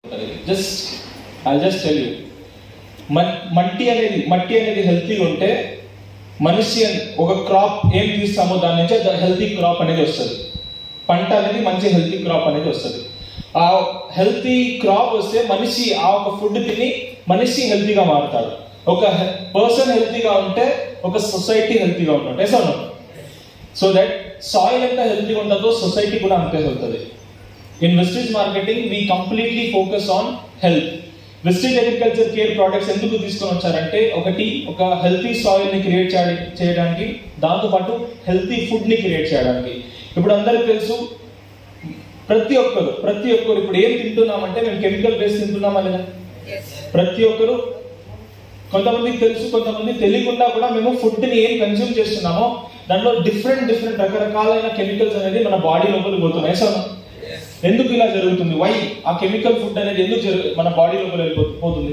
Just I just tell you మట్టి అనేది మట్టి అనేది హెల్తీగా ఉంటే మనిషి అన్- ఒక క్రాప్ ఏం తీస్తామో దాని నుంచి హెల్తీ క్రాప్ అనేది వస్తుంది పంట అనేది మంచి హెల్తీ క్రాప్ అనేది వస్తుంది ఆ హెల్తీ క్రాప్ వస్తే మనిషి ఆ ఒక ఫుడ్ తిని మనిషి హెల్తీగా మారుతాడు ఒక పర్సన్ హెల్తీగా ఉంటే ఒక సొసైటీ హెల్తీగా ఉంటాడు ఎస్ అవును సో దట్ సాయిల్ ఎంత హెల్తీగా ఉంటుందో సొసైటీ కూడా అంతే వెళ్తుంది in Vestige marketing we completely focus on health Vestige agriculture care products ఎందుకు తీసుకొని వచ్చారంటే ఒకటి ఒక హెల్తీ సాయిల్ ని క్రియేట్ చేయడానికి దాంతో పాటు హెల్తీ ఫుడ్ ని క్రియేట్ చేయడానికి ఇప్పుడు అందరికి తెలుసు ప్రతి ఒక్కరు ప్రతి ఒక్కరు ఇప్పుడు ఏం తింటున్నామంటే మేము కెమికల్ బేస్ తింటున్నామా లేదా ప్రతి ఒక్కరు కొంతమందికి తెలుసు కొంతమంది తెలియకుండా కూడా మేము ఫుడ్ ని ఏం కన్జ్యూమ్ చేస్తున్నామో దాంట్లో డిఫరెంట్ డిఫరెంట్ రకరకాలైన కెమికల్స్ అనేది మన బాడీ లోపలికి పోతున్నాయి సో ఎందుకు ఇలా జరుగుతుంది వై ఆ కెమికల్ ఫుడ్ అనేది ఎందుకు జరుగు మన బాడీ లోపల వెళ్ళిపోతుంది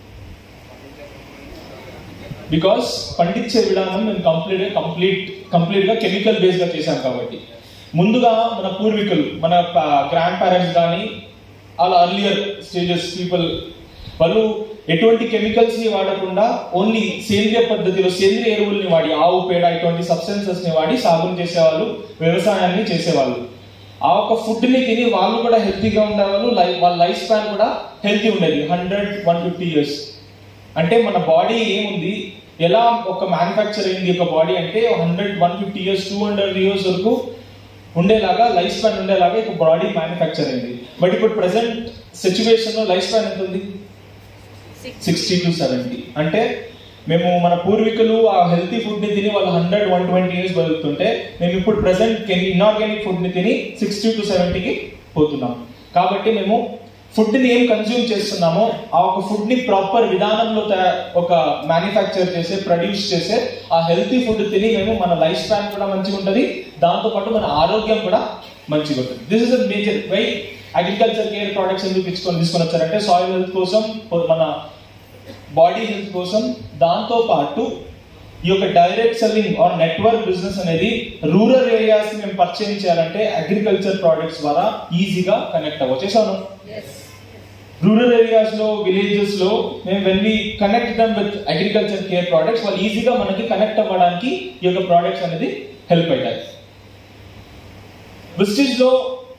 బికాస్ పండించే విధానం మేము కంప్లీట్ కంప్లీట్ కంప్లీట్ గా కెమికల్ బేస్ గా చేశాం కాబట్టి ముందుగా మన పూర్వీకులు మన గ్రాండ్ పేరెంట్స్ కానీ అలా అర్లియర్ స్టేజెస్ పీపుల్ వాళ్ళు ఎటువంటి కెమికల్స్ ని వాడకుండా ఓన్లీ సేంద్రియ పద్ధతిలో సేంద్రియ ఎరువుల్ని వాడి ఆవు పేడ ఇటువంటి సబ్స్టెన్సెస్ ని వాడి సాగుని చేసేవాళ్ళు వ్యవసాయాన్ని చేసేవాళ్ళు ఆ ఒక ఫుడ్ ని తిని వాళ్ళు కూడా హెల్తీగా ఉండేవాళ్ళు లైఫ్ వాళ్ళ లైఫ్ స్పాన్ కూడా హెల్తీ ఉండేది హండ్రెడ్ వన్ ఫిఫ్టీ ఇయర్స్ అంటే మన బాడీ ఏముంది ఎలా ఒక మ్యానుఫ్యాక్చర్ అయింది ఒక బాడీ అంటే hundred one fifty years two hundred years వరకు ఉండేలాగా లైఫ్ స్పాన్ ఉండేలాగా ఒక బాడీ మ్యానుఫ్యాక్చర్ అయింది బట్ ఇప్పుడు ప్రెసెంట్ సిచ్యువేషన్ లో లైఫ్ స్పాన్ ఎంత ఉంది సిక్స్టీ టు సెవెంటీ అంటే మేము మన పూర్వీకులు ఆ హెల్తీ ఫుడ్ ని తిని వాళ్ళు హండ్రెడ్ వన్ ట్వంటీ ఇయర్స్ బతుకుతుంటే మేము ఇప్పుడు ప్రెసెంట్ ఇన్ఆర్గానిక్ ఫుడ్ ని తిని సిక్స్టీ టు సెవెంటీకి పోతున్నాం కాబట్టి మేము ఫుడ్ ని ఏం కన్జ్యూమ్ చేస్తున్నామో ఆ ఒక ఫుడ్ ని ప్రాపర్ విధానంలో తయా- ఒక మ్యానుఫ్యాక్చర్ చేసే ప్రొడ్యూస్ చేసే ఆ హెల్తీ ఫుడ్ తిని మేము మన లైఫ్ స్పాన్ కూడా మంచిగా ఉంటుంది దాంతో పాటు మన ఆరోగ్యం కూడా మంచిగా ఉంటుంది this is a major why agriculture care products ఎందుకు తీసుకొని తీసుకొని వచ్చారంటే సాయిల్ హెల్త్ కోసం మన బాడీ హెల్త్ కోసం దాంతో పాటు ఈ యొక్క direct selling or network business అనేది రూరల్ ఏరియాస్ మేము పర్చేజ్ చేయాలంటే అగ్రికల్చర్ ప్రోడక్ట్స్ ద్వారా ఈజీగా కనెక్ట్ అవ్వచ్చు చేశాను రూరల్ ఏరియాస్ లో విలేజెస్ లో మేము when we connect them with agriculture care products వాళ్ళు ఈజీగా మనకి కనెక్ట్ అవ్వడానికి ఈ యొక్క ప్రోడక్ట్స్ అనేది హెల్ప్ అవుతాయి విస్టిజ్ లో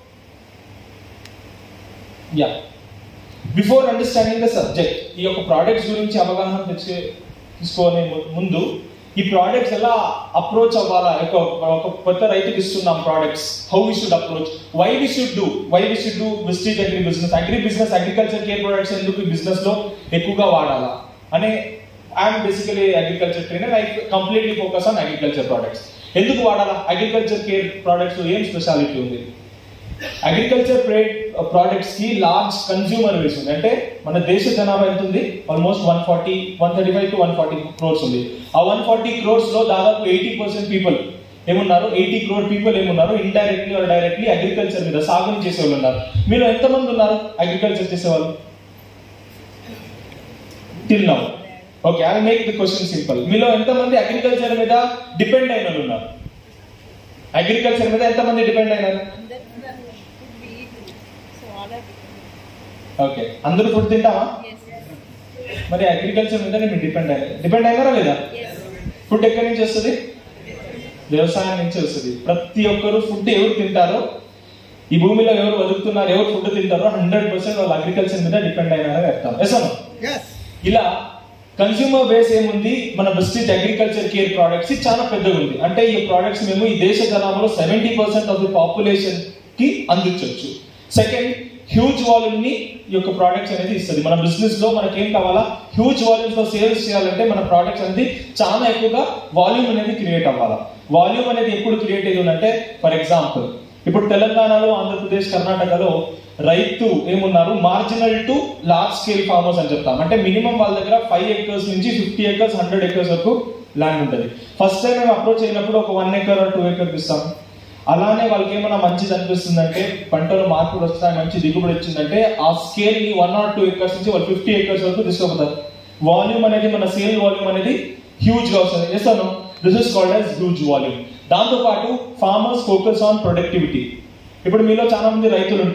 yeah before understanding the subject ఈ యొక్క ప్రోడక్ట్స్ గురించి అవగాహన తెచ్చే తీసుకోనే ము- ముందు ఈ ప్రోడక్ట్స్ ఎలా అప్రోచ్ అవ్వాలా ఒక ఒక కొత్త రైతుకి ఇస్తున్నాం products how we should approach why we should do why we should do Vestige agri business agri business agriculture care products ఎందుకు ఈ బిజినెస్ లో ఎక్కువగా వాడాలా అనే I'm basically agriculture trainer I completely focus on agriculture products ఎందుకు వాడాలా agriculture care products లో ఏం స్పెషాలిటీ ఉంది అగ్రికల్చర్ ప్రోడక్ట్స్ కి లార్జ్ కన్స్యూమర్ బేస్ ఉంది అంటే మన దేశ జనాభా ఎంత ఉంది almost one forty one thirty five to one forty crores ఉంది ఆ వన్ ఫార్టీ క్రోర్స్ లో దాదాపు ఎయిటీ పర్సెంట్ పీపుల్ ఏమున్నారు ఎయిటీ క్రోర్ పీపుల్ ఏమున్నారు ఇండైరెక్ట్లీ ఆర్ డైరెక్ట్లీ అగ్రికల్చర్ మీద సాగుని చేసే వాళ్ళు ఉన్నారు మీరు ఎంతమంది ఉన్నారు అగ్రికల్చర్ చేసేవాళ్ళు till now okay I make the question simple మీలో ఎంతమంది అగ్రికల్చర్ మీద డిపెండ్ అయిన వాళ్ళు ఉన్నారు అగ్రికల్చర్ మీద ఎంతమంది డిపెండ్ అయినారు ఓకే అందరూ ఫుడ్ తింటామా మరి అగ్రికల్చర్ మీద మీరు డిపెండ్ అయ్యారు డిపెండ్ అయినారా లేదా ఫుడ్ ఎక్కడి నుంచి వస్తుంది వ్యవసాయం నుంచి వస్తుంది ప్రతి ఒక్కరు ఫుడ్ ఎవరు తింటారో ఈ భూమిలో ఎవరు బతుకుతున్నారు ఎవరు ఫుడ్ తింటారో హండ్రెడ్ పర్సెంట్ వాళ్ళు అగ్రికల్చర్ మీద డిపెండ్ అయినారని అర్థం ఎస్ అను ఇలా కన్స్యూమర్ బేస్ ఏముంది మన బెస్టిజ్ అగ్రికల్చర్ కేర్ ప్రోడక్ట్స్ ఇది చాలా పెద్దగా ఉంది అంటే ఈ ప్రోడక్ట్స్ మేము ఈ దేశ జనాభాలో seventy percent of the population కి అందించవచ్చు సెకండ్ హ్యూజ్ వాల్యూమ్ ని ఈ యొక్క ప్రోడక్ట్స్ అనేది ఇస్తుంది మన బిజినెస్ లో మనకి ఏం కావాలా హ్యూజ్ వాల్యూమ్స్ లో సేల్స్ చేయాలంటే మన ప్రోడక్ట్స్ అనేది చాలా ఎక్కువగా వాల్యూమ్ అనేది క్రియేట్ అవ్వాలా వాల్యూమ్ అనేది ఎప్పుడు క్రియేట్ అయ్యిందంటే ఫర్ ఎగ్జాంపుల్ ఇప్పుడు తెలంగాణలో ఆంధ్రప్రదేశ్ కర్ణాటకలో రైతు ఏమున్నారు marginal to large scale farmers అని చెప్తాం అంటే మినిమం వాళ్ళ దగ్గర ఫైవ్ ఎకర్స్ నుంచి ఫిఫ్టీ ఎకర్స్ హండ్రెడ్ ఎకర్స్ వరకు ల్యాండ్ ఉంటుంది ఫస్ట్ టైం మేము అప్రోచ్ అయినప్పుడు ఒక వన్ ఎకర్ టూ ఎకర్ ఇస్తాం అలానే వాళ్ళకి ఏమైనా మంచిది అనిపిస్తుందంటే పంటలో మార్పులు వస్తాయి మంచి దిగుబడి వచ్చిందంటే ఆ స్కేల్ ని వన్ ఆర్ టూ ఎకర్స్ నుంచి వాళ్ళు ఫిఫ్టీ ఎకర్స్ వరకు తీసుకుపోతారు వాల్యూమ్ అనేది మన సేల్ వాల్యూమ్ అనేది హ్యూజ్ గా వస్తుంది చేస్తాను this is called as huge volume దాంతో పాటు ఫార్మర్స్ ఫోకస్ ఆన్ ప్రొడక్టివిటీ ఇప్పుడు మీలో చాలా మంది రైతులు ఉంటారు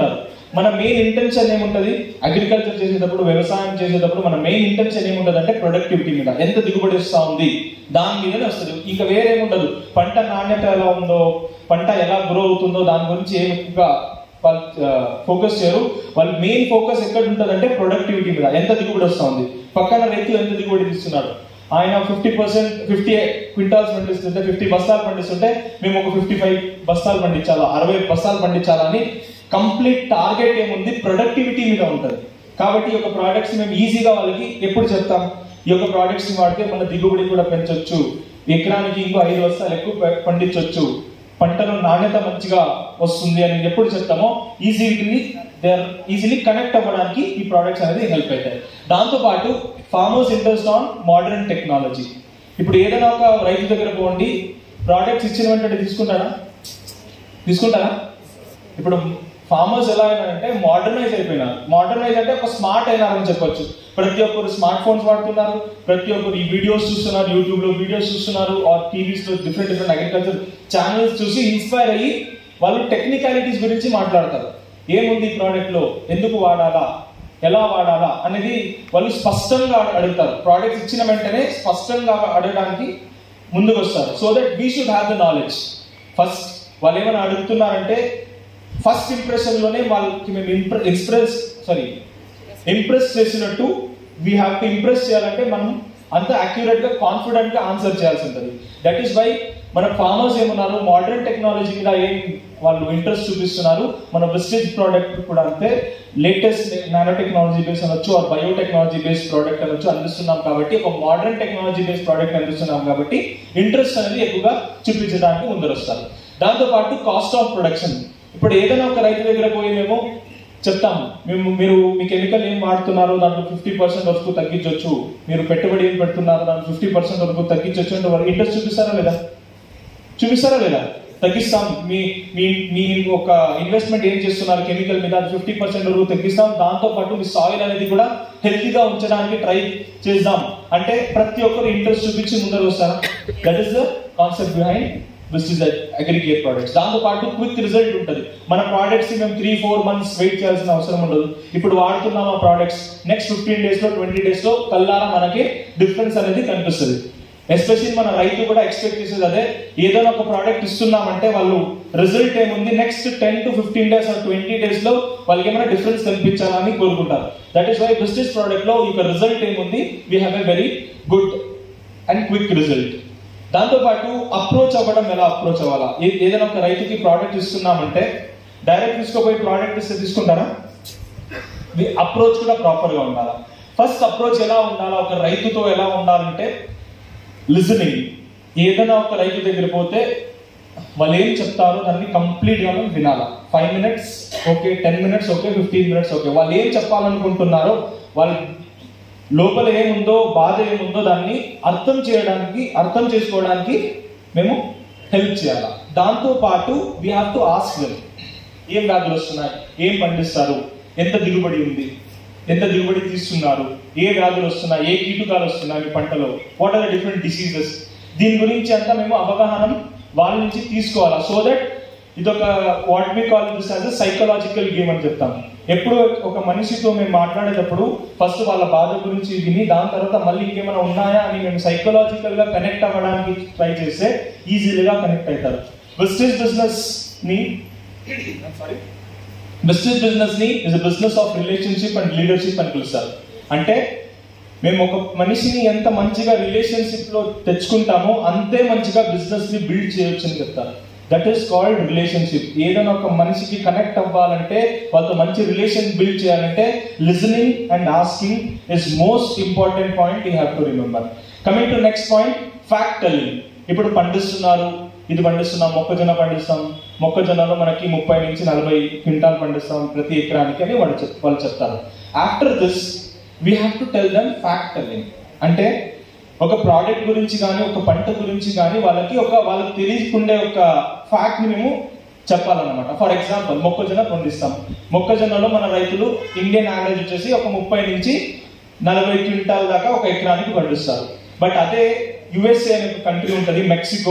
మన మెయిన్ ఇంటెన్షన్ ఏముంటది అగ్రికల్చర్ చేసేటప్పుడు వ్యవసాయం చేసేటప్పుడు మన మెయిన్ ఇంటెన్షన్ ఏముంటది అంటే ప్రొడక్టివిటీ మీద ఎంత దిగుబడి వస్తా ఉంది దాని మీదనే వస్తుంది ఇంకా వేరే ఏముండదు పంట నాణ్యత ఎలా ఉందో పంట ఎలా గ్రో అవుతుందో దాని గురించి ఏం ఎక్కువగా వాళ్ళు ఫోకస్ చేయరు వాళ్ళ మెయిన్ ఫోకస్ ఎక్కడ ఉంటుంది అంటే ప్రొడక్టివిటీ మీద ఎంత దిగుబడి వస్తా ఉంది పక్కన రైతు ఎంత దిగుబడి తీస్తున్నాడు ఆయన ఫిఫ్టీ పర్సెంట్ ఫిఫ్టీ క్వింటాల్స్ పండిస్తుంటే ఫిఫ్టీ బస్తాలు పండిస్తుంటే మేము ఒక ఫిఫ్టీ ఫైవ్ బస్తాలు పండించాలా అరవై బస్తాలు పండించాలని కంప్లీట్ టార్గెట్ ఏముంది ప్రొడక్టివిటీ మీద ఉంటుంది కాబట్టి ఈ యొక్క ప్రోడక్ట్స్ మేము ఈజీగా వాళ్ళకి ఎప్పుడు చెప్తాం ఈ యొక్క ప్రోడక్ట్స్ వాడితే మన దిగుబడి కూడా పెంచొచ్చు ఎకరానికి ఇంకో ఐదు బస్తాలు ఎక్కువ పె- పండించొచ్చు పంటలో నాణ్యత మంచిగా వస్తుంది అని ఎప్పుడు చెప్తామో easily they are easily connect అవ్వడానికి ఈ ప్రోడక్ట్స్ అనేది హెల్ప్ అవుతాయి దాంతో పాటు farmers interest on modern technology ఇప్పుడు ఏదైనా ఒక రైతు దగ్గర పోండి ప్రోడక్ట్స్ ఇచ్చిన వెంటనే తీసుకుంటారా తీసుకుంటారా ఇప్పుడు ఫార్మర్స్ ఎలా అయినారంటే మోడర్నైజ్ అయిపోయినారు మోడర్నైజ్ అంటే ఒక స్మార్ట్ అయినారని చెప్పొచ్చు ప్రతి ఒక్కరు స్మార్ట్ ఫోన్స్ వాడుతున్నారు ప్రతి ఒక్కరు ఈ వీడియోస్ చూస్తున్నారు యూట్యూబ్ లో వీడియోస్ చూస్తున్నారు ఆర్ టీవీస్ లో డిఫరెంట్ డిఫరెంట్ అగ్రికల్చర్ ఛానల్స్ చూసి ఇన్స్పైర్ అయ్యి వాళ్ళు టెక్నికాలిటీస్ గురించి మాట్లాడతారు ఏముంది ఈ ప్రోడక్ట్ లో ఎందుకు వాడాలా ఎలా వాడాలా అనేది వాళ్ళు స్పష్టంగా అడుగుతారు ప్రోడక్ట్స్ ఇచ్చిన వెంటనే స్పష్టంగా అడగడానికి ముందుకు వస్తారు so that we should have the knowledge first వాళ్ళు ఏమైనా అడుగుతున్నారంటే ఫస్ట్ ఇంప్రెషన్ లోనే వాళ్ళకి మేము ఇంప్రెస్ సారీ ఇంప్రెస్ చేసినట్టు వీ హ్యావ్ టు ఇంప్రెస్ చేయాలంటే మనం అంత అక్యురేట్ గా కాన్ఫిడెంట్ గా ఆన్సర్ చేయాల్సి ఉంటుంది దట్ ఈస్ వై మన ఫార్మర్స్ ఏమన్నారు మోడర్న్ టెక్నాలజీ మీద ఏం వాళ్ళు ఇంట్రెస్ట్ చూపిస్తున్నారు మన వెస్టేజ్ ప్రోడక్ట్ కూడా అంతే లేటెస్ట్ నానో టెక్నాలజీ బేస్ అనొచ్చు or bio technology based product అనొచ్చు అందిస్తున్నాం కాబట్టి ఒక మోడర్న్ టెక్నాలజీ బేస్డ్ ప్రోడక్ట్ అందిస్తున్నాం కాబట్టి ఇంట్రెస్ట్ అనేది ఎక్కువగా చూపించడానికి ముందరు వస్తారు దాంతో పాటు కాస్ట్ ఆఫ్ ప్రొడక్షన్ ఇప్పుడు ఏదైనా ఒక రైతు దగ్గర పోయి మేము చెప్తాము మేము మీరు మీ కెమికల్ ఏం వాడుతున్నారో దాంట్లో ఫిఫ్టీ పర్సెంట్ వరకు తగ్గించవచ్చు మీరు పెట్టుబడి ఏం పెడుతున్నారో దాంట్లో ఫిఫ్టీ పర్సెంట్ వరకు తగ్గించవచ్చు అంటే వారు ఇంట్రెస్ట్ చూపిస్తారా లేదా చూపిస్తారా లేదా తగ్గిస్తాం మీ మీ మీ ఒక ఇన్వెస్ట్మెంట్ ఏం చేస్తున్నారు కెమికల్ మీద ఫిఫ్టీ పర్సెంట్ వరకు తగ్గిస్తాం దాంతో పాటు మీ సాయిల్ అనేది కూడా హెల్తీగా ఉంచడానికి ట్రై చేద్దాం అంటే ప్రతి ఒక్కరు ఇంట్రెస్ట్ చూపించి ముందర వస్తారా that is the concept behind which is aggregate products దాంతో పాటు క్విక్ రిజల్ట్ ఉంటుంది మన ప్రోడక్ట్స్ మేము త్రీ ఫోర్ మంత్స్ వెయిట్ చేయాల్సిన అవసరం ఉండదు ఇప్పుడు వాడుతున్నాం ఆ ప్రోడక్ట్స్ నెక్స్ట్ ఫిఫ్టీన్ డేస్ లో ట్వంటీ డేస్ లో కల్లారా మనకి డిఫరెన్స్ అనేది కనిపిస్తుంది ఎస్పెషల్లీ మన రైతు కూడా ఎక్స్పెక్ట్ చేసేది అదే ఏదైనా ఒక ప్రోడక్ట్ ఇస్తున్నామంటే వాళ్ళు రిజల్ట్ ఏముంది next ten to fifteen days or twenty days లో వాళ్ళకి ఏమైనా డిఫరెన్స్ కనిపించాలని కోరుకుంటారు that is why business product లో ఇక రిజల్ట్ ఏముంది we have a very good and quick result దాంతో పాటు అప్రోచ్ అవ్వడం ఎలా అప్రోచ్ అవ్వాలా ఏ- ఏదైనా ఒక రైతుకి ప్రోడక్ట్ ఇస్తున్నామంటే డైరెక్ట్ తీసుకోపోయి ప్రోడక్ట్ ఇస్తే తీసుకుంటారా అప్రోచ్ కూడా ప్రాపర్ గా ఉండాలా ఫస్ట్ అప్రోచ్ ఎలా ఉండాలా ఒక రైతుతో ఎలా ఉండాలంటే లిజనింగ్ ఏదైనా ఒక రైతు దగ్గర పోతే వాళ్ళు ఏం చెప్తారో దాన్ని కంప్లీట్ గా మనం వినాలా five minutes okay ten minutes okay fifteen minutes okay వాళ్ళు ఏం చెప్పాలనుకుంటున్నారో వాళ్ళు లోపల ఏముందో బాధ ఏముందో దాన్ని అర్థం చేయడానికి అర్థం చేసుకోవడానికి మేము హెల్ప్ చేయాలి దాంతో పాటు we have to ask them ఏం వ్యాధులు వస్తున్నాయి ఏం పండిస్తారు ఎంత దిగుబడి ఉంది ఎంత దిగుబడి తీస్తున్నారు ఏ వ్యాధులు వస్తున్నాయి ఏ కీటకాలు వస్తున్నాయి మీ పంటలో what are the different diseases దీని గురించి అంతా మేము అవగాహన వాళ్ళ నుంచి తీసుకోవాలా సో దట్ ఇదొక what we call this as psychological game అని చెప్తాం ఎప్పుడు ఒక మనిషితో మేము మాట్లాడేటప్పుడు ఫస్ట్ వాళ్ళ బాధ గురించి విని దాని తర్వాత మళ్ళీ ఇంకేమైనా ఉన్నాయా అని మేము సైకలాజికల్ గా కనెక్ట్ అవ్వడానికి ట్రై చేస్తే ఈజీగా కనెక్ట్ అవుతారు వెస్టేజ్ బిజినెస్ ని సారీ బిజినెస్ బిజినెస్ ని is business of relationship and leadership అని పిలుస్తారు అంటే మేము ఒక మనిషిని ఎంత మంచిగా రిలేషన్షిప్ లో తెచ్చుకుంటామో అంతే మంచిగా బిజినెస్ ని బిల్డ్ చేయొచ్చు అని చెప్తారు దట్ ఈస్ కాల్డ్ రిలేషన్షిప్ ఏదైనా ఒక మనిషికి కనెక్ట్ అవ్వాలంటే వాళ్ళతో మంచి రిలేషన్ బిల్డ్ చేయాలంటే listening and asking is most important point you have to remember coming to next point fact telling ఇప్పుడు పండిస్తున్నారు ఇది పండిస్తున్నాం మొక్కజొన్న పండిస్తాం మొక్కజొన్నలో మనకి ముప్పై నుంచి నలభై క్వింటాల్ పండిస్తాం ప్రతి ఎకరానికి అని వాళ్ళు చెప్ వాళ్ళు చెప్తారు after this we have to tell them fact telling అంటే ఒక ప్రోడక్ట్ గురించి కానీ ఒక పంట గురించి కానీ వాళ్ళకి ఒక వాళ్ళకి తెలియకుండే ఒక ఫ్యాక్ట్ ని మేము చెప్పాలన్నమాట ఫర్ ఎగ్జాంపుల్ మొక్కజొన్న పండిస్తాం మొక్కజొన్నలో మన రైతులు ఇండియన్ యావరేజ్ వచ్చేసి ఒక ముప్పై నుంచి నలభై క్వింటాల్ దాకా ఒక ఎకరానికి పండిస్తారు బట్ అదే యుఎస్ఏ అనే కంట్రీ ఉంటుంది మెక్సికో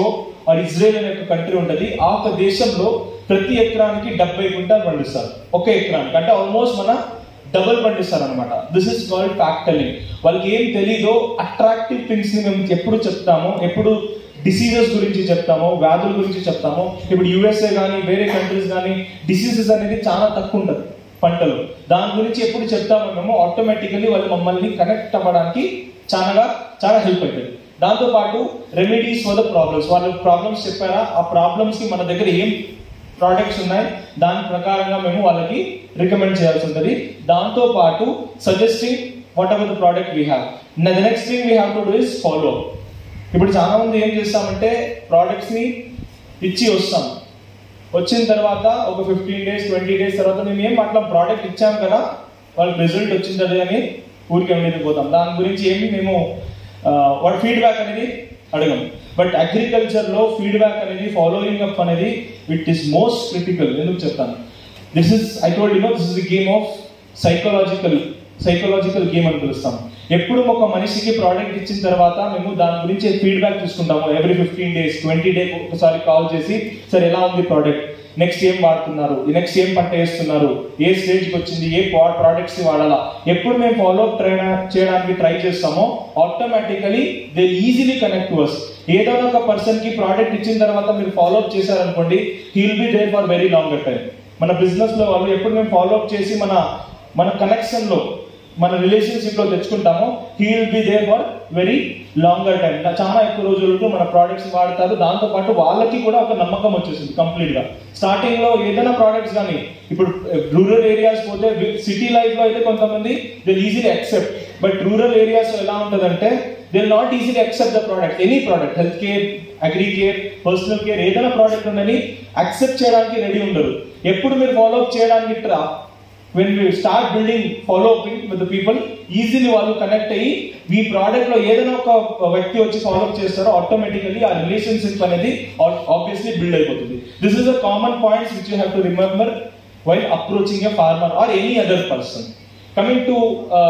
ఆర్ ఇజ్రాయెల్ అనే ఒక కంట్రీ ఉంటుంది ఆ ఒక దేశంలో ప్రతి ఎకరానికి డెబ్బై క్వింటాలు పండిస్తారు ఒక ఎకరానికి అంటే ఆల్మోస్ట్ మన డబుల్ పండిస్తారు అనమాట దిస్ ఇస్ కాల్డ్ ఫ్యాక్టరింగ్ వాళ్ళకి ఏం తెలీదో అట్రాక్టివ్ థింగ్స్ ని మేము ఎప్పుడు చెప్తామో ఎప్పుడు డిసీజెస్ గురించి చెప్తామో వ్యాధుల గురించి చెప్తామో ఇప్పుడు యుఎస్ఏ కానీ వేరే కంట్రీస్ కానీ డిసీజెస్ అనేది చాలా తక్కువ ఉంటుంది పంటలు దాని గురించి ఎప్పుడు చెప్తామో మేము ఆటోమేటికల్లీ వాళ్ళు మమ్మల్ని కనెక్ట్ అవ్వడానికి చాలా చాలా హెల్ప్ అవుతుంది దాంతో పాటు రెమెడీస్ ఫర్ ద ప్రాబ్లమ్స్ వాళ్ళు ప్రాబ్లమ్స్ చెప్పారా ఆ ప్రాబ్లమ్స్ కి మన దగ్గర ఏం ప్రోడక్ట్స్ ఉన్నాయి దాని ప్రకారంగా మేము వాళ్ళకి రికమెండ్ చేయాల్సి ఉంటుంది దాంతో పాటు suggesting whatever the product we have the next thing we have to do is follow ఇప్పుడు చాలా మంది ఏం చేస్తామంటే ప్రోడక్ట్స్ ని ఇచ్చి వస్తాం వచ్చిన తర్వాత ఒక ఫిఫ్టీన్ డేస్ ట్వంటీ డేస్ తర్వాత మేము ఏం అట్లా ప్రోడక్ట్ ఇచ్చాం కదా వాళ్ళకి రిజల్ట్ వచ్చింది అని ఊరికి వెళ్ళి పోతాం దాని గురించి ఏమి మేము ఆ, వాడి ఫీడ్బ్యాక్ అనేది అడగం బట్ అగ్రికల్చర్ లో ఫీడ్బ్యాక్ అనేది ఫాలోయింగ్ అప్ అనేది ఇట్ ఈస్ మోస్ట్ క్రిటికల్ ఎందుకు చెప్తాను this is I told you know this is the game of psychological psychological game అని పిలుస్తాం ఎప్పుడు ఒక మనిషికి ప్రోడక్ట్ ఇచ్చిన తర్వాత మేము దాని గురించి ఫీడ్బ్యాక్ తీసుకుంటాము every fifteen days twenty day ఒకసారి కాల్ చేసి సార్ ఎలా ఉంది ప్రోడక్ట్ నెక్స్ట్ ఏం వాడుతున్నారు నెక్స్ట్ ఏం పంట వేస్తున్నారు ఏ స్టేజ్కి వచ్చింది ఏ ప్రోడక్ట్స్ వాడాలా ఎప్పుడు మేము ఫాలో అప్ చేయడానికి ట్రై చేస్తామో automatically they easily connect to us ఏదైనా ఒక పర్సన్ కి ప్రోడక్ట్ ఇచ్చిన తర్వాత మీరు ఫాలో అప్ చేశారనుకోండి he'll be there for very long time మన బిజినెస్ లో వాళ్ళు ఎప్పుడు మేము ఫాలో అప్ చేసి మన మన కనెక్షన్ లో మన రిలేషన్షిప్ లో తెచ్చుకుంటామో he will be there for very longer time చాలా ఎక్కువ రోజులకు మన ప్రోడక్ట్స్ వాడతారు దాంతో పాటు వాళ్ళకి కూడా ఒక నమ్మకం వచ్చేసింది కంప్లీట్ గా స్టార్టింగ్ లో ఏదైనా ప్రోడక్ట్స్ కానీ ఇప్పుడు రూరల్ ఏరియాస్ పోతే సిటీ లైఫ్ లో అయితే కొంతమంది they easily accept but rural areas ఎలా ఉంటుందంటే they not easily accept the product any product health care agri care personal care ఏదైనా ప్రోడక్ట్ ఉందని అక్సెప్ట్ చేయడానికి రెడీ ఉండరు ఎప్పుడు మీరు ఫాలో అప్ చేయడానికి ట్రా when we start building follow upping with people easily వాళ్ళు కనెక్ట్ అయ్యి ఈ ప్రోడక్ట్ లో ఏదైనా ఒక వ్యక్తి వచ్చి ఫాలో అప్ చేస్తారో ఆటోమేటికల్లీ ఆ రిలేషన్షిప్ అనేది ఆబ్వియస్లీ బిల్డ్ అయిపోతుంది this is a common points which you have to remember while approaching a farmer or any other person coming to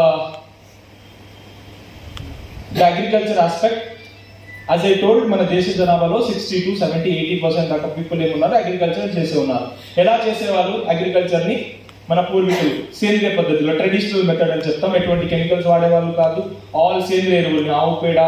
the agriculture aspect as I told మన దేశ జనాభాలో sixty to seventy eighty percent దాకా people ఏమున్నారు agriculture చేసే ఉన్నారు ఎలా చేసేవాళ్ళు agriculture ని మన పూర్వీకులు సేంద్రియ పద్ధతిలో ట్రెడిషనల్ మెథడ్ అని చెప్తాం ఎటువంటి కెమికల్స్ వాడేవాళ్ళు కాదు ఆల్ సేంద్రియ ఎరువుల్ని ఆవు పేడ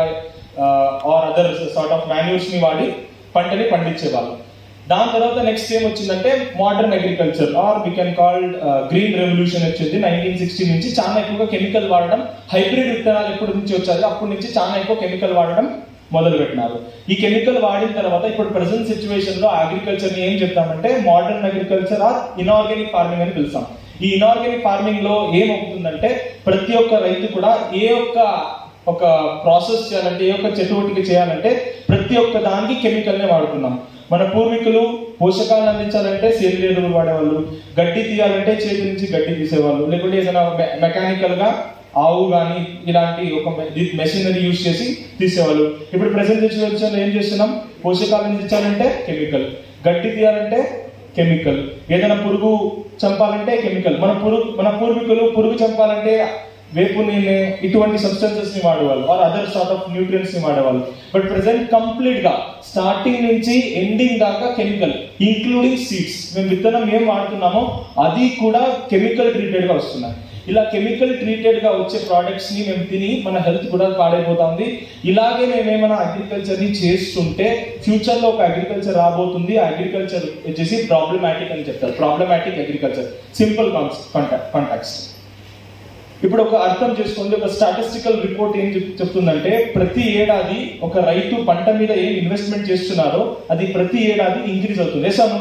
or other sort of manures ని వాడి పంటని పండించేవాళ్ళు దాని తర్వాత నెక్స్ట్ ఏం వచ్చిందంటే modern agriculture or we can called green revolution వచ్చింది నైన్టీన్ సిక్స్టీ నుంచి చాలా ఎక్కువగా కెమికల్ వాడడం హైబ్రిడ్ విత్తనాలు ఎప్పటి నుంచి వచ్చాయో అప్పటి నుంచి చాలా ఎక్కువ కెమికల్ వాడడం మొదలు పెట్టినారు ఈ కెమికల్ వాడిన తర్వాత ఇప్పుడు ప్రెసెంట్ సిచ్యువేషన్ లో అగ్రికల్చర్ ని ఏం చెప్తామంటే modern agriculture or inorganic farming అని పిలుస్తాం ఈ ఇనార్గానిక్ ఫార్మింగ్ లో ఏమవుతుందంటే ప్రతి ఒక్క రైతు కూడా ఏ ఒక్క ఒక ప్రాసెస్ చేయాలంటే ఏ ఒక్క చటువటిక చేయాలంటే ప్రతి ఒక్క దానికి కెమికల్ నే వాడుతున్నాం మన పూర్వీకులు పోషకాలను అందించాలంటే సేంద్రియ ఎరువులు వాడేవాళ్ళు గడ్డి తీయాలంటే చేతి నుంచి గడ్డి తీసేవాళ్ళు లేకుంటే ఏదైనా మెకానికల్ గా ఆవు కానీ ఇలాంటి ఒక మెషినరీ యూజ్ చేసి తీసేవాళ్ళు ఇప్పుడు ప్రెసెంట్ సిచ్యువేషన్ ఏం చేస్తున్నాం పోషకాలు అందించాలంటే కెమికల్ గడ్డి తీయాలంటే కెమికల్ ఏదైనా పురుగు చంపాలంటే కెమికల్ మన పురుగు మన పూర్వీకులు పురుగు చంపాలంటే వేపు నూనె ఇటువంటి సబ్స్టెన్సెస్ ని వాడేవాళ్ళు or other sort of nutrients ని వాడేవాళ్ళు బట్ ప్రెసెంట్ కంప్లీట్ గా స్టార్టింగ్ నుంచి ఎండింగ్ దాకా కెమికల్ ఇంక్లూడింగ్ సీడ్స్ మేము విత్తనం ఏం వాడుతున్నామో అది కూడా కెమికల్ ట్రీటెడ్ గా వస్తున్నాయి ఇలా కెమికల్ ట్రీటెడ్ గా వచ్చే ప్రోడక్ట్స్ ని మేము తిని మన హెల్త్ కూడా పాడైపోతుంది ఇలాగే మేమేమైనా అగ్రికల్చర్ ని చేస్తుంటే ఫ్యూచర్ లో ఒక అగ్రికల్చర్ రాబోతుంది ఆ అగ్రికల్చర్ వచ్చేసి ప్రాబ్లమాటిక్ అని చెప్తారు ప్రాబ్లమాటిక్ అగ్రికల్చర్ సింపుల్ కాంటాక్ట్స్ ఇప్పుడు ఒక అర్థం చేసుకోండి ఒక స్టాటిస్టికల్ రిపోర్ట్ ఏం చెప్- చెప్తుందంటే ప్రతి ఏడాది ఒక రైతు పంట మీద ఏం ఇన్వెస్ట్మెంట్ చేస్తున్నారో అది ప్రతి ఏడాది ఇంక్రీజ్ అవుతుంది వేసాము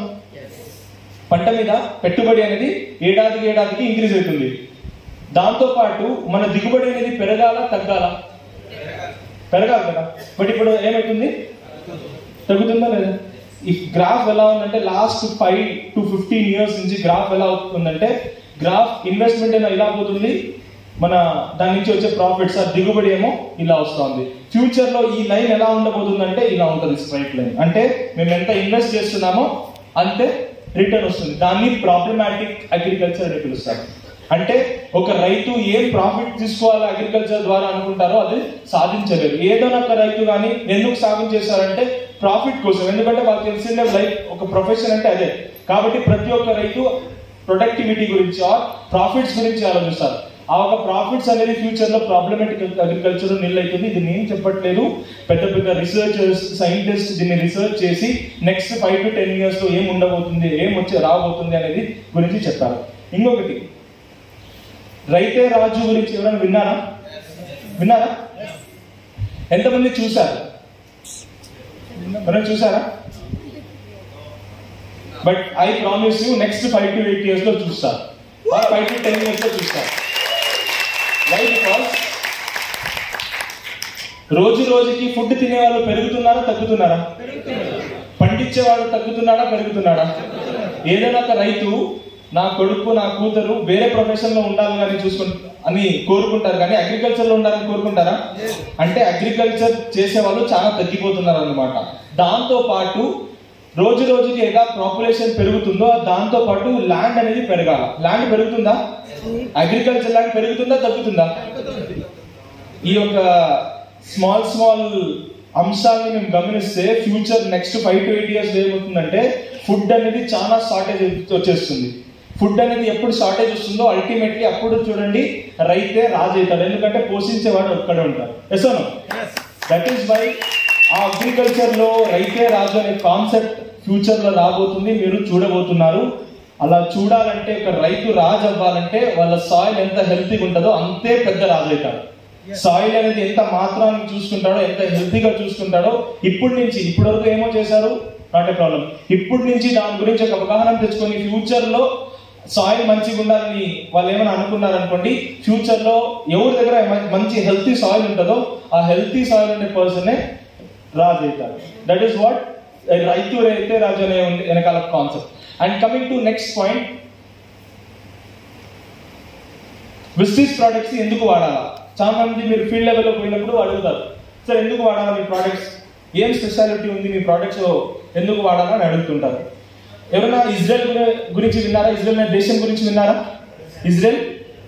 పంట మీద పెట్టుబడి అనేది ఏడాదికి ఏడాదికి ఇంక్రీజ్ అవుతుంది దాంతో పాటు మన దిగుబడి అనేది పెరగాల తగ్గాల పెరగాలి కదా బట్ ఇప్పుడు ఏమవుతుంది తగ్గుతుందా లేదా ఈ గ్రాఫ్ ఎలా ఉందంటే last five to fifteen years నుంచి గ్రాఫ్ ఎలా అవుతుందంటే గ్రాఫ్ ఇన్వెస్ట్మెంట్ అయినా ఇలా పోతుంది మన దాని నుంచి వచ్చే ప్రాఫిట్స్ ఆ దిగుబడి ఏమో ఇలా వస్తుంది ఫ్యూచర్ లో ఈ లైన్ ఎలా ఉండబోతుందంటే ఇలా ఉంటుంది స్ట్రైట్ లైన్ అంటే మేము ఎంత ఇన్వెస్ట్ చేస్తున్నామో అంతే రిటర్న్ వస్తుంది దాన్ని ప్రాబ్లమాటిక్ అగ్రికల్చర్ అని పిలుస్తారు అంటే ఒక రైతు ఏం ప్రాఫిట్ తీసుకోవాలి అగ్రికల్చర్ ద్వారా అనుకుంటారో అది సాధించలేరు ఏదైనా ఒక రైతు కానీ ఎందుకు సాధించేస్తారంటే ప్రాఫిట్ కోసం ఎందుకంటే వాళ్ళకి తెలిసిందే లైఫ్ ఒక ప్రొఫెషన్ అంటే అదే కాబట్టి ప్రతి ఒక్క రైతు ప్రొడక్టివిటీ గురించి ఆర్ ప్రాఫిట్స్ గురించి ఆలోచిస్తారు ఆ ఒక ప్రాఫిట్స్ అనేది ఫ్యూచర్ లో ప్రాబ్లమేటిక్ అగ్రికల్చర్ నిల్ అవుతుంది ఇది నేను చెప్పట్లేదు పెద్ద పెద్ద రీసెర్చర్స్ సైంటిస్ట్ దీన్ని రీసెర్చ్ చేసి next five to ten years లో ఏం ఉండబోతుంది ఏం వచ్చి రాబోతుంది అనేది గురించి చెప్పారు ఇంకొకటి రైతే రాజు గురించి ఎవరైనా విన్నారా విన్నారా ఎంతమంది చూశారు ఎవరైనా చూసారా but I promise you next five to eight years లో చూస్తారు ఫైవ్ టు టెన్ ఇయర్స్ లో చూస్తారు వై బికాస్ రోజు రోజుకి ఫుడ్ తినే వాళ్ళు పెరుగుతున్నారా తగ్గుతున్నారా పండించే వాళ్ళు తగ్గుతున్నాడా పెరుగుతున్నాడా ఏదైనా ఒక రైతు నా కొడుకు నా కూతురు వేరే ప్రొఫెషన్ లో ఉండాలి కానీ చూసుకుంటు అని కోరుకుంటారు కానీ అగ్రికల్చర్ లో ఉండాలని కోరుకుంటారా అంటే అగ్రికల్చర్ చేసే వాళ్ళు చాలా తగ్గిపోతున్నారు అన్నమాట దాంతో పాటు రోజు రోజుకి ఎలా పాపులేషన్ పెరుగుతుందో దాంతో పాటు ల్యాండ్ అనేది పెరగాల ల్యాండ్ పెరుగుతుందా అగ్రికల్చర్ ల్యాండ్ పెరుగుతుందా తగ్గుతుందా ఈ యొక్క స్మాల్ స్మాల్ అంశాలని మేము గమనిస్తే future next five to eight years ఏమవుతుందంటే ఫుడ్ అనేది చాలా షార్టేజ్ వచ్చేస్తుంది ఫుడ్ అనేది ఎప్పుడు షార్టేజ్ వస్తుందో అల్టిమేట్లీ అప్పుడు చూడండి రైతే రాజు అవుతాడు ఎందుకంటే పోషించేవాడు ఒక్కడే ఉంటాడు ఎసోను దట్ ఈస్ వై ఆ అగ్రికల్చర్ లో రైతే రాజు అనే కాన్సెప్ట్ ఫ్యూచర్ లో రాబోతుంది మీరు చూడబోతున్నారు అలా చూడాలంటే ఒక రైతు రాజు అవ్వాలంటే వాళ్ళ సాయిల్ ఎంత హెల్తీగా ఉంటుందో అంతే పెద్ద రాజు అవుతాడు సాయిల్ అనేది ఎంత మాత్రాన్ని చూసుకుంటాడో ఎంత హెల్తీగా చూసుకుంటాడో ఇప్పటి నుంచి ఇప్పటి వరకు ఏమో చేశారు నాట్ ఏ ప్రాబ్లం ఇప్పటి నుంచి దాని గురించి ఒక అవగాహన తెచ్చుకొని ఫ్యూచర్ లో సాయిల్ మంచిగా ఉండాలని వాళ్ళు ఏమైనా అనుకున్నారు అనుకోండి ఫ్యూచర్ లో ఎవరి దగ్గర మ- మంచి హెల్తీ సాయిల్ ఉంటుందో ఆ హెల్తీ సాయిల్ ఉండే పర్సనే రాజు అవుతారు దట్ ఈస్ వాట్ రైతు రైతే రాజు అనే ఉంది వెనకాల concept and coming to next point Vestige products ఎందుకు వాడాలా చాలా మంది మీరు ఫీల్డ్ లెవెల్లో పోయినప్పుడు అడుగుతారు సార్ ఎందుకు వాడాలా మీ ప్రోడక్ట్స్ ఏం స్పెషాలిటీ ఉంది మీ ప్రోడక్ట్స్ ఎందుకు వాడాలా అని అడుగుతుంటారు ఎవరైనా ఇజ్రాయెల్ గురి- గురించి విన్నారా ఇజ్రాయెల్ అనే దేశం గురించి విన్నారా Israel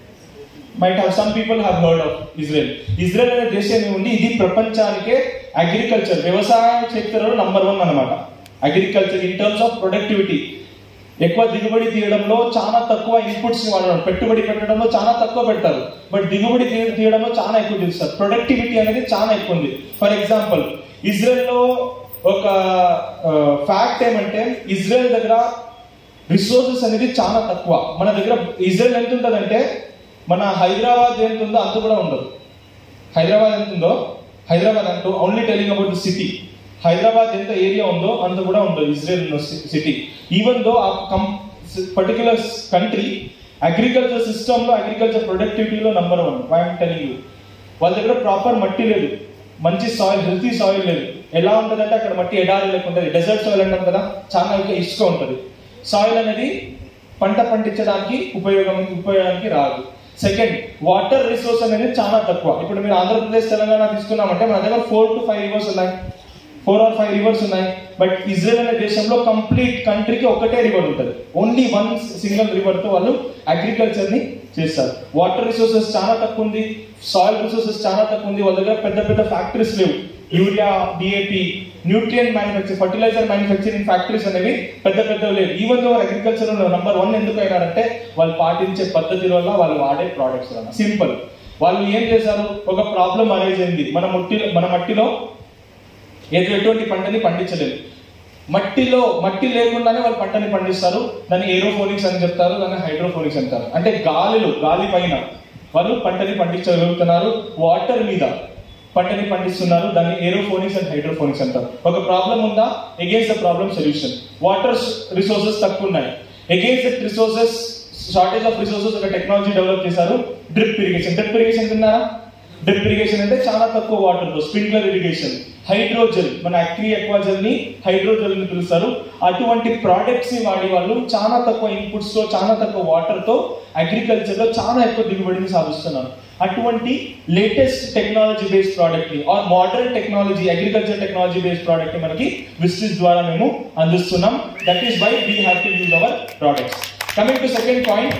might have some people have heard of Israel Israel అనే దేశం ఉంది ఇది ప్రపంచానికే అగ్రికల్చర్ వ్యవసాయ క్షేత్రంలో నంబర్ వన్ అన్నమాట agriculture in terms of productivity ఎక్కువ దిగుబడి తీయడంలో చాలా తక్కువ ఇన్పుట్స్ వాడడం పెట్టుబడి పెట్టడంలో చాలా తక్కువ పెడతారు బట్ దిగుబడి తీ- తీయడంలో చాలా ఎక్కువ తీస్తారు ప్రొడక్టివిటీ అనేది చాలా ఎక్కువ ఉంది ఫర్ ఎగ్జాంపుల్ ఇజ్రాయెల్లో ఒక ఫ్యాక్ట్ ఏమంటే ఇజ్రాయెల్ దగ్గర రిసోర్సెస్ అనేది చాలా తక్కువ మన దగ్గర ఇజ్రాయెల్ ఎంత ఉంటుందంటే మన హైదరాబాద్ ఎంత ఉందో అంత కూడా ఉండదు హైదరాబాద్ ఎంత ఉందో హైదరాబాద్ అంటూ only telling about the city Hyderabad ఎంత ఏరియా ఉందో అంత కూడా ఉండదు ఇజ్రాయెల్ సిటీ ఈవెన్ దో ఆ కం పర్టికులర్ కంట్రీ అగ్రికల్చర్ సిస్టమ్ లో అగ్రికల్చర్ ప్రొడక్టివిటీలో number one I'm telling you వాళ్ళ దగ్గర ప్రాపర్ మట్టి లేదు మంచి సాయిల్ హెల్తీ సాయిల్ లేదు ఎలా ఉంటుందంటే అక్కడ మట్టి ఎడారి లేకుంటుంది డెజర్ట్ సాయిల్ అంటాం కదా చాలా ఇంకా ఇసుక ఉంటుంది సాయిల్ అనేది పంట పండించడానికి ఉపయోగం ఉపయోగానికి రాదు సెకండ్ వాటర్ రిసోర్స్ అనేది చాలా తక్కువ ఇప్పుడు మీరు ఆంధ్రప్రదేశ్ తెలంగాణ తీసుకున్నామంటే మన దగ్గర ఫోర్ టు ఫైవ్ రివర్స్ ఉన్నాయి ఫోర్ ఆర్ ఫైవ్ రివర్స్ ఉన్నాయి బట్ ఇజ్రాయెల్ అనే దేశంలో కంప్లీట్ కంట్రీకి ఒకటే రివర్ ఉంటుంది ఓన్లీ వన్ సింగిల్ రివర్ తో వాళ్ళు అగ్రికల్చర్ ని చేస్తారు వాటర్ రిసోర్సెస్ చాలా తక్కువ ఉంది సాయిల్ రిసోర్సెస్ చాలా తక్కువ ఉంది వాళ్ళ దగ్గర పెద్ద పెద్ద ఫ్యాక్టరీస్ లేవు urea DAP nutrient manufacture fertilizer manufacturing factories అనేవి పెద్ద పెద్దవి లేవు even though agriculture number one ఎందుకు అయినారంటే వాళ్ళు పాటించే పద్ధతి వల్ల వాళ్ళు వాడే ప్రోడక్ట్స్ వల్ల సింపుల్ వాళ్ళు ఏం చేశారు ఒక ప్రాబ్లం అరైజ్ అయింది మన మట్టి మన మట్టిలో ఏదో ఎటువంటి పంటని పండించలేదు మట్టిలో మట్టి లేకుండానే వాళ్ళు పంటని పండిస్తారు దాన్ని ఏరోఫోనిక్స్ అని చెప్తారు దాన్ని హైడ్రోఫోనిక్స్ అంటారు అంటే గాలిలో గాలి పైన వాళ్ళు పంటని పండించగలుగుతున్నారు వాటర్ మీద పంటని పండిస్తున్నారు దాన్ని ఏరోఫోనిక్స్ అండ్ హైడ్రోఫోనిక్స్ అంటారు ఒక ప్రాబ్లం ఉందా against the problem solution water resources తక్కువ ఉన్నాయి against the resources shortage of resources ఒక టెక్నాలజీ డెవలప్ చేశారు డ్రిప్ ఇరిగేషన్ డ్రిప్ ఇరిగేషన్ తిన్నారా డ్రిప్ ఇరిగేషన్ అంటే చాలా తక్కువ వాటర్ తో స్ప్రింక్లర్ ఇరిగేషన్ హైడ్రోజెల్ మన అక్రి ఎక్వాజెల్ ని హైడ్రోజెల్ ని పిలుస్తారు అటువంటి ప్రోడక్ట్స్ ని వాడి వాళ్ళు చాలా తక్కువ ఇన్పుట్స్ తో చాలా తక్కువ వాటర్ తో అగ్రికల్చర్ లో చాలా ఎక్కువ దిగుబడిని సాధిస్తున్నారు అటువంటి లేటెస్ట్ టెక్నాలజీ బేస్డ్ ప్రోడక్ట్ ని or modern technology agriculture technology based product ని మనకి విస్టిస్ ద్వారా మేము అందిస్తున్నాం that is why we have to use our products coming to second point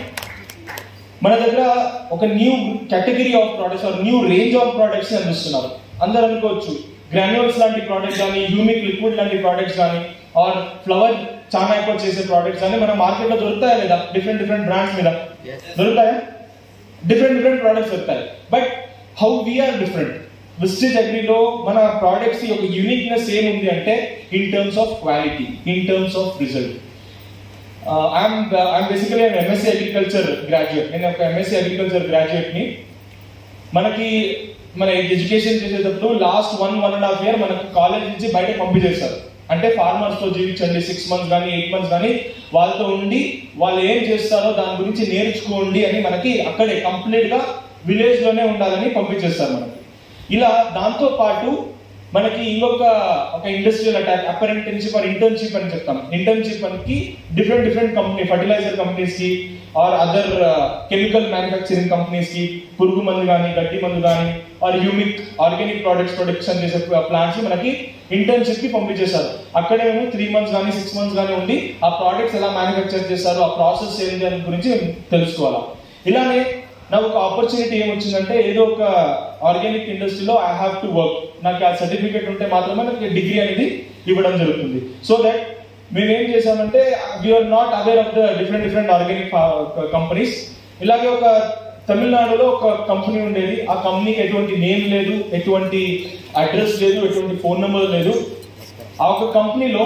మన దగ్గర ఒక new category of products or new range of products అందిస్తున్నారు అందరూ అనుకోవచ్చు గ్రాన్యూల్స్ లాంటి ప్రోడక్ట్ కానీ హ్యూమిక్ లిక్విడ్ లాంటి ప్రోడక్ట్స్ కానీ ఆర్ ఫ్లవర్ చాలా ఎక్కువ చేసే ప్రోడక్ట్స్ కానీ మన మార్కెట్ లో దొరుకుతాయా లేదా డిఫరెంట్ డిఫరెంట్ బ్రాండ్స్ మీద దొరుకుతాయా డిఫరెంట్ డిఫరెంట్ ప్రోడక్ట్స్ దొరుకుతాయి but how we're different Vestige అగ్రీలో మన ప్రోడక్ట్స్ యొక్క యూనిక్నెస్ ఏముంది అంటే in terms of quality in terms of result I'm I'm basically MSc agriculture graduate నేను ఒక ఎంఎస్సీ అగ్రికల్చర్ గ్రాడ్యుయేట్ ని మనకి మన ఎడ్యుకేషన్ చేసేటప్పుడు last one one and half year మనకు కాలేజ్ నుంచి బయట పంపించేస్తారు అంటే ఫార్మర్స్ తో జీవించండి సిక్స్ మంత్స్ కానీ ఎయిట్ మంత్స్ కానీ వాళ్ళతో ఉండి వాళ్ళు ఏం చేస్తారో దాని గురించి నేర్చుకోండి అని మనకి అక్కడే కంప్లీట్ గా విలేజ్ లోనే ఉండాలని పంపించేస్తారు మనకి ఇలా దాంతో పాటు మనకి ఇంకొక ఒక industrial attach apprenticeship or internship అని చెప్తాం ఇంటర్న్షిప్ మనకి different different company fertilizer companies కి or other chemical manufacturing companies కి పురుగు మందు కానీ గడ్డి మందు కానీ or humic organic products production చేసే ప్లాంట్స్ మనకి ఇంటర్న్షిప్ కి పంపించేశారు అక్కడే మేము త్రీ మంత్స్ కానీ సిక్స్ మంత్స్ కానీ ఉండి ఆ ప్రోడక్ట్స్ ఎలా మ్యానుఫ్యాక్చర్ చేస్తారు ఆ ప్రాసెస్ ఏంటి అని గురించి మేము తెలుసుకోవాలా ఇలానే నాకు ఒక ఆపర్చునిటీ ఏమొచ్చిందంటే ఏదో ఒక ఆర్గానిక్ ఇండస్ట్రీలో ఐ హ్యావ్ టు వర్క్ నాకు ఆ సర్టిఫికేట్ ఉంటే మాత్రమే నాకు డిగ్రీ అనేది ఇవ్వడం జరుగుతుంది సో దట్ మేము ఏం చేసామంటే we're not aware of the different different organic companies ఇలాగే ఒక తమిళనాడులో ఒక కంపెనీ ఉండేది ఆ కంపెనీకి ఎటువంటి నేమ్ లేదు ఎటువంటి అడ్రస్ లేదు ఎటువంటి ఫోన్ నెంబర్ లేదు ఆ ఒక కంపెనీలో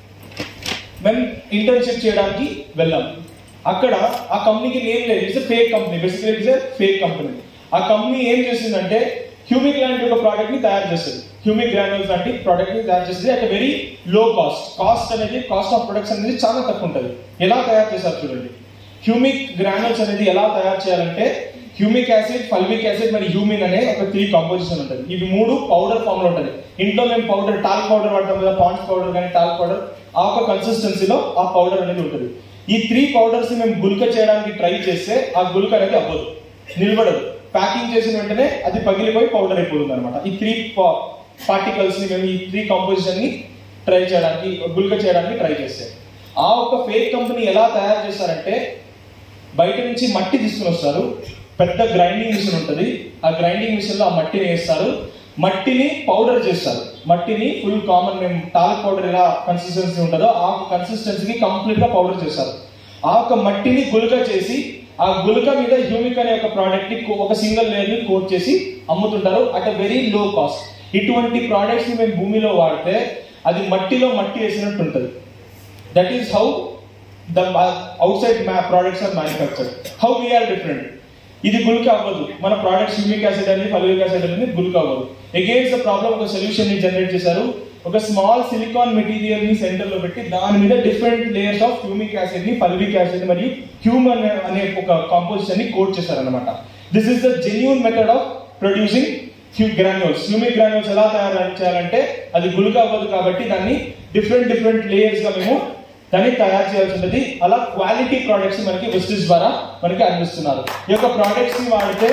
మేము ఇంటర్న్షిప్ చేయడానికి వెళ్ళాం అక్కడ ఆ కంపెనీకి నేమ్ లేదు it's fake company basically it's fake company ఆ కంపెనీ ఏం చేసిందంటే హ్యూమిక్ లాంటి ఒక ప్రోడక్ట్ ని తయారు చేస్తుంది హ్యూమిక్ గ్రాన్యూల్స్ లాంటి ప్రోడక్ట్ ని తయారు చేస్తుంది at very low cost cost అనేది కాస్ట్ ఆఫ్ ప్రొడక్షన్ అనేది చాలా తక్కువ ఉంటుంది ఎలా తయారు చేస్తారు చూడండి హ్యూమిక్ గ్రాన్యూల్స్ అనేది ఎలా తయారు చేయాలంటే హ్యూమిక్ యాసిడ్ ఫల్విక్ యాసిడ్ మరియు హ్యూమిన్ అనే ఒక త్రీ కాంపోజిషన్ ఉంటుంది ఇవి మూడు పౌడర్ ఫామ్ లో ఉంటుంది ఇంట్లో మేము పౌడర్ టాల్క్ పౌడర్ వాడతాం కదా పాండ్స్ పౌడర్ కానీ టాల్క్ పౌడర్ ఆ ఒక కన్సిస్టెన్సీలో ఆ పౌడర్ అనేది ఉంటుంది ఈ త్రీ పౌడర్స్ మేము గుల్క చేయడానికి ట్రై చేస్తే ఆ గుల్క అనేది అవ్వదు నిలబడదు ప్యాకింగ్ చేసిన వెంటనే అది పగిలిపోయి పౌడర్ అయిపోతుంది అనమాట ఈ త్రీ పార్టికల్స్ ని మేము ఈ త్రీ కాంపోజిషన్ ని ట్రై చేయడానికి గుల్క చేయడానికి ట్రై చేస్తే ఆ ఒక ఫేక్ కంపెనీ ఎలా తయారు చేస్తారంటే బయట నుంచి మట్టి తీసుకుని వస్తారు పెద్ద గ్రైండింగ్ మిషన్ ఉంటుంది ఆ గ్రైండింగ్ మిషన్ లో ఆ మట్టిని వేస్తారు మట్టిని పౌడర్ చేస్తారు మట్టిని ఫుల్ కామన్ మేము టాల్క్ పౌడర్ ఎలా కన్సిస్టెన్సీ ఉంటుందో ఆ కన్సిస్టెన్సీకి కంప్లీట్ గా పౌడర్ చేస్తారు ఆ ఒక మట్టిని గులక చేసి ఆ గులక మీద హ్యూమిక్ అనే ఒక ప్రోడక్ట్ ని కో- ఒక సింగిల్ లేయర్ ని కోట్ చేసి అమ్ముతుంటారు at a very low cost ఇటువంటి ప్రోడక్ట్స్ ని మేము భూమిలో వాడితే అది మట్టిలో మట్టి వేసినట్టు ఉంటుంది that is how the outside products are manufactured how we're different ఇది గుల్క అవ్వదు మన ప్రోడక్ట్స్ హ్యూమిక్ యాసిడ్ అనేది ఫలిక్ యాసిడ్ అనేది గుల్క అవ్వదు అగేన్స్ ద ప్రాబ్లం ఒక సొల్యూషన్ ని జనరేట్ చేశారు ఒక స్మాల్ సిలికాన్ మెటీరియల్ ని సెంటర్ లో పెట్టి దాని మీద different layers of humic acid ని ఫల్విక్ యాసిడ్ మరియు హ్యూమన్ అనే ఒక కాంపోజిషన్ ని కోట్ చేశారనమాట this is the genuine method of producing హ్యూ గ్రాన్యూల్స్ హ్యూమిక్ గ్రాన్యూల్స్ ఎలా తయారు చేయాలంటే అది గుల్క అవ్వదు కాబట్టి దాన్ని డిఫరెంట్ డిఫరెంట్ లేయర్స్ గా మేము దాన్ని తయారు చేయాల్సి ఉంటుంది అలా క్వాలిటీ ప్రోడక్ట్స్ మనకి వెస్టిజ్ ద్వారా మనకి అందిస్తున్నారు ఈ యొక్క ప్రోడక్ట్స్ ని వాడితే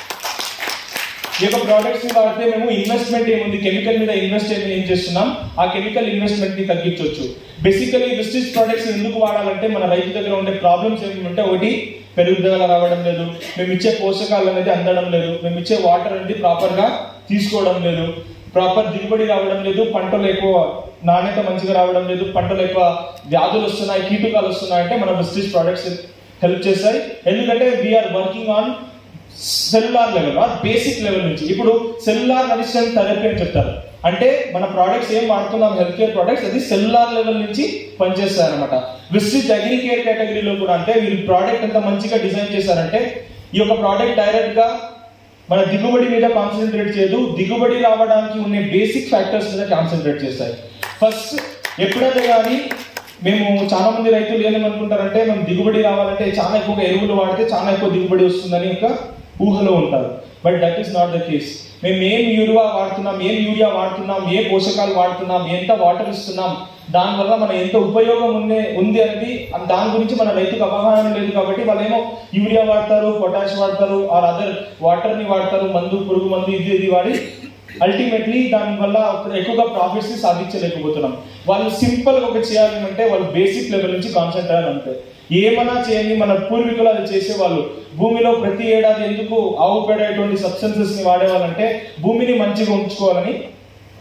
ఈ యొక్క ప్రోడక్ట్స్ ని వాడితే మేము ఇన్వెస్ట్మెంట్ ఏముంది కెమికల్ మీద ఇన్వెస్ట్ ఏం చేస్తున్నాం ఆ కెమికల్ ఇన్వెస్ట్మెంట్ ని తగ్గించవచ్చు బేసికలీ వెస్టిజ్ ప్రోడక్ట్స్ ఎందుకు వాడాలంటే మన రైతు దగ్గర ఉండే ప్రాబ్లమ్స్ ఏమంటే ఒకటి పెరుగుదల రావడం లేదు మేము ఇచ్చే పోషకాలు అనేది అందడం లేదు మేము ఇచ్చే వాటర్ అనేది ప్రాపర్ గా తీసుకోవడం లేదు ప్రాపర్ దిగుబడి రావడం లేదు పంటలు ఎక్కువ నాణ్యత మంచిగా రావడం లేదు పంటలు ఎక్కువ వ్యాధులు వస్తున్నాయి కీటకాలు వస్తున్నాయి అంటే మన వెస్టిజ్ ప్రోడక్ట్స్ హెల్ప్ చేస్తాయి ఎందుకంటే we're working on cellular level or basic level నుంచి ఇప్పుడు సెల్యులార్ మెడిసిన్ థెరపీ అని చెప్తారు అంటే మన ప్రోడక్ట్స్ ఏం వాడుతున్నాం హెల్త్ కేర్ ప్రోడక్ట్స్ అది సెల్యులార్ లెవెల్ నుంచి పనిచేస్తాయి అనమాట విస్టిజ్ అగ్రి కేర్ కేటగిరీలో కూడా అంటే వీళ్ళు ప్రోడక్ట్ ఎంత మంచిగా డిజైన్ చేశారంటే ఈ యొక్క ప్రోడక్ట్ డైరెక్ట్ గా మన దిగుబడి మీద కాన్సన్ట్రేట్ చేయదు దిగుబడి రావడానికి ఉండే బేసిక్ ఫ్యాక్టర్స్ మీద కాన్సన్ట్రేట్ చేస్తాయి ఫస్ట్ ఎప్పుడైతే కానీ మేము చాలా మంది రైతులు ఏమనుకుంటారంటే మేము దిగుబడి రావాలంటే చాలా ఎక్కువగా ఎరువులు వాడితే చాలా ఎక్కువ దిగుబడి వస్తుందని ఒక ఊహలో ఉంటారు but that is not the case మేము ఏం యూరియా వాడుతున్నాం ఏం యూరియా వాడుతున్నాం ఏ పోషకాలు వాడుతున్నాం ఎంత వాటర్ ఇస్తున్నాం దానివల్ల మన ఎంత ఉపయోగం ఉంది ఉంది అనేది దాని గురించి మన రైతుకు అవగాహన లేదు కాబట్టి వాళ్ళు ఏమో యూరియా వాడతారు పొటాష్ వాడతారు ఆర్ అదర్ వాటర్ ని వాడతారు మందు పురుగు మందు ఇది ఇది వాడి అల్టిమేట్లీ దాని వల్ల ఎక్కువగా ప్రాఫిట్స్ ని సాధించలేకపోతున్నాం వాళ్ళు సింపుల్ గా ఒకటి చేయాలి అంటే వాళ్ళు బేసిక్ లెవెల్ నుంచి కాన్సన్ట్రేట్ అంతే ఏమన్నా చేయండి మన పూర్వీకులు అది చేసేవాళ్ళు భూమిలో ప్రతి ఏడాది ఎందుకు ఆవు పేడ ఇటువంటి సబ్స్టెన్సెస్ ని వాడేవాళ్ళంటే భూమిని మంచిగా ఉంచుకోవాలని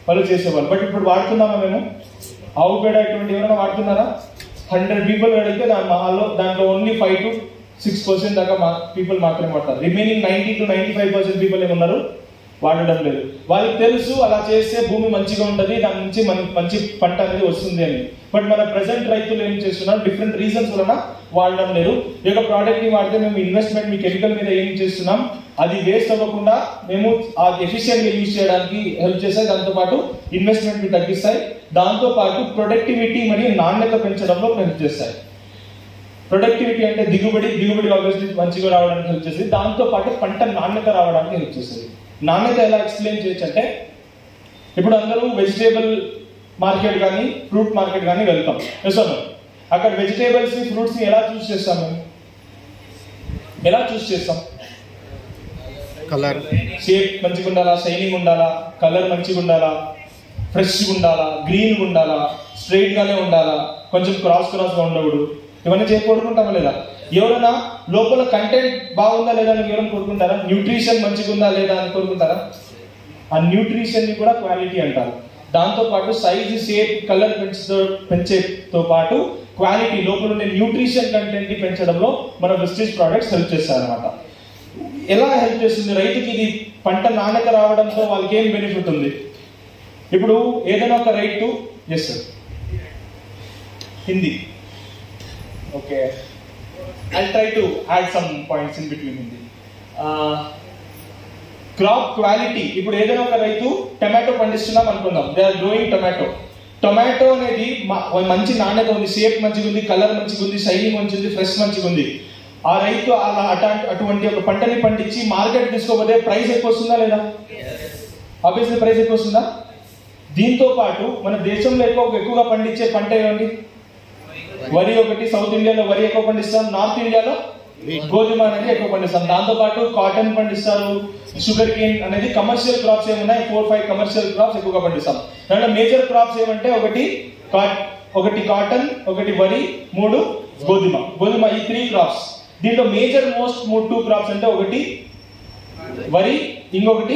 వాళ్ళు చేసేవాళ్ళు బట్ ఇప్పుడు వాడుతున్నామా మేము ఆవు పేడ ఇటువంటి ఎవరైనా వాడుతున్నారా హండ్రెడ్ పీపుల్ అడిగితే దాని మహాల్లో దాంట్లో only five to six percent దాకా మా పీపుల్ మాత్రమే వాడతారు remaining ninety to ninety five percent people ఏమన్నారు వాడడం లేదు వాళ్ళకి తెలుసు అలా చేస్తే భూమి మంచిగా ఉంటది దాని నుంచి మన మంచి పంట అనేది వస్తుంది అని బట్ మన ప్రజెంట్ రైతులు ఏం చేస్తున్నారు డిఫరెంట్ రీజన్స్ వలన వాడడం లేదు ఈ యొక్క ప్రోడక్ట్ ని వాడితే మేము ఇన్వెస్ట్మెంట్ మీ కెమికల్ మీద ఏం చేస్తున్నాం అది వేస్ట్ అవ్వకుండా మేము ఆ ఎఫిషియెంట్ గా యూజ్ చేయడానికి హెల్ప్ చేస్తాయి దాంతో పాటు ఇన్వెస్ట్మెంట్ ని తగ్గిస్తాయి దాంతో పాటు ప్రొడక్టివిటీ మరియు నాణ్యత పెంచడంలో హెల్ప్ చేస్తాయి ప్రొడక్టివిటీ అంటే దిగుబడి దిగుబడి ఆబ్వియస్లీ మంచిగా రావడానికి హెల్ప్ చేస్తుంది దాంతో పాటు పంట నాణ్యత రావడానికి హెల్ప్ చేస్తుంది నాణ్యత ఎలా ఎక్స్ప్లెయిన్ చేయొచ్చు అంటే ఇప్పుడు అందరూ వెజిటేబుల్ మార్కెట్ కానీ ఫ్రూట్ మార్కెట్ కానీ వెళ్తాం నిజమే అక్కడ వెజిటేబుల్స్ ని ఫ్రూట్స్ ని ఎలా చూస్ చేస్తాం మేము ఎలా చూస్ చేస్తాం కలర్ షేప్ మంచిగా ఉండాలా షైనింగ్ ఉండాలా కలర్ మంచిగా ఉండాలా ఫ్రెష్గా ఉండాలా గ్రీన్ ఉండాలా స్ట్రైట్ గానే ఉండాలా కొంచెం క్రాస్ క్రాస్ గా ఉండకూడదు ఇవన్నీ చేసి కోరుకుంటామా లేదా ఎవరైనా లోపల కంటెంట్ బాగుందా లేదా అని ఎవరైనా కోరుకుంటారా న్యూట్రిషన్ మంచిగా ఉందా లేదా అని కోరుకుంటారా ఆ న్యూట్రిషన్ ని కూడా క్వాలిటీ అంటారు దాంతో పాటు సైజ్ షేప్ కలర్ పెంచుతో పెంచేతో పాటు క్వాలిటీ లోపల ఉండే న్యూట్రిషన్ కంటెంట్ ని పెంచడంలో మన వెస్టేజ్ ప్రోడక్ట్స్ హెల్ప్ చేస్తారన్నమాట ఎలా హెల్ప్ చేస్తుంది రైతుకి ఇది పంట నాణ్యత రావడంతో వాళ్ళకి ఏం బెనిఫిట్ ఉంది ఇప్పుడు ఏదైనా ఒక రైతు yes sir Hindi okay I try to add some points in between Hindi crop quality ఇప్పుడు ఏదైనా ఒక రైతు టమాటో పండిస్తున్నాం అనుకుందాం they are growing tomato tomato అనేది మ- మంచి నాణ్యత ఉంది షేప్ మంచిగా ఉంది కలర్ మంచిగా ఉంది షైనింగ్ మంచిగా ఉంది ఫ్రెష్ మంచిగా ఉంది ఆ రైతు అలా అటాంటి అటువంటి ఒక పంటని పండించి మార్కెట్ తీసుకోకపోతే ప్రైస్ ఎక్కువ వస్తుందా లేదా ఆబ్వియస్లీ ప్రైస్ ఎక్కువ వస్తుందా దీంతో పాటు మన దేశంలో ఎక్కువ ఎక్కువగా పండించే పంట ఏమండి వరి ఒకటి సౌత్ ఇండియాలో వరి ఎక్కువ పండిస్తాం నార్త్ ఇండియాలో గోధుమ అనేది ఎక్కువ పండిస్తాం దాంతో పాటు కాటన్ పండిస్తారు షుగర్ కేన్ అనేది కమర్షియల్ క్రాప్స్ ఏమున్నాయి ఫోర్ ఫైవ్ కమర్షియల్ క్రాప్స్ ఎక్కువగా పండిస్తాం దాంట్లో మేజర్ క్రాప్స్ ఏమంటే ఒకటి కా- ఒకటి కాటన్ ఒకటి వరి మూడు గోధుమ గోధుమ ఈ త్రీ క్రాప్స్ దీంట్లో మేజర్ మోస్ట్ మూడు టూ క్రాప్స్ అంటే ఒకటి వరి ఇంకొకటి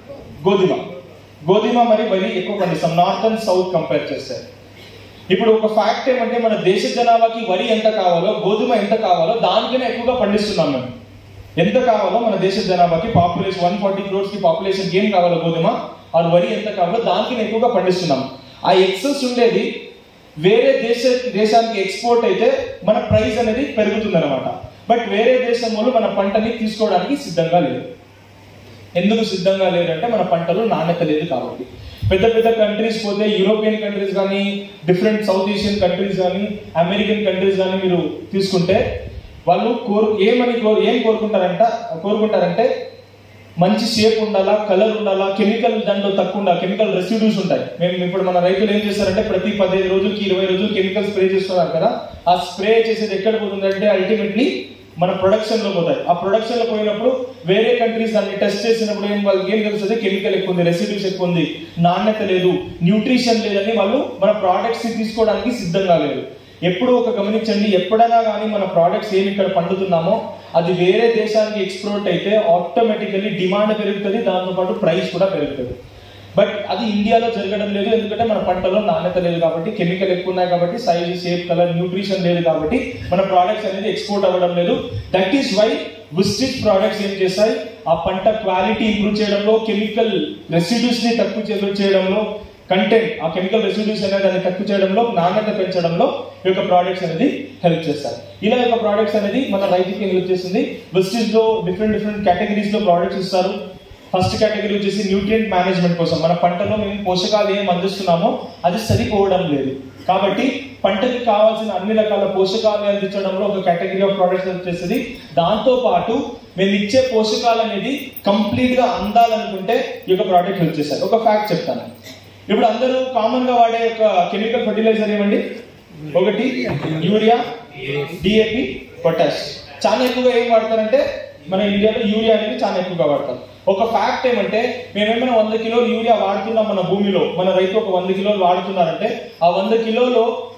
గోధుమ గోధుమ మరి వరి ఎక్కువ పండిస్తాం నార్త్ అండ్ సౌత్ కంపేర్ చేస్తే ఇప్పుడు ఒక ఫ్యాక్ట్ ఏమంటే మన దేశ జనాభాకి వరి ఎంత కావాలో గోధుమ ఎంత కావాలో దానికనే ఎక్కువగా పండిస్తున్నాం మేము ఎంత కావాలో మన దేశ జనాభాకి పాపులేషన్ వన్ ఫార్టీ క్రోర్స్ కి పాపులేషన్ ఏం కావాలో గోధుమ ఆ వరి ఎంత కావాలో దానికి ఎక్కువగా పండిస్తున్నాం ఆ ఎక్సెస్ ఉండేది వేరే దేశ దేశానికి ఎక్స్పోర్ట్ అయితే మన ప్రైస్ అనేది పెరుగుతుంది అనమాట బట్ వేరే దేశం వాళ్ళు మన పంటని తీసుకోవడానికి సిద్ధంగా లేదు ఎందుకు సిద్ధంగా లేదంటే మన పంటలు నాణ్యత లేదు కాబట్టి పెద్ద పెద్ద కంట్రీస్ పోతే యూరోపియన్ కంట్రీస్ కానీ డిఫరెంట్ సౌత్ ఏషియన్ కంట్రీస్ కానీ అమెరికన్ కంట్రీస్ కానీ మీరు తీసుకుంటే వాళ్ళు కోరు ఏమని కోరు ఏం కోరుకుంటారంట కోరుకుంటారంటే మంచి షేప్ ఉండాలా కలర్ ఉండాలా కెమికల్ దాంట్లో తక్కువ ఉండాలి కెమికల్ రెసిడ్యూస్ ఉంటాయి మేము ఇప్పుడు మన రైతులు ఏం చేస్తారంటే ప్రతి పదిహేను రోజులకి ఇరవై రోజులు కెమికల్ స్ప్రే చేస్తున్నారు కదా ఆ స్ప్రే చేసేది ఎక్కడ పోతుందంటే అల్టిమేట్లీ మన ప్రొడక్షన్ లో పోతాయి ఆ ప్రొడక్షన్ లో పోయినప్పుడు వేరే కంట్రీస్ దాన్ని టెస్ట్ చేసినప్పుడు ఏం వాళ్ళకి ఏం తెలుస్తుంది కెమికల్ ఎక్కువ ఉంది రెసిడ్యూస్ ఎక్కువ ఉంది నాణ్యత లేదు న్యూట్రిషన్ లేదని వాళ్ళు మన ప్రోడక్ట్స్ ని తీసుకోవడానికి సిద్ధంగా లేరు ఎప్పుడు ఒక గమనించండి ఎప్పుడైనా కానీ మన ప్రోడక్ట్స్ ఏమి ఇక్కడ పండుతున్నామో అది వేరే దేశానికి ఎక్స్పోర్ట్ అయితే ఆటోమేటికల్లీ డిమాండ్ పెరుగుతుంది దాంతో పాటు ప్రైస్ కూడా పెరుగుతుంది బట్ అది ఇండియాలో జరగడం లేదు ఎందుకంటే మన పంటలో నాణ్యత లేదు కాబట్టి కెమికల్ ఎక్కువ ఉన్నాయి కాబట్టి సైజ్ షేప్ కలర్ న్యూట్రిషన్ లేదు కాబట్టి మన ప్రోడక్ట్స్ అనేది ఎక్స్పోర్ట్ అవ్వడం లేదు that is why Vestige products ఏం చేస్తాయి ఆ పంట క్వాలిటీ ఇంప్రూవ్ చేయడంలో కెమికల్ రెసిడ్యూస్ ని తక్కువ చే- చేయడంలో కంటెంట్ ఆ కెమికల్ రెసిడ్యూస్ అనేది దాన్ని తక్కువ చేయడంలో నాణ్యత పెంచడంలో ఈ యొక్క ప్రోడక్ట్స్ అనేది హెల్ప్ చేస్తారు ఇలా యొక్క ప్రోడక్ట్స్ అనేది మన రైతుకి హెల్ప్ చేస్తుంది వెస్టిజ్ లో డిఫరెంట్ డిఫరెంట్ కేటగిరీస్ లో ప్రోడక్ట్స్ ఇస్తారు ఫస్ట్ కేటగిరీ వచ్చేసి న్యూట్రియంట్ మేనేజ్మెంట్ కోసం మన పంటలో మేము పోషకాలు ఏం అందిస్తున్నామో అది సరిపోవడం లేదు కాబట్టి పంటకి కావాల్సిన అన్ని రకాల పోషకాలు అందించడంలో ఒక కేటగిరీ ఆఫ్ ప్రోడక్ట్స్ వచ్చేసింది దాంతో పాటు మేము ఇచ్చే పోషకాలు అనేది కంప్లీట్ గా అందాలనుకుంటే ఈ యొక్క ప్రోడక్ట్ హెల్ప్ చేశారు ఒక ఫ్యాక్ట్ చెప్తాను ఇప్పుడు అందరూ కామన్ గా వాడే ఒక కెమికల్ ఫర్టిలైజర్ ఏమండి ఒకటి యూరియా డిఏపి పొటాష్ చాలా ఎక్కువగా ఏం వాడతారంటే మన ఇండియాలో యూరియా అనేది చాలా ఎక్కువగా వాడతారు ఒక ఫ్యాక్ట్ ఏమంటే మేమేమైనా వంద కిలోలు యూరియా వాడుతున్నాం మన భూమిలో మన రైతు ఒక వంద కిలోలు వాడుతున్నారంటే ఆ వంద కిలోలో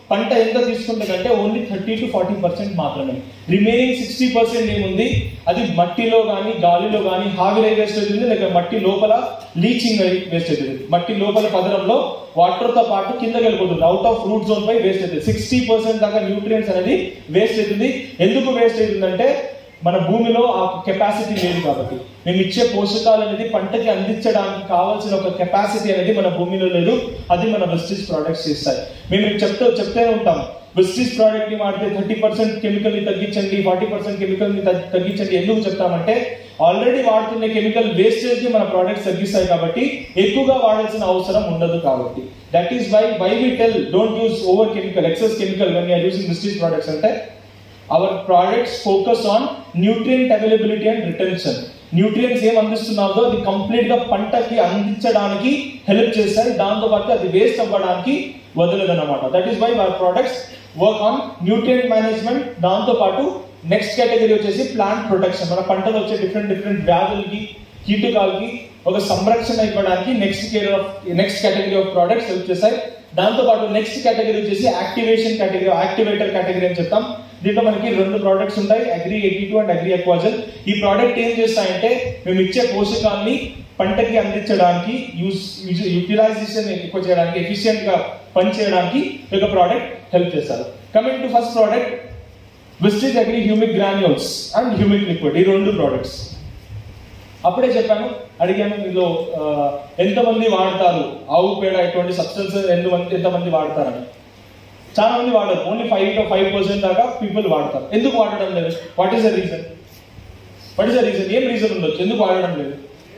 పంట ఎంత తీసుకుంటుందంటే only thirty to forty percent మాత్రమే రిమైనింగ్ సిక్స్టీ పర్సెంట్ ఏముంది అది మట్టిలో కానీ గాలిలో కానీ హావిలై వేస్ట్ అవుతుంది లేక మట్టి లోపల లీచింగ్ వేస్ట్ అవుతుంది మట్టి లోపల పదరంలో వాటర్ తో పాటు కిందకి వెళ్ళిపోతుంది అవుట్ ఆఫ్ రూట్ జోన్ పై వేస్ట్ అవుతుంది సిక్స్టీ పర్సెంట్ దాకా న్యూట్రియన్స్ అనేది వేస్ట్ అవుతుంది ఎందుకు వేస్ట్ అవుతుందంటే మన భూమిలో ఆ కెపాసిటీ లేదు కాబట్టి మేము ఇచ్చే పోషకాలు అనేది పంటకి అందించడానికి కావాల్సిన ఒక కెపాసిటీ అనేది మన భూమిలో లేదు అది మన వెస్టిస్ ప్రోడక్ట్స్ చేస్తాయి మేము చెప్తూ చెప్తూనే ఉంటాం వెస్టిస్ ప్రోడక్ట్ ని వాడితే థర్టీ పర్సెంట్ కెమికల్ ని తగ్గించండి ఫార్టీ పర్సెంట్ కెమికల్ ని తగ్గి- తగ్గించండి ఎందుకు చెప్తామంటే ఆల్రెడీ వాడుతున్న కెమికల్ వేస్టేజ్ ని మన ప్రోడక్ట్స్ తగ్గిస్తాయి కాబట్టి ఎక్కువగా వాడాల్సిన అవసరం ఉండదు కాబట్టి that is why why we tell don't use over chemical excess chemical when you're using Vestige products అంటే our products focus on nutrient availability and retention nutrients ఏం అందిస్తున్నారో అది కంప్లీట్ గా పంటకి అందించడానికి హెల్ప్ చేస్తాయి దాంతో పాటు అది వేస్ట్ అవ్వడానికి వదలదన్నమాట that is why our products work on nutrient management దాంతో పాటు నెక్స్ట్ కేటగిరీ వచ్చేసి ప్లాంట్ ప్రొటెక్షన్ మన పంటలో వచ్చే డిఫరెంట్ డిఫరెంట్ వ్యాధులకి కీటకాలకి ఒక సంరక్షణ ఇవ్వడానికి next care of next category of products help చేస్తాయి దాంతో పాటు నెక్స్ట్ కేటగిరీ వచ్చేసి యాక్టివేషన్ కేటగిరీ యాక్టివేటర్ కేటగిరీ అని చెప్తాం దీంట్లో మనకి రెండు ప్రోడక్ట్స్ ఉంటాయి Agri eighty two and Agri Aquasol ఈ ప్రోడక్ట్ ఏం చేస్తాయంటే మేము ఇచ్చే పోషకాన్ని పంటకి అందించడానికి యూజ్ యూటిలైజేషన్ ఎక్కువ చేయడానికి ఎఫిషియెంట్ గా పనిచేయడానికి ఈ యొక్క ప్రోడక్ట్ హెల్ప్ చేస్తారు coming to first product Vestige Agri humic granules and humic liquid ఈ రెండు ప్రోడక్ట్స్ అప్పుడే చెప్పాను అడిగాను మీలో ఆ, ఎంతమంది వాడతారు ఆవు పేడ ఇటువంటి సబ్స్టెన్స్ ఎంతమంది ఎంతమంది వాడతారని చాలా మంది వాడరు only five to five percent దాకా పీపుల్ వాడతారు ఎందుకు వాడడం లేదు what is the reason what is the reason ఏం రీజన్ ఉండొచ్చు ఎందుకు వాడడం లేదు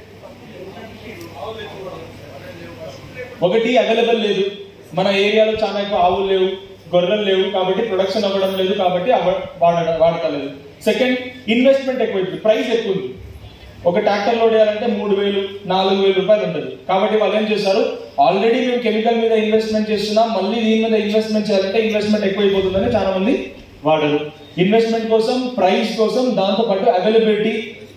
ఒకటి అవైలబుల్ లేదు మన ఏరియాలో చాలా ఎక్కువ ఆవులు లేవు గొర్రెలు లేవు కాబట్టి ప్రొడక్షన్ అవ్వడం లేదు కాబట్టి అవ- వాడ వాడతలేదు సెకండ్ ఇన్వెస్ట్మెంట్ ఎక్కువ ప్రైస్ ఎక్కువ ఉంది ఒక ట్రాక్టర్ లోడ్ చేయాలంటే మూడు వేలు నాలుగు వేలు రూపాయలు ఉంటుంది కాబట్టి వాళ్ళు ఏం చేశారు ఆల్రెడీ మేము కెమికల్ మీద ఇన్వెస్ట్మెంట్ చేస్తున్నాం మళ్ళీ దీని మీద ఇన్వెస్ట్మెంట్ చేయాలంటే ఇన్వెస్ట్మెంట్ ఎక్కువైపోతుందని చాలా మంది వాడరు ఇన్వెస్ట్మెంట్ కోసం ప్రైస్ కోసం దాంతో పాటు అవైలబిలిటీ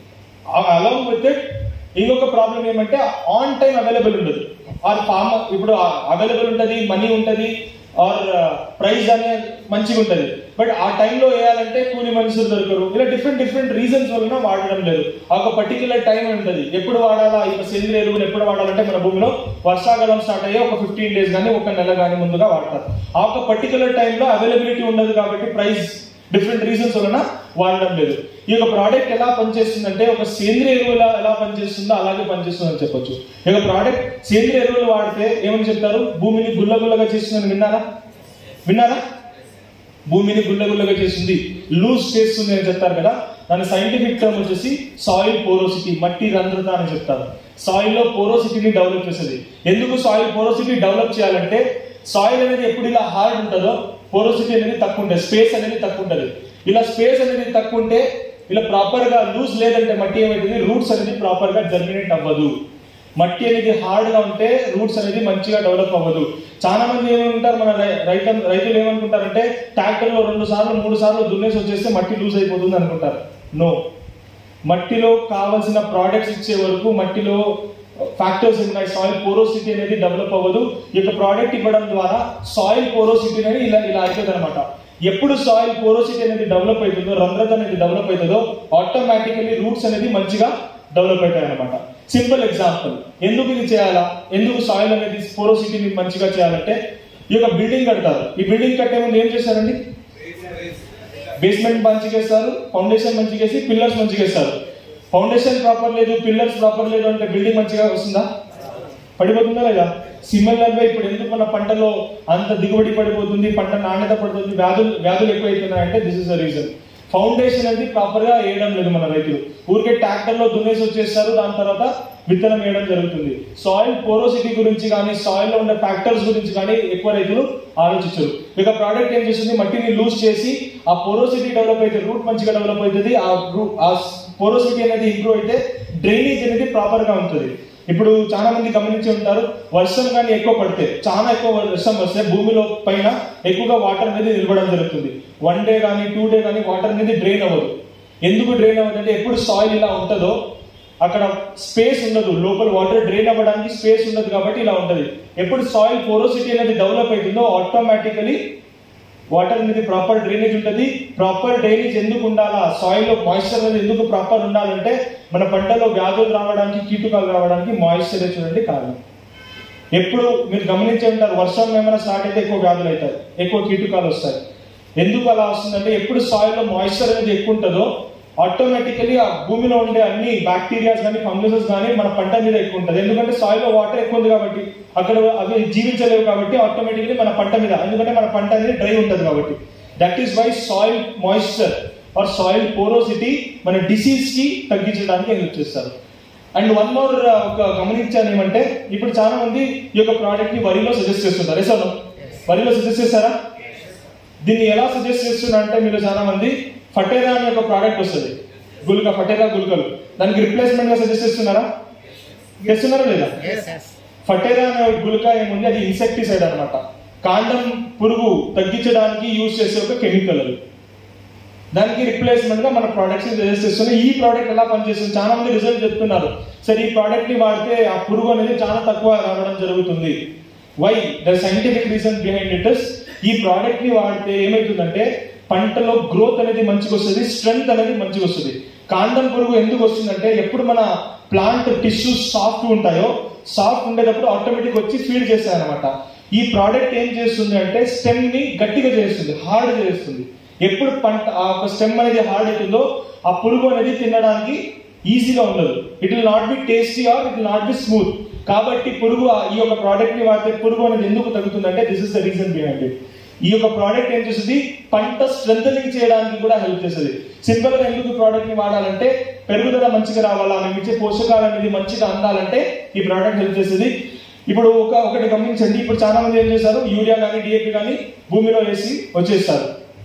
అలాంగ్ విత్ ఇట్ ఇంకొక ప్రాబ్లం ఏమంటే ఆన్ టైం అవైలబుల్ ఉండదు ఆర్ ఫార్మ్ ఇప్పుడు అవైలబుల్ ఉంటుంది మనీ ఉంటుంది ఆర్ ప్రైస్ అనే మంచిగా ఉంటుంది బట్ ఆ టైంలో వేయాలంటే కూలి మనుషులు దొరకరు ఇలా డిఫరెంట్ డిఫరెంట్ రీజన్స్ వలన వాడడం లేదు ఆ ఒక పర్టికులర్ టైం ఉంటుంది ఎప్పుడు వాడాలా ఇక సేంద్రియ ఎరువులు ఎప్పుడు వాడాలంటే మన భూమిలో వర్షాకాలం స్టార్ట్ అయ్యే ఒక ఫిఫ్టీన్ డేస్ కానీ ఒక నెల కానీ ముందుగా వాడతారు ఆ ఒక పర్టికులర్ టైంలో అవైలబిలిటీ ఉండదు కాబట్టి ప్రైస్ డిఫరెంట్ రీజన్స్ వలన వాడడం లేదు ఈ యొక్క ప్రోడక్ట్ ఎలా పనిచేస్తుందంటే ఒక సేంద్రియ ఎరువుల ఎలా పనిచేస్తుందో అలాగే పనిచేస్తుందని చెప్పొచ్చు ఈ యొక్క ప్రోడక్ట్ సేంద్రియ ఎరువులు వాడితే ఏమని చెప్తారు భూమిని గుల్లగుల్లగా చేస్తుందని విన్నారా విన్నారా భూమిని గుల్లగుల్లగా చేస్తుంది లూజ్ చేస్తుంది అని చెప్తారు కదా దాని సైంటిఫిక్ టర్మ్ వచ్చేసి సాయిల్ పోరోసిటీ మట్టి రంధ్రత అని చెప్తారు సాయిల్ లో పోరోసిటీని డెవలప్ చేస్తుంది ఎందుకు సాయిల్ పోరోసిటీ డెవలప్ చేయాలంటే సాయిల్ అనేది ఎప్పుడు ఇలా హార్డ్ ఉంటుందో పోరోసిటీ అనేది తక్కువ ఉంటుంది స్పేస్ అనేది తక్కువ ఉంటుంది ఇలా స్పేస్ అనేది తక్కువ ఉంటే ఇలా ప్రాపర్ గా లూజ్ లేదంటే మట్టి ఏమవుతుంది రూట్స్ అనేది ప్రాపర్ గా జర్మినేట్ అవ్వదు మట్టి అనేది హార్డ్ గా ఉంటే రూట్స్ అనేది మంచిగా డెవలప్ అవ్వదు చాలా మంది ఏమనుకుంటారు మన రై- రైతు రైతులు ఏమనుకుంటారంటే ట్రాక్టర్ లో రెండు సార్లు మూడు సార్లు దున్నేసి వచ్చేస్తే మట్టి లూజ్ అయిపోతుంది అనుకుంటారు నో మట్టిలో కావలసిన ప్రోడక్ట్స్ ఇచ్చే వరకు మట్టిలో ఫ్యాక్టర్స్ ఉన్నాయి సాయిల్ పోరోసిటీ అనేది డెవలప్ అవ్వదు ఈ యొక్క ప్రోడక్ట్ ఇవ్వడం ద్వారా సాయిల్ పోరోసిటీ అనేది ఇలా ఇలా అవుతుంది అనమాట ఎప్పుడు సాయిల్ పోరోసిటీ అనేది డెవలప్ అవుతుందో రంధ్రత అనేది డెవలప్ అవుతుందో ఆటోమేటికలీ రూట్స్ అనేది మంచిగా డెవలప్ అవుతాయి అనమాట సింపుల్ ఎగ్జాంపుల్ ఎందుకు ఇది చేయాలా ఎందుకు సాయిల్ అనేది పోరోసిటీని మంచిగా చేయాలంటే ఈ యొక్క బిల్డింగ్ కడతారు ఈ బిల్డింగ్ కట్టే ముందు ఏం చేశారండి బేస్మెంట్ మంచిగా వేస్తారు ఫౌండేషన్ మంచిగా వేసి పిల్లర్స్ మంచిగా వేస్తారు ఫౌండేషన్ ప్రాపర్ లేదు పిల్లర్స్ ప్రాపర్ లేదు అంటే బిల్డింగ్ మంచిగా వస్తుందా పడిపోతుందా లేదా సిమిలర్ గా ఇప్పుడు ఎందుకు మన పంటలో అంత దిగుబడి పడిపోతుంది పంట నాణ్యత పడుతుంది వ్యాధులు వ్యాధులు ఎక్కువైతున్నాయి అంటే this is the reason foundation అనేది ప్రాపర్ గా వేయడం లేదు మన రైతులు ఊరికే ట్రాక్టర్ లో దున్నేసి వచ్చేస్తారు దాని తర్వాత విత్తనం వేయడం జరుగుతుంది సాయిల్ పోరోసిటీ గురించి కానీ సాయిల్ లో ఉండే ఫ్యాక్టర్స్ గురించి కానీ ఎక్కువ రైతులు ఆలోచించరు ఇక ప్రోడక్ట్ ఏం చేస్తుంది మట్టిని లూజ్ చేసి ఆ పోరోసిటీ డెవలప్ అయితే రూట్ మంచిగా డెవలప్ అవుతుంది ఆ రూ- ఆ పోరోసిటీ అనేది ఇంప్రూవ్ అయితే డ్రైనేజ్ అనేది ప్రాపర్ గా ఉంటుంది ఇప్పుడు చాలా మంది గమనించి ఉంటారు వర్షం కానీ ఎక్కువ పడితే చాలా ఎక్కువ వర్షం వస్తే భూమిలో పైన ఎక్కువగా వాటర్ అనేది నిలబడడం జరుగుతుంది వన్ డే కానీ టూ డే కానీ వాటర్ అనేది డ్రైన్ అవ్వదు ఎందుకు డ్రైన్ అవ్వదు అంటే ఎప్పుడు సాయిల్ ఇలా ఉంటుందో అక్కడ స్పేస్ ఉండదు లోపల వాటర్ డ్రైన్ అవ్వడానికి స్పేస్ ఉండదు కాబట్టి ఇలా ఉంటది ఎప్పుడు సాయిల్ పోరోసిటీ అనేది డెవలప్ అవుతుందో ఆటోమేటికలీ వాటర్ అనేది ప్రాపర్ డ్రైనేజ్ ఉంటుంది ప్రాపర్ డ్రైనేజ్ ఎందుకు ఉండాలా సాయిల్ లో మాయిశ్చర్ అనేది ఎందుకు ప్రాపర్ ఉండాలంటే మన పంటలో వ్యాధులు రావడానికి కీటకాలు రావడానికి మాయిశ్చర్ చూడండి కారణం ఎప్పుడు మీరు గమనించే ఉంటారు వర్షం ఏమైనా స్టార్ట్ అయితే ఎక్కువ వ్యాధులు అవుతాయి ఎక్కువ కీటకాలు వస్తాయి ఎందుకు అలా వస్తుందంటే ఎప్పుడు సాయిల్ లో మాయిశ్చర్ అనేది ఎక్కువ ఉంటుందో ఆటోమేటికలీ ఆ భూమిలో ఉండే అన్ని బ్యాక్టీరియాస్ కానీ ఫంగసెస్ కానీ మన పంట మీద ఎక్కువ ఉంటుంది ఎందుకంటే సాయిల్ లో వాటర్ ఎక్కువ ఉంది కాబట్టి అక్కడ అవి జీవించలేవు కాబట్టి ఆటోమేటికలీ మన పంట మీద ఎందుకంటే మన పంట అనేది డ్రై ఉంటుంది కాబట్టి that is why soil moisture or soil porosity మన డిసీజ్ కి తగ్గించడానికి హెల్ప్ చేస్తారు అండ్ వన్ మోర్ ఒక గమనించాను ఏమంటే ఇప్పుడు చాలా మంది ఈ యొక్క ప్రోడక్ట్ ని వరిలో సజెస్ట్ చేస్తుంటారు ఎస్ వరిలో సజెస్ట్ చేస్తారా దీన్ని ఎలా సజెస్ట్ చేస్తున్నా అంటే మీరు చాలా మంది ఫటేరా అనే ఒక ప్రోడక్ట్ వస్తుంది గుల్క ఫటేరా గుల్కలు దానికి రిప్లేస్మెంట్ గా సజెస్ట్ చేస్తున్నారా చేస్తున్నారా లేదా ఫటేరా అనే గుల్క ఏముంది అది ఇన్సెక్టిసైడ్ అన్నమాట కాండం పురుగు తగ్గించడానికి యూజ్ చేసే ఒక కెమికల్ అది దానికి రిప్లేస్మెంట్ గా మన ప్రొడక్ట్స్ సజెస్ట్ చేస్తున్నాయి ఈ ప్రోడక్ట్ ఎలా పనిచేస్తుంది చాలా మంది రిజల్ట్ చెప్తున్నారు సరే ఈ ప్రోడక్ట్ ని వాడితే ఆ పురుగు అనేది చాలా తక్కువ రావడం జరుగుతుంది why the scientific reason behind it is ఈ ప్రోడక్ట్ ని వాడితే ఏమవుతుందంటే పంటలో గ్రోత్ అనేది మంచిగా వస్తుంది స్ట్రెంగ్త్ అనేది మంచిగా వస్తుంది కాండం పురుగు ఎందుకు వస్తుందంటే ఎప్పుడు మన ప్లాంట్ టిష్యూస్ సాఫ్ట్ ఉంటాయో సాఫ్ట్ ఉండేటప్పుడు ఆటోమేటిక్ వచ్చి ఫీడ్ చేస్తాయి అనమాట ఈ ప్రోడక్ట్ ఏం చేస్తుంది అంటే స్టెమ్ ని గట్టిగా చేస్తుంది హార్డ్ చేస్తుంది ఎప్పుడు పంట ఆ ఒక స్టెమ్ అనేది హార్డ్ అవుతుందో ఆ పురుగు అనేది తినడానికి ఈజీగా ఉండదు it will not be tasty or it will not be smooth కాబట్టి పురుగు ఆ- ఈ యొక్క ప్రోడక్ట్ ని వాడితే పురుగు అనేది ఎందుకు తగ్గుతుందంటే this is the reason behind it ఈ యొక్క ప్రోడక్ట్ ఏం చేస్తుంది పంట స్ట్రెంథనింగ్ చేయడానికి కూడా హెల్ప్ చేస్తుంది సింపుల్ గా ఎందుకు ప్రోడక్ట్ ని వాడాలంటే పెరుగుదల మంచిగా రావాలా మేము ఇచ్చే పోషకాలు అనేది మంచిగా అందాలంటే ఈ ప్రోడక్ట్ హెల్ప్ చేస్తుంది ఇప్పుడు ఒక ఒకటి గమనించండి ఇప్పుడు చాలా మంది ఏం చేస్తారు యూరియా కానీ డిఏపి కానీ భూమిలో వేసి వచ్చేస్తారు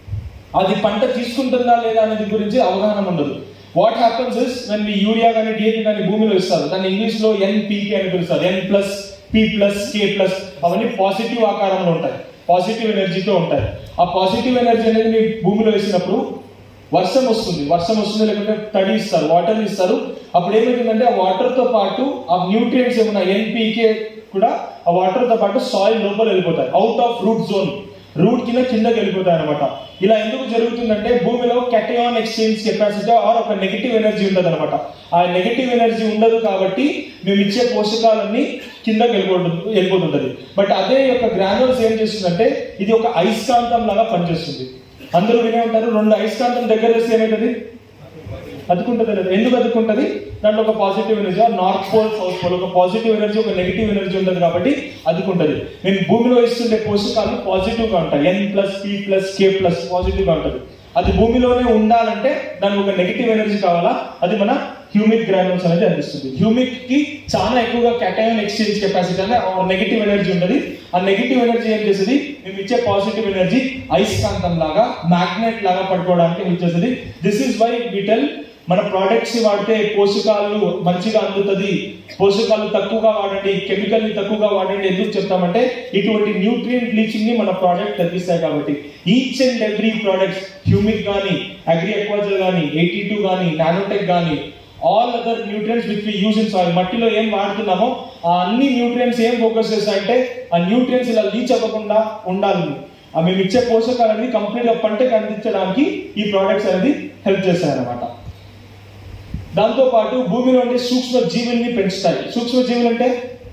అది పంట తీసుకుంటుందా లేదా అనేది గురించి అవగాహన ఉండదు వాట్ హ్యాపన్స్ ఇస్ వెన్ మీ యూరియా కానీ డిఏపి కానీ భూమిలో ఇస్తారు దాన్ని ఇంగ్లీష్ లో ఎన్పీకే అని పిలుస్తారు N plus P plus K plus అవన్నీ పాజిటివ్ ఆకారంలో ఉంటాయి పాజిటివ్ ఎనర్జీతో ఉంటాయి ఆ పాజిటివ్ ఎనర్జీ అనేది మీ భూమిలో వేసినప్పుడు వర్షం వస్తుంది వర్షం వస్తుంది లేకుంటే తడి ఇస్తారు వాటర్ ఇస్తారు అప్పుడు ఏమవుతుందంటే ఆ వాటర్ తో పాటు ఆ న్యూట్రియంట్స్ ఏమన్నా ఎన్పీకే కూడా ఆ వాటర్ తో పాటు సాయిల్ లోపల వెళ్ళిపోతాయి out of root zone root కింద కిందకి వెళ్ళిపోతాయి అనమాట ఇలా ఎందుకు జరుగుతుందంటే భూమిలో కెటయాన్ ఎక్స్చేంజ్ కెపాసిటీ ఆర్ ఒక నెగిటివ్ ఎనర్జీ ఉండదు అనమాట ఆ నెగిటివ్ ఎనర్జీ ఉండదు కాబట్టి మేము ఇచ్చే పోషకాలన్నీ కిందకి వెళ్ళిపోతుంది వెళ్ళిపోతుంటది బట్ అదే యొక్క గ్రానుల్స్ ఏం చేస్తుందంటే ఇది ఒక అయస్కాంతం లాగా పనిచేస్తుంది అందరూ వినే ఉంటారు రెండు అయస్కాంతం దగ్గర వేస్తే ఏమవుతుంది అతుకుంటది లేదా ఎందుకు అతుకుంటది దాంట్లో ఒక positive energy north pole south pole ఒక పాజిటివ్ ఎనర్జీ ఒక నెగిటివ్ ఎనర్జీ ఉంటుంది కాబట్టి అతుకుంటది నేను భూమిలో ఇస్తుండే పోషకాలు పాజిటివ్ గా ఉంటాయి N plus P plus K plus positive గా ఉంటుంది అది భూమిలోనే ఉండాలంటే దానికి ఒక నెగిటివ్ ఎనర్జీ కావాలా అది మన హ్యూమిక్ గ్రానుల్స్ అనేది అందిస్తుంది హ్యూమిక్ కి చాలా ఎక్కువగా క్యాటయాన్ ఎక్స్చేంజ్ కెపాసిటీ అంటే నెగిటివ్ ఎనర్జీ ఉంటుంది ఆ నెగిటివ్ ఎనర్జీ ఏం చేస్తుంది మేము ఇచ్చే పాజిటివ్ ఎనర్జీ అయస్కాంతం లాగా మ్యాగ్నెట్ లాగా పట్టుకోవడానికి హెల్ప్ చేస్తుంది దిస్ ఇస్ వై విటల్ మన ప్రోడక్ట్స్ వాడితే పోషకాలు మంచిగా అందుతుంది పోషకాలు తక్కువగా వాడండి కెమికల్ ని తక్కువగా వాడండి ఎందుకు చెప్తామంటే ఇటువంటి న్యూట్రియంట్ బ్లీచింగ్ ని మన ప్రోడక్ట్ తగ్గిస్తాయి కాబట్టి each and every products humic కానీ అగ్రి ఎక్వాజల్ కానీ ఎయిటీ టూ కానీ నానోటెక్ కానీ all other nutrients which we use in soil మట్టిలో ఏం వాడుతున్నామో ఆ అన్ని న్యూట్రియంట్స్ ఏం ఫోకస్ చేస్తాయంటే ఆ న్యూట్రియంట్స్ ఇలా లీచ్ అవ్వకుండా ఉండాలి ఆ మేము ఇచ్చే పోషకాలు అనేది కంప్లీట్ గా పంటకి అందించడానికి ఈ ప్రోడక్ట్స్ అనేది హెల్ప్ చేస్తాయి అనమాట దాంతో పాటు భూమిలో ఉండే సూక్ష్మ జీవుల్ని పెంచుతాయి సూక్ష్మ జీవులు అంటే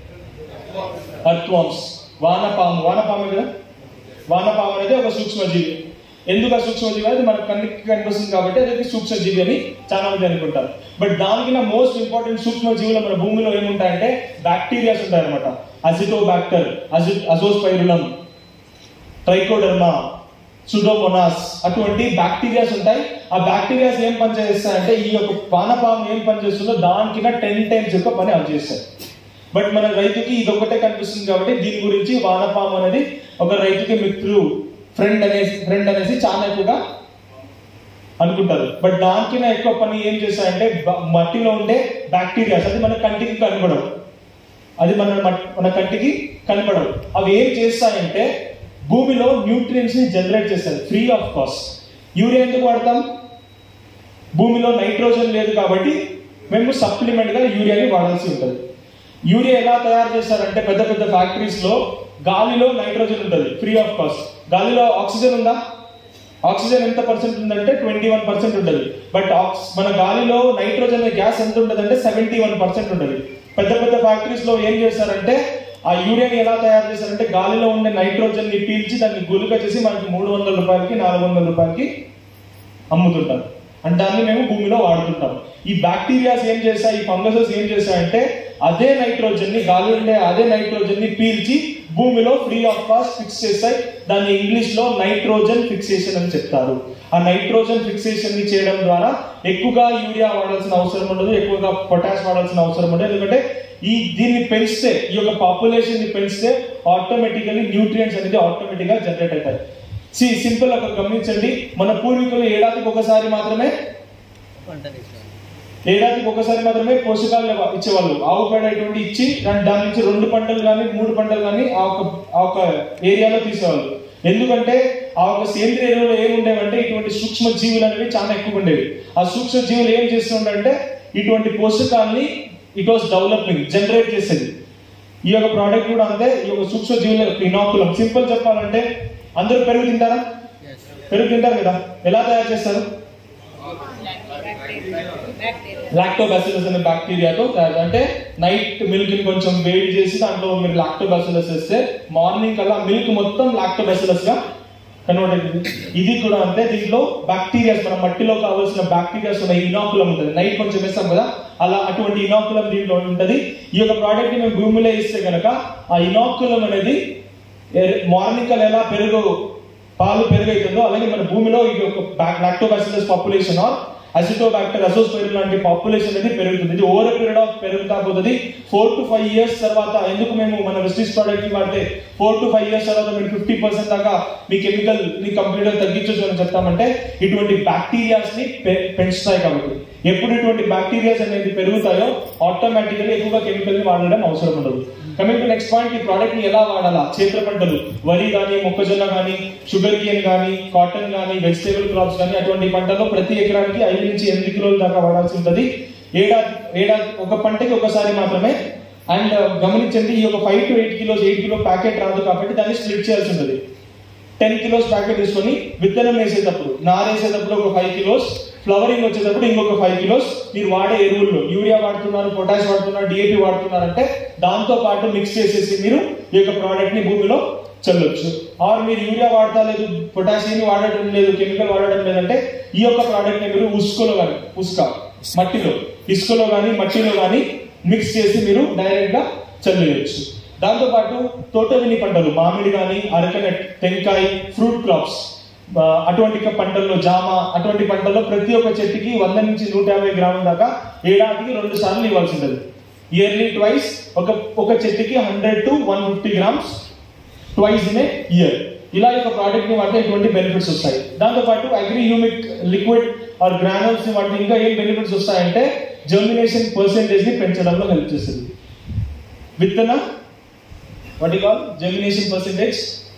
అర్త్వామ్స్ వానపాము వానపాము కదా వానపాము అనేది ఒక సూక్ష్మజీవి ఎందుకు ఆ సూక్ష్మజీవి అది మన కన్నుకి కనిపిస్తుంది కాబట్టి అది సూక్ష్మజీవి అని చాలా మంది అనుకుంటారు బట్ దానికి మోస్ట్ ఇంపార్టెంట్ సూక్ష్మజీవులు మన భూమిలో ఏముంటాయంటే బ్యాక్టీరియాస్ ఉంటాయి అనమాట అజిటోబాక్టర్ అజి అజోస్పైరులం ట్రైకోడర్మా సుడోమోనాస్ అటువంటి బ్యాక్టీరియాస్ ఉంటాయి ఆ బ్యాక్టీరియాస్ ఏం పని చేస్తాయంటే ఈ యొక్క వానపాము ఏం పని చేస్తుందో దానికి టెన్ టైమ్స్ యొక్క పని అవి చేస్తాయి బట్ మన రైతుకి ఇది ఒకటే కనిపిస్తుంది కాబట్టి దీని గురించి వానపాము అనేది ఒక రైతుకి మిత్రు ఫ్రెండ్ అనేసి ఫ్రెండ్ అనేసి చాలా ఎక్కువగా అనుకుంటారు బట్ దానికి ఎక్కువ పని ఏం చేస్తాయంటే బ- మట్టిలో ఉండే బ్యాక్టీరియాస్ అది మన కంటికి కనబడవు అది మన మట్- మన కంటికి కనబడవు అవి ఏం చేస్తాయంటే భూమిలో న్యూట్రియన్స్ ని జనరేట్ చేస్తాయి ఫ్రీ ఆఫ్ కాస్ట్ యూరియా ఎందుకు వాడతాం భూమిలో నైట్రోజన్ లేదు కాబట్టి మేము సప్లిమెంట్ గా యూరియాని వాడాల్సి ఉంటుంది యూరియా ఎలా తయారు చేస్తారంటే పెద్ద పెద్ద ఫ్యాక్టరీస్ లో గాలిలో నైట్రోజన్ ఉంటుంది ఫ్రీ ఆఫ్ కాస్ట్ గాలిలో ఆక్సిజన్ ఉందా ఆక్సిజన్ ఎంత పర్సెంట్ ఉందంటే ట్వంటీ వన్ పర్సెంట్ ఉంటుంది బట్ ఆక్స్ మన గాలిలో నైట్రోజన్ గ్యాస్ ఎంత ఉంటుంది అంటే సెవెంటీ వన్ పర్సెంట్ ఉంటుంది పెద్ద పెద్ద ఫ్యాక్టరీస్ లో ఏం చేస్తారంటే ఆ యూరియాని ఎలా తయారు చేస్తారంటే గాలిలో ఉండే నైట్రోజన్ ని పీల్చి దాన్ని గులుక చేసి మనకి మూడు వందల రూపాయలకి నాలుగు వందల రూపాయలకి అమ్ముతుంటారు అంటే దాన్ని మేము భూమిలో వాడుతుంటాం ఈ బ్యాక్టీరియాస్ ఏం చేస్తాయి ఈ ఫంగసెస్ ఏం చేస్తాయంటే అదే నైట్రోజన్ ని గాలి ఉండే అదే నైట్రోజన్ ని పీల్చి భూమిలో ఫ్రీ ఆఫ్ కాస్ట్ ఫిక్స్ చేస్తాయి దాన్ని ఇంగ్లీష్ లో నైట్రోజన్ ఫిక్సేషన్ అని చెప్తారు ఆ నైట్రోజన్ ఫిక్సేషన్ ని చేయడం ద్వారా ఎక్కువగా యూరియా వాడాల్సిన అవసరం ఉండదు ఎక్కువగా పొటాష్ వాడాల్సిన అవసరం ఉండదు ఎందుకంటే ఈ దీన్ని పెంచితే ఈ యొక్క పాపులేషన్ ని పెంచితే ఆటోమేటికల్లీ న్యూట్రియంట్స్ అనేది ఆటోమేటిక్ గా జనరేట్ అవుతాయి సి సింపుల్ ఒక గమనించండి మన పూర్వీకులు ఏడాదికి ఒకసారి మాత్రమే ఏడాదికి ఒకసారి మాత్రమే పోషకాలు ఇవ్వ- ఇచ్చేవాళ్ళు ఆవు పేడ ఇటువంటి ఇచ్చి దాని దాని నుంచి రెండు పంటలు కానీ మూడు పంటలు కానీ ఆ ఒక ఆ ఒక ఏరియాలో తీసేవాళ్ళు ఎందుకంటే ఆ ఒక సేంద్రియ ఎరువులు ఏమి ఉండేవంటే ఇటువంటి సూక్ష్మ జీవులు అనేవి చాలా ఎక్కువ ఉండేవి ఆ సూక్ష్మ జీవులు ఏం చేస్తుండే ఇటువంటి పోషకాల్ని ఇట్ వాస్ డెవలపింగ్ జనరేట్ చేసేది ఈ యొక్క ప్రోడక్ట్ కూడా అంతే ఈ యొక్క సూక్ష్మ జీవుల ఇనాకులం సింపుల్ చెప్పాలంటే అందరూ పెరుగు తింటారా పెరుగు తింటారు కదా ఎలా తయారు చేస్తారు లాక్టోబాసిలస్ అనే బ్యాక్టీరియాతో తయారు అంటే నైట్ మిల్క్ ని కొంచెం వేడి చేసి దాంట్లో మీరు లాక్టోబాసిలస్ వేస్తే మార్నింగ్ కల్లా మిల్క్ మొత్తం లాక్టోబాసిలస్ గా కన్వర్ట్ అవుతుంది ఇది కూడా అంతే దీంట్లో బ్యాక్టీరియాస్ మన మట్టిలో కావాల్సిన బ్యాక్టీరియాస్ ఉన్న ఇనాకులం ఉంటుంది నైట్ కొంచెం వేస్తాం కదా అలా అటువంటి ఇనాకులం దీంట్లో ఉంటుంది ఈ యొక్క ప్రోడక్ట్ ని మేము భూమిలో ఇస్తే కనుక ఆ ఇనాకులం అనేది మార్నింగ్ కల్లా ఎలా పెరుగు పాలు పెరుగైతుందో అలాగే మన భూమిలో ఈ యొక్క lactobacillus population or acetobacter azospirillum లాంటి పాపులేషన్ అనేది పెరుగుతుంది ఇది ఓవర్ పీరియడ్ ఆఫ్ పెరుగుతా పోతుంది ఫోర్ టు ఫైవ్ ఇయర్స్ తర్వాత ఎందుకు మేము మన వెస్టిస్ ప్రోడక్ట్ ని వాడితే ఫోర్ టు ఫైవ్ ఇయర్స్ తర్వాత మీరు ఫిఫ్టీ పర్సెంట్ దాకా మీ కెమికల్ ని కంప్లీట్ గా తగ్గించవచ్చు అని చెప్తామంటే ఇటువంటి బ్యాక్టీరియాస్ ని పె- పెంచుతాయి కాబట్టి ఎప్పుడు ఇటువంటి బ్యాక్టీరియాస్ అనేది పెరుగుతాయో ఆటోమేటికల్లీ ఎక్కువగా కెమికల్ ని వాడడం అవసరం ఉండదు కమింగ్ టు నెక్స్ట్ పాయింట్ ఈ ప్రోడక్ట్ ని ఎలా వాడాలా క్షేత్ర పంటలు వరి కానీ మొక్కజొన్న కానీ షుగర్ కేన్ కానీ కాటన్ కానీ వెజిటేబుల్ క్రాప్స్ కానీ అటువంటి పంటలో ప్రతి ఎకరానికి ఐదు నుంచి ఎనిమిది కిలోల దాకా వాడాల్సి ఉంటుంది ఏడాది ఏడాది ఒక పంటకి ఒకసారి మాత్రమే అండ్ గమనించండి ఈ యొక్క five to eight kilos eight kilo packet రాదు కాబట్టి దాన్ని స్ప్లిట్ చేయాల్సి ఉంటుంది టెన్ కిలోస్ ప్యాకెట్ తీసుకొని విత్తనం వేసేటప్పుడు నార వేసేటప్పుడు ఒక ఫైవ్ కిలోస్ ఫ్లవరింగ్ వచ్చేటప్పుడు ఇంకొక ఫైవ్ కిలోస్ మీరు వాడే ఎరువుల్లో యూరియా వాడుతున్నారు పొటాష్ వాడుతున్నారు డిఏపి వాడుతున్నారంటే దాంతో పాటు మిక్స్ చేసేసి మీరు ఈ యొక్క ప్రోడక్ట్ ని భూమిలో చల్లొచ్చు ఆర్ మీరు యూరియా వాడతా లేదు పొటాషియం వాడటం లేదు కెమికల్ వాడడం లేదంటే ఈ యొక్క ప్రోడక్ట్ ని మీరు ఉసుకలో కానీ ఉసుక మట్టిలో ఇసుకలో కానీ మట్టిలో కానీ మిక్స్ చేసి మీరు డైరెక్ట్ గా చల్లేయచ్చు దాంతో పాటు తోటవిని పంటలు మామిడి కానీ అరకనట్ టెంకాయ ఫ్రూట్ క్రాప్స్ ఆ, అటువంటి క- పంటల్లో జామ అటువంటి పంటల్లో ప్రతి ఒక్క చెట్టుకి వంద నుంచి నూట యాభై గ్రాముల దాకా ఏడాదికి రెండు సార్లు ఇవ్వాల్సి ఉంటుంది ఇయర్లీ ట్వైస్ ఒక ఒక చెట్టుకి hundred to one fifty grams twice in a year ఇలా యొక్క ప్రోడక్ట్ ని వాడితే ఎటువంటి బెనిఫిట్స్ వస్తాయి దాంతో పాటు Agri humic liquid or granules ని వాడితే ఇంకా ఏం బెనిఫిట్స్ వస్తాయంటే జర్మినేషన్ పర్సెంటేజ్ ని పెంచడంలో హెల్ప్ చేస్తుంది విత్తన వాట్ కాల్ జర్మినేషన్ పర్సెంటేజ్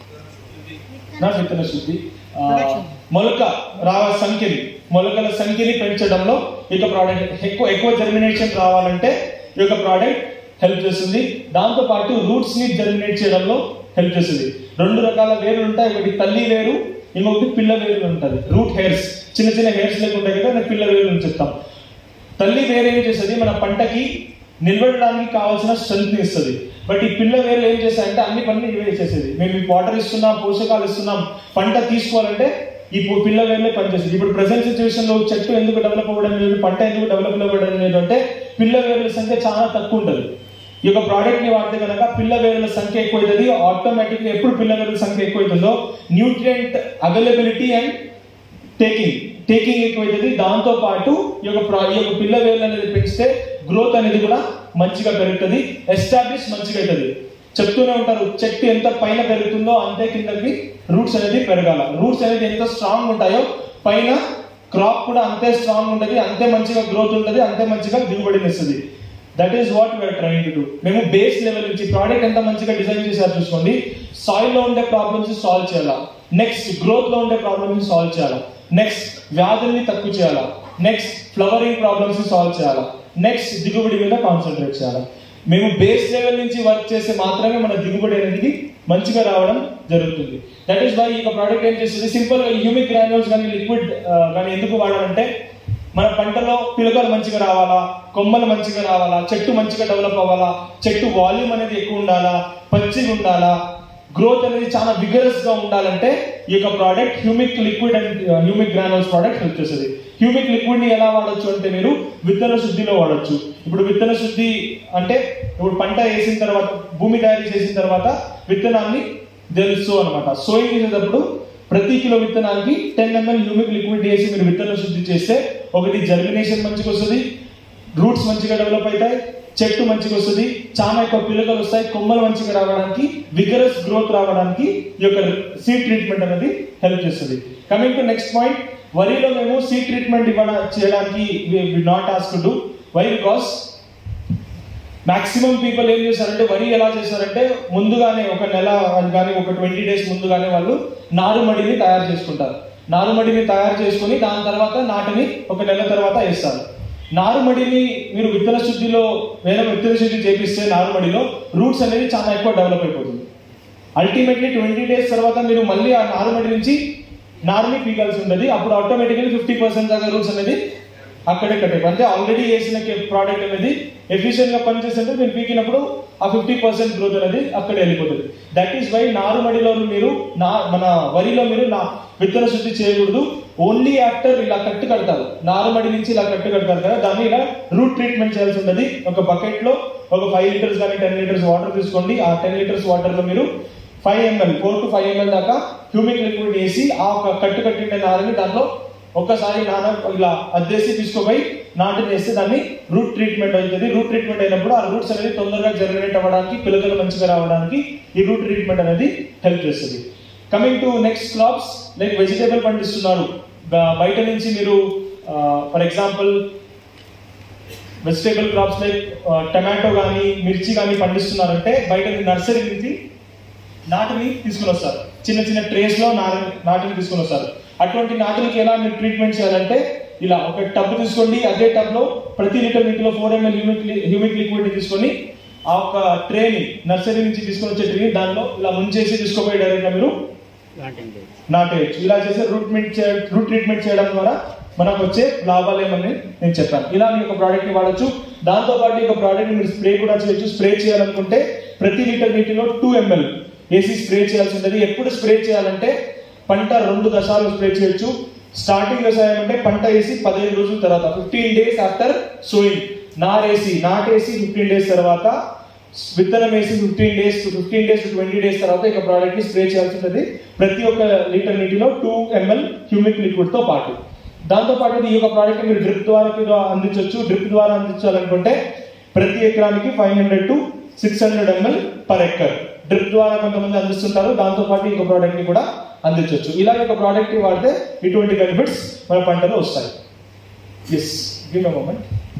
నా విత్తన శుద్ధి ఆ, మొలక రావ సంఖ్యని మొలకల సంఖ్యని పెంచడంలో ఈ యొక్క ప్రోడక్ట్ ఎక్కువ ఎక్కువ జర్మినేషన్ రావాలంటే ఈ యొక్క ప్రోడక్ట్ హెల్ప్ చేస్తుంది దాంతో పాటు రూట్స్ ని జర్మినేట్ చేయడంలో హెల్ప్ చేస్తుంది రెండు రకాల వేర్లు ఉంటాయి ఒకటి తల్లి వేరు ఇంకొకటి పిల్ల వేరు ఉంటుంది రూట్ హెయిర్స్ చిన్న చిన్న హెయిర్స్ లెక్క ఉంటాయి కదా దాన్ని పిల్ల వేరు అని చెప్తాం తల్లి వేరు ఏం చేస్తుంది మన పంటకి నిలబడడానికి కావాల్సిన స్ట్రెంత్ ఇస్తుంది బట్ ఈ పిల్ల వేరు ఏం చేస్తాయంటే అన్ని పనులు ఇవే చేసేది మేము వాటర్ ఇస్తున్నాం పోషకాలు ఇస్తున్నాం పంట తీసుకోవాలంటే ఈ పు- పిల్ల వేర్లే పనిచేస్తుంది ఇప్పుడు ప్రెసెంట్ సిచ్యువేషన్ లో చెట్టు ఎందుకు డెవలప్ అవ్వడం లేదు పంట ఎందుకు డెవలప్ అవ్వడం లేదు అంటే పిల్ల వేర్ల సంఖ్య చాలా తక్కువ ఉంటుంది ఈ యొక్క ప్రోడక్ట్ ని వాడితే కనుక పిల్ల వేరుల సంఖ్య ఎక్కువ అవుతుంది ఆటోమేటిక్ ఎప్పుడు పిల్ల వేరుల సంఖ్య ఎక్కువ అవుతుందో nutrient availability and taking taking ఎక్కువైతుంది దాంతో పాటు ఈ యొక్క ప్రా- ఈ యొక్క పిల్ల వేలు అనేది పెంచితే గ్రోత్ అనేది కూడా మంచిగా పెరుగుతుంది ఎస్టాబ్లిష్ మంచిగా అవుతుంది చెప్తూనే ఉంటారు చెట్టు ఎంత పైన పెరుగుతుందో అంతే కిందకి రూట్స్ అనేది పెరగాల రూట్స్ అనేది ఎంత స్ట్రాంగ్ ఉంటాయో పైన క్రాప్ కూడా అంతే స్ట్రాంగ్ ఉంటుంది అంతే మంచిగా గ్రోత్ ఉంటుంది అంతే మంచిగా దిగుబడిని ఇస్తుంది that is what we are trying to do మేము బేస్ లెవెల్ నుంచి ప్రోడక్ట్ ఎంత మంచిగా డిజైన్ చేశారు చూసుకోండి సాయిల్ లో ఉండే ప్రాబ్లమ్స్ సాల్వ్ చేయాలా నెక్స్ట్ గ్రోత్ లో ఉండే ప్రాబ్లమ్స్ సాల్వ్ చేయాలా నెక్స్ట్ వ్యాధుల్ని తక్కువ చేయాలా నెక్స్ట్ ఫ్లవరింగ్ ప్రాబ్లమ్స్ సాల్వ్ చేయాలా నెక్స్ట్ దిగుబడి మీద కాన్సన్ట్రేట్ చేయాలా మేము బేస్ లెవెల్ నుంచి వర్క్ చేస్తే మాత్రమే మన దిగుబడి అనేది మంచిగా రావడం జరుగుతుంది దట్ ఈస్ వై ఈ ప్రోడక్ట్ ఏం చేస్తుంది సింపుల్ గా హ్యూమిక్ గ్రాన్యూల్స్ కానీ లిక్విడ్ కానీ ఎందుకు వాడాలంటే మన పంటలో పిలకలు మంచిగా రావాలా కొమ్మలు మంచిగా రావాలా చెట్టు మంచిగా డెవలప్ అవ్వాలా చెట్టు వాల్యూమ్ అనేది ఎక్కువ ఉండాలా పచ్చిగా ఉండాలా గ్రోత్ అనేది చాలా విగరస్ గా ఉండాలంటే ఈ యొక్క product humic liquid and humic granules product help చేస్తుంది హ్యూమిక్ లిక్విడ్ ని ఎలా వాడొచ్చు అంటే మీరు విత్తన శుద్ధిలో వాడొచ్చు ఇప్పుడు విత్తన శుద్ధి అంటే ఇప్పుడు పంట వేసిన తర్వాత భూమి తయారు చేసిన తర్వాత విత్తనాన్ని తెలుసు అనమాట సోయింగ్ చేసేటప్పుడు ప్రతి కిలో విత్తనానికి టెన్ ఎంఎల్ హ్యూమిక్ లిక్విడ్ వేసి మీరు విత్తన శుద్ధి చేస్తే ఒకటి జర్మినేషన్ మంచిగా వస్తుంది రూట్స్ మంచిగా డెవలప్ అవుతాయి చెట్టు మంచిగా వస్తుంది చాలా ఎక్కువ పిల్లకలు వస్తాయి కొమ్మలు మంచిగా రావడానికి విగరస్ గ్రోత్ రావడానికి ఈ యొక్క సీడ్ ట్రీట్మెంట్ అనేది హెల్ప్ చేస్తుంది కమింగ్ టు నెక్స్ట్ పాయింట్ వరిలో మేము సీడ్ ట్రీట్మెంట్ ఇవ్వడం చేయడానికి not ask to why because maximum people ఏం చేశారంటే వరి ఎలా చేశారంటే ముందుగానే ఒక నెల కానీ ఒక ట్వంటీ డేస్ ముందుగానే వాళ్ళు నారుమడిని తయారు చేసుకుంటారు నారుమడిని తయారు చేసుకుని దాని తర్వాత నాటిని ఒక నెల తర్వాత వేస్తారు నారుమడిని మీరు విత్తన శుద్ధిలో వేరే విత్తన శుద్ధి చేపిస్తే నారుమడిలో రూట్స్ అనేది చాలా ఎక్కువ డెవలప్ అయిపోతుంది అల్టిమేట్లీ ట్వంటీ డేస్ తర్వాత మీరు మళ్ళీ ఆ నారుమడి నుంచి నారుని పీకాల్సి ఉంటుంది అప్పుడు ఆటోమేటిక్గా ఫిఫ్టీ పర్సెంట్ దాకా రూట్స్ అనేది అక్కడే కట్టే అంటే ఆల్రెడీ వేసిన ప్రోడక్ట్ అనేది ఎఫిషియెంట్ గా పనిచేస్తుంటే మీరు పీకినప్పుడు ఆ ఫిఫ్టీ పర్సెంట్ గ్రోత్ అనేది అక్కడే వెళ్ళిపోతుంది దట్ ఈస్ వై నారుమడిలో మీరు నా మన వరిలో మీరు నా విత్తన శుద్ధి చేయకూడదు ఓన్లీ ఆఫ్టర్ ఇలా కట్టు కడతారు నారుమడి నుంచి ఇలా కట్టు కడతారు కదా దాన్ని ఇలా రూట్ ట్రీట్మెంట్ చేయాల్సి ఉంటుంది ఒక బకెట్ లో ఒక ఫైవ్ లీటర్స్ కానీ టెన్ లీటర్స్ వాటర్ తీసుకోండి ఆ టెన్ లీటర్స్ వాటర్ లో మీరు five ml four to five ml దాకా హ్యూమిక్ లిక్విడ్ వేసి ఆ ఒక కట్టు కట్టిన నారని దాంట్లో ఒక్కసారి నాన ఇలా అద్దేసి తీసుకుపోయి నాటు చేస్తే దాన్ని రూట్ ట్రీట్మెంట్ అవుతుంది రూట్ ట్రీట్మెంట్ అయినప్పుడు ఆ రూట్స్ అనేది తొందరగా జనరేట్ అవ్వడానికి పిల్లకలు మంచిగా రావడానికి ఈ రూట్ ట్రీట్మెంట్ అనేది హెల్ప్ చేస్తుంది coming to next crops like vegetable పండిస్తున్నారు బ- బయట నుంచి మీరు for example vegetable crops like tomato కానీ మిర్చి కానీ పండిస్తున్నారంటే బయట నర్సరీ నుంచి నాటుని తీసుకుని వస్తారు చిన్న చిన్న ట్రేస్ లో నాటు నాటుని తీసుకుని వస్తారు అటువంటి నాటులకి ఎలా మీరు ట్రీట్మెంట్ చేయాలంటే ఇలా ఒక టబ్ తీసుకోండి అదే టబ్ లో ప్రతి లీటర్ నీటిలో four ml humic humic liquid తీసుకొని ఆ ఒక ట్రేని నర్సరీ నుంచి తీసుకొని వచ్చే ట్రీ దానిలో ఇలా ముంచేసి తీసుకుపోయి డైరెక్ట్ గా మీరు నాటేయచ్చు ఇలా చేస్తే రూట్ ట్రీట్మెంట్ రూట్ ట్రీట్మెంట్ చేయడం ద్వారా మనకు వచ్చే లాభాలు ఏమని నేను చెప్పాను ఇలా మీ యొక్క ప్రోడక్ట్ ని వాడచ్చు దాంతో పాటు ఈ యొక్క ప్రోడక్ట్ మీరు స్ప్రే కూడా చేయొచ్చు స్ప్రే చేయాలనుకుంటే ప్రతి లీటర్ నీటిలో టూ ఎంఎల్ వేసి స్ప్రే చేయాల్సి ఉంటుంది ఎప్పుడు స్ప్రే చేయాలంటే పంట రెండు దశలు స్ప్రే చేయొచ్చు స్టార్టింగ్ వ్యవసాయం అంటే పంట వేసి పదిహేను రోజుల తర్వాత ఫిఫ్టీన్ డేస్ ఆఫ్టర్ సోయింగ్ నారేసి నాటేసి ఫిఫ్టీన్ డేస్ తర్వాత విత్తనం వేసి fifteen days to fifteen days to twenty days తర్వాత ఇక ప్రోడక్ట్ ని స్ప్రే చేయాల్సి ఉంటుంది ప్రతి ఒక్క లీటర్ నీటిలో టూ ఎంఎల్ హ్యూమిక్ లిక్విడ్ తో పాటు దాంతో పాటు ఈ యొక్క ప్రోడక్ట్ మీరు డ్రిప్ ద్వారా కూడా అందించవచ్చు డ్రిప్ ద్వారా అందించాలనుకుంటే ప్రతి ఎకరానికి five hundred to six hundred ml per acre drip ద్వారా కొంతమంది అందిస్తుంటారు దాంతో పాటు ఈ యొక్క ప్రోడక్ట్ ని కూడా అందించవచ్చు ఇలా ఒక ప్రోడక్ట్ ని వాడితే ఇటువంటి బెనిఫిట్స్ మన పంటలో వస్తాయి ఎస్ గివ్ మూమెంట్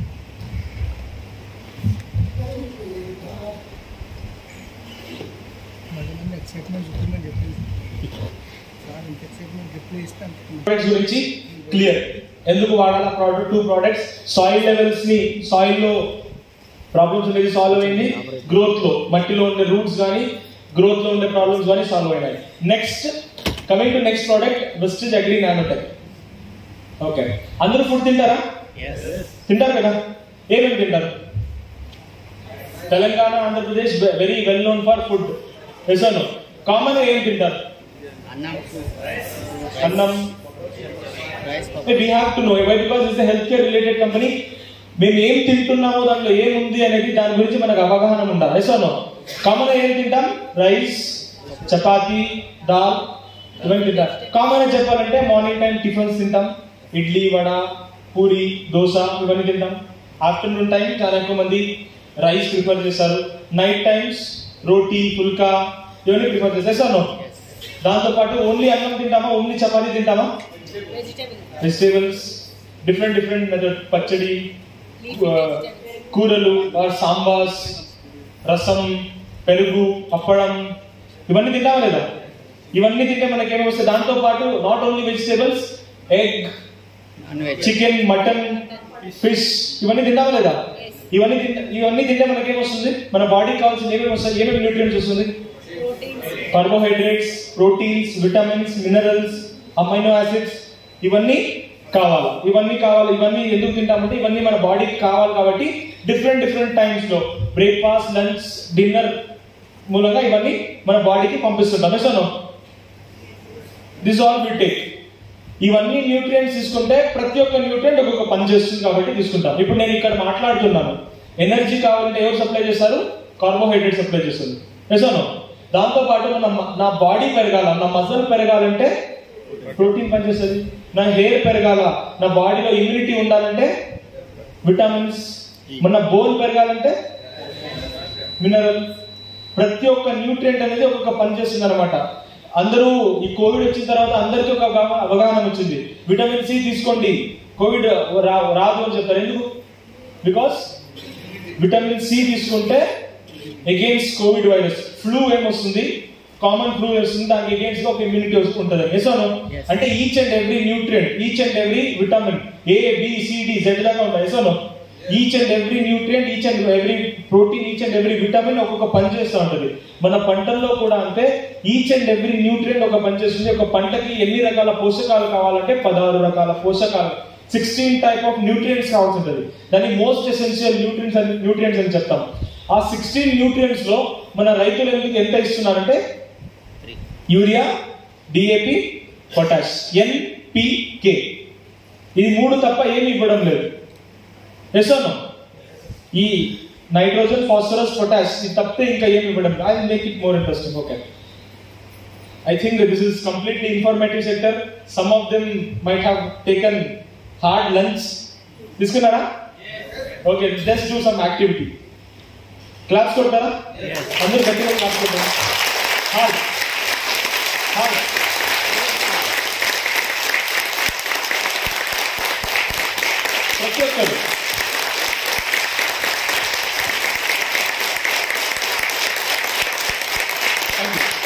ఎక్సైట్మెంట్ చూపిందని చెప్పింది సార్ ఇంత ఎక్సైట్మెంట్ రిప్లై ఇస్తే అంత ప్రోడక్ట్స్ గురించి క్లియర్ ఎందుకు వాడాలా product two products soil levels ని సాయిల్ లో ప్రాబ్లమ్స్ అనేది సాల్వ్ అయింది గ్రోత్ లో మట్టిలో ఉండే రూట్స్ కానీ గ్రోత్ లో ఉండే ప్రాబ్లమ్స్ కానీ సాల్వ్ అయినాయి next coming to next product Vestige Agri Nanotech okay అందరూ ఫుడ్ తింటారా తింటారు కదా ఏమేమి తింటారు Telangana Andhra Pradesh very well known for food ఎసను కామన్ ఏం తింటారు అన్నం అన్నం rice we have to know why because it's health care related company మేము ఏం తింటున్నామో దాంట్లో ఏముంది అనేది దాని గురించి మనకు అవగాహన ఉండాలి ఎస్ నో కామన్ ఏం తింటాం రైస్ చపాతి దాల్ ఇవన్నీ తింటాం కామన్ గా చెప్పాలంటే మార్నింగ్ టైం టిఫిన్స్ తింటాం ఇడ్లీ వడ పూరి దోశ ఇవన్నీ తింటాం ఆఫ్టర్నూన్ టైం చాలా ఎక్కువ మంది రైస్ ప్రిఫర్ చేస్తారు నైట్ టైమ్స్ రోటీ పుల్కా ఇవన్నీ ప్రిఫర్ చేస్తారు ఎస్ నో దాంతో పాటు ఓన్లీ అన్నం తింటామా ఓన్లీ చపాతీ తింటామా vegetable vegetables different different method పచ్చడి leafy uh, vegetable కూరలు ఆర్ సాంబార్స్ రసం పెరుగు అప్పడం ఇవన్నీ తింటామా లేదా ఇవన్నీ తింటే మనకి ఏమొస్తుంది దాంతో పాటు not only vegetables egg non veg chicken mutton fish ఇవన్నీ తింటామా లేదా yes ఇవన్నీ తింటే ఇవన్నీ తింటే మనకి ఏమొస్తుంది మన బాడీకి కావాల్సిన ఏమేమి వస్తాయి ఏమేమి న్యూట్రియంట్స్ వస్తుంది proteins carbohydrates proteins vitamins minerals amino acids ఇవన్నీ కావాలి ఇవన్నీ కావాలి ఇవన్నీ ఎందుకు తింటామంటే ఇవన్నీ మన బాడీకి కావాలి కాబట్టి డిఫరెంట్ డిఫరెంట్ టైమ్స్ లో బ్రేక్ఫాస్ట్ లంచ్ డిన్నర్ మూలంగా ఇవన్నీ మన బాడీకి పంపిస్తుంటాం so this all will take ఇవన్నీ న్యూట్రియంట్స్ తీసుకుంటే ప్రతి ఒక్క న్యూట్రియంట్ ఒక్కొక్క పని చేస్తుంది కాబట్టి తీసుకుంటాం ఇప్పుడు నేను ఇక్కడ మాట్లాడుతున్నాను ఎనర్జీ కావాలంటే ఎవరు సప్లై చేస్తారు కార్బోహైడ్రేట్ సప్లై చేస్తుంది నిజాను దాంతో పాటు మన మ- నా బాడీ పెరగాల నా మజల్ పెరగాలంటే ప్రోటీన్ పనిచేస్తుంది నా హెయిర్ పెరగాల నా బాడీలో ఇమ్యూనిటీ ఉండాలంటే విటమిన్స్ మన బోన్ పెరగాలంటే మినరల్ ప్రతి ఒక్క న్యూట్రియంట్ అనేది ఒక్కొక్క పని చేస్తుంది అనమాట అందరూ ఈ కోవిడ్ వచ్చిన తర్వాత అందరికీ ఒక అవగా- అవగాహన వచ్చింది విటమిన్ సి తీసుకోండి కోవిడ్ రా- రాదు అని చెప్తారు ఎందుకు బికాస్ విటమిన్ సి తీసుకుంటే అగేన్స్ట్ కోవిడ్ వైరస్ ఫ్లూ ఏమొస్తుంది కామన్ ఫ్లూ వస్తుంది దానికి అగేన్స్ట్ ఒక ఇమ్యూనిటీ ఉంటుంది ఎసాను అంటే each and every nutrient each and every vitamin A B C D Z దాకా ఉంటాయి ఎసాను each and every nutrient each and every protein each and every vitamin ఒక్కొక్క పని చేస్తూ ఉంటుంది మన పంటల్లో కూడా అంతే ఈచ్ అండ్ ఎవ్రీ న్యూట్రియంట్ ఒక పని చేస్తుంది ఒక పంటకి ఎన్ని రకాల పోషకాలు కావాలంటే పదహారు రకాల పోషకాలు సిక్స్టీన్ టైప్ ఆఫ్ న్యూట్రియంట్స్ కావాల్సి ఉంటుంది దాన్ని మోస్ట్ ఎసెన్షియల్ న్యూట్రియంట్స్ అని న్యూట్రియంట్స్ అని చెప్తాం ఆ సిక్స్టీన్ న్యూట్రియంట్స్ లో మన రైతులు ఎందుకు ఎంత ఇస్తున్నారంటే యూరియా డిఏపి పొటాష్ ఎన్పికే ఇది మూడు తప్ప ఏమి ఇవ్వడం లేదు ఎస్ ఈ నైట్రోజన్ ఫాస్ఫరస్ పొటాష్ ఇది తప్పితే ఇంకా ఏమి ఇవ్వడం లేదు I make it more interesting okay I think that this is completely informative sector. Some of them might have taken hard lunch. తీసుకున్నారా okay just do some activity claps కొడతారా అందరూ గట్టిగా క్లాప్స్ కొడతారా హార్డ్ హార్డ్ ప్రతి ఒక్కరు Thank you.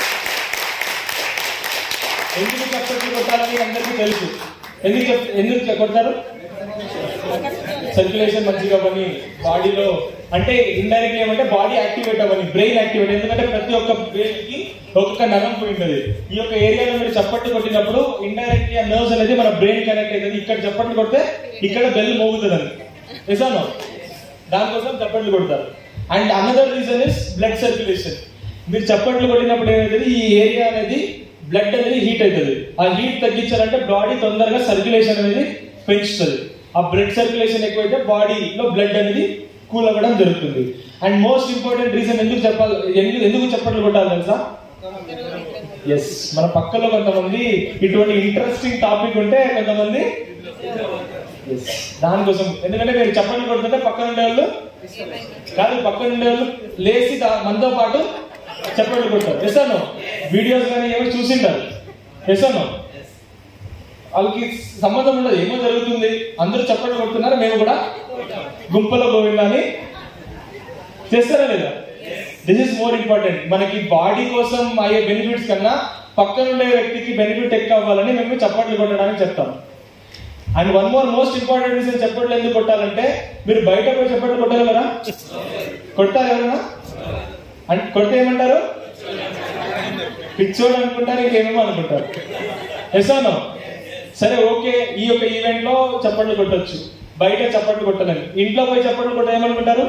ఎందుకు చప్పట్లు కొట్టాలని అందరికీ తెలుసు ఎందుకు చెప్- ఎందుకు కొడతారు సర్క్యులేషన్ మంచిగా అవ్వని బాడీలో అంటే ఇండైరెక్ట్ ఏమంటే బాడీ యాక్టివేట్ అవ్వని బ్రెయిన్ యాక్టివేట్ ఎందుకంటే ప్రతి ఒక్క బ్రెయిన్ కి ఒక్కొక్క నరం పోయి ఉంటుంది ఈ యొక్క ఏరియాలో మీరు చప్పట్లు కొట్టినప్పుడు ఇండైరెక్ట్ గా నర్వ్స్ అనేది మన బ్రెయిన్ కనెక్ట్ అవుతుంది ఇక్కడ చప్పట్లు కొడితే ఇక్కడ బెల్ మోగుతుంది అని నిజాను దానికోసం చప్పట్లు కొడతారు and another reason is blood circulation మీరు చప్పట్లు కొట్టినప్పుడు ఏమవుతుంది ఈ ఏరియా అనేది బ్లడ్ అనేది హీట్ అవుతుంది ఆ హీట్ తగ్గించాలంటే బాడీ తొందరగా సర్క్యులేషన్ అనేది పెంచుతుంది ఆ బ్లడ్ సర్క్యులేషన్ ఎక్కువైతే బాడీలో బ్లడ్ అనేది కూల్ అవ్వడం జరుగుతుంది అండ్ మోస్ట్ ఇంపార్టెంట్ రీజన్ ఎందుకు చెప్పాలి ఎందుకు ఎందుకు చప్పట్లు కొట్టాలి తెలుసా ఎస్ మన పక్కలో కొంతమంది ఇటువంటి ఇంట్రెస్టింగ్ టాపిక్ ఉంటే కొంతమంది Yes. దానికోసం ఎందుకంటే మీరు చప్పట్లు కొడుతుంటే పక్కన ఉండే వాళ్ళు కాదు పక్కన ఉండే వాళ్ళు లేచి దా- మనతో పాటు చప్పట్లు కొడతారు ఎస్ అను వీడియోస్ కానీ ఏమో చూసింటారు ఎస్ అను వాళ్ళకి సంబంధం ఉండదు ఏమో జరుగుతుంది అందరూ చప్పట్లు కొడుతున్నారు మేము కూడా గుంపలో గోవిందని చేస్తారా లేదా దిస్ ఇస్ మోర్ ఇంపార్టెంట్ మనకి బాడీ కోసం అయ్యే బెనిఫిట్స్ కన్నా పక్కన ఉండే వ్యక్తికి బెనిఫిట్ ఎక్కువ అవ్వాలని మేము చప్పట్లు కొట్టడానికి చెప్తాం and one more most important reason చప్పట్లు ఎందుకు కొట్టాలంటే మీరు బయట పోయి చప్పట్లు కొట్టగలరా కొడతారు ఎవరైనా అంటే కొడితే ఏమంటారు పిచ్చోడు అనుకుంటారు ఇంకేమేమో అనుకుంటారు ఎస్ నో సరే ఓకే ఈ యొక్క ఈవెంట్ లో చప్పట్లు కొట్టొచ్చు బయట చప్పట్లు కొట్టలేము ఇంట్లో పోయి చప్పట్లు కొట్ట ఏమనుకుంటారు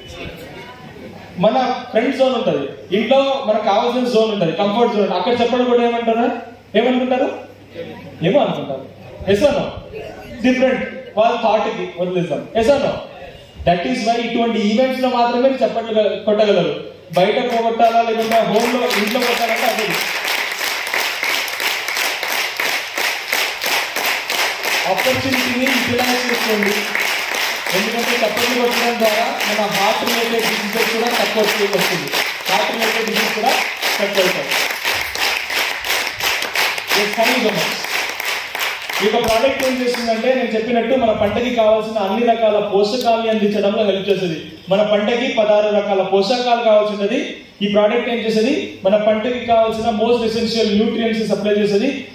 మన ఫ్రెండ్ జోన్ ఉంటది ఇంట్లో మనకు కావాల్సిన జోన్ ఉంటది కంఫర్ట్ జోన్ అక్కడ చప్పట్లు కొట్ట ఏమంటారా ఏమనుకుంటారు ఏమో అనుకుంటారు ఎస్ నో డిఫరెంట్ వాళ్ళ థాట్ కి వదిలేస్తాం yes no that is why ఇటువంటి ఈవెంట్స్ లో మాత్రమే చప్పట్లు గ- కొట్టగలరు బయట పోగొట్టాలా లేకుంటే హోమ్ లో ఇంట్లో కొట్టాలంటే అది ఆపర్చునిటీని యూటిలైజ్ చేసుకోండి ఎందుకంటే చప్పట్లు కొట్టడం ద్వారా మన హార్ట్ రిలేటెడ్ డిసీజెస్ కూడా తక్కువ వస్తుంది హార్ట్ రిలేటెడ్ డిసీజ్ కూడా తక్కువ అవుతాయి Yes, thank you so much. ఈ యొక్క ప్రోడక్ట్ ఏం చేస్తుందంటే నేను చెప్పినట్టు మన పంటకి కావాల్సిన అన్ని రకాల పోషకాలని అందించడంలో హెల్ప్ చేస్తుంది మన పంటకి పదహారు రకాల పోషకాలు కావాల్సి ఉంటుంది ఈ ప్రోడక్ట్ ఏం చేసేది మన పంటకి కావాల్సిన మోస్ట్ ఎసెన్షియల్ న్యూట్రియంట్స్ సప్లై చేసేది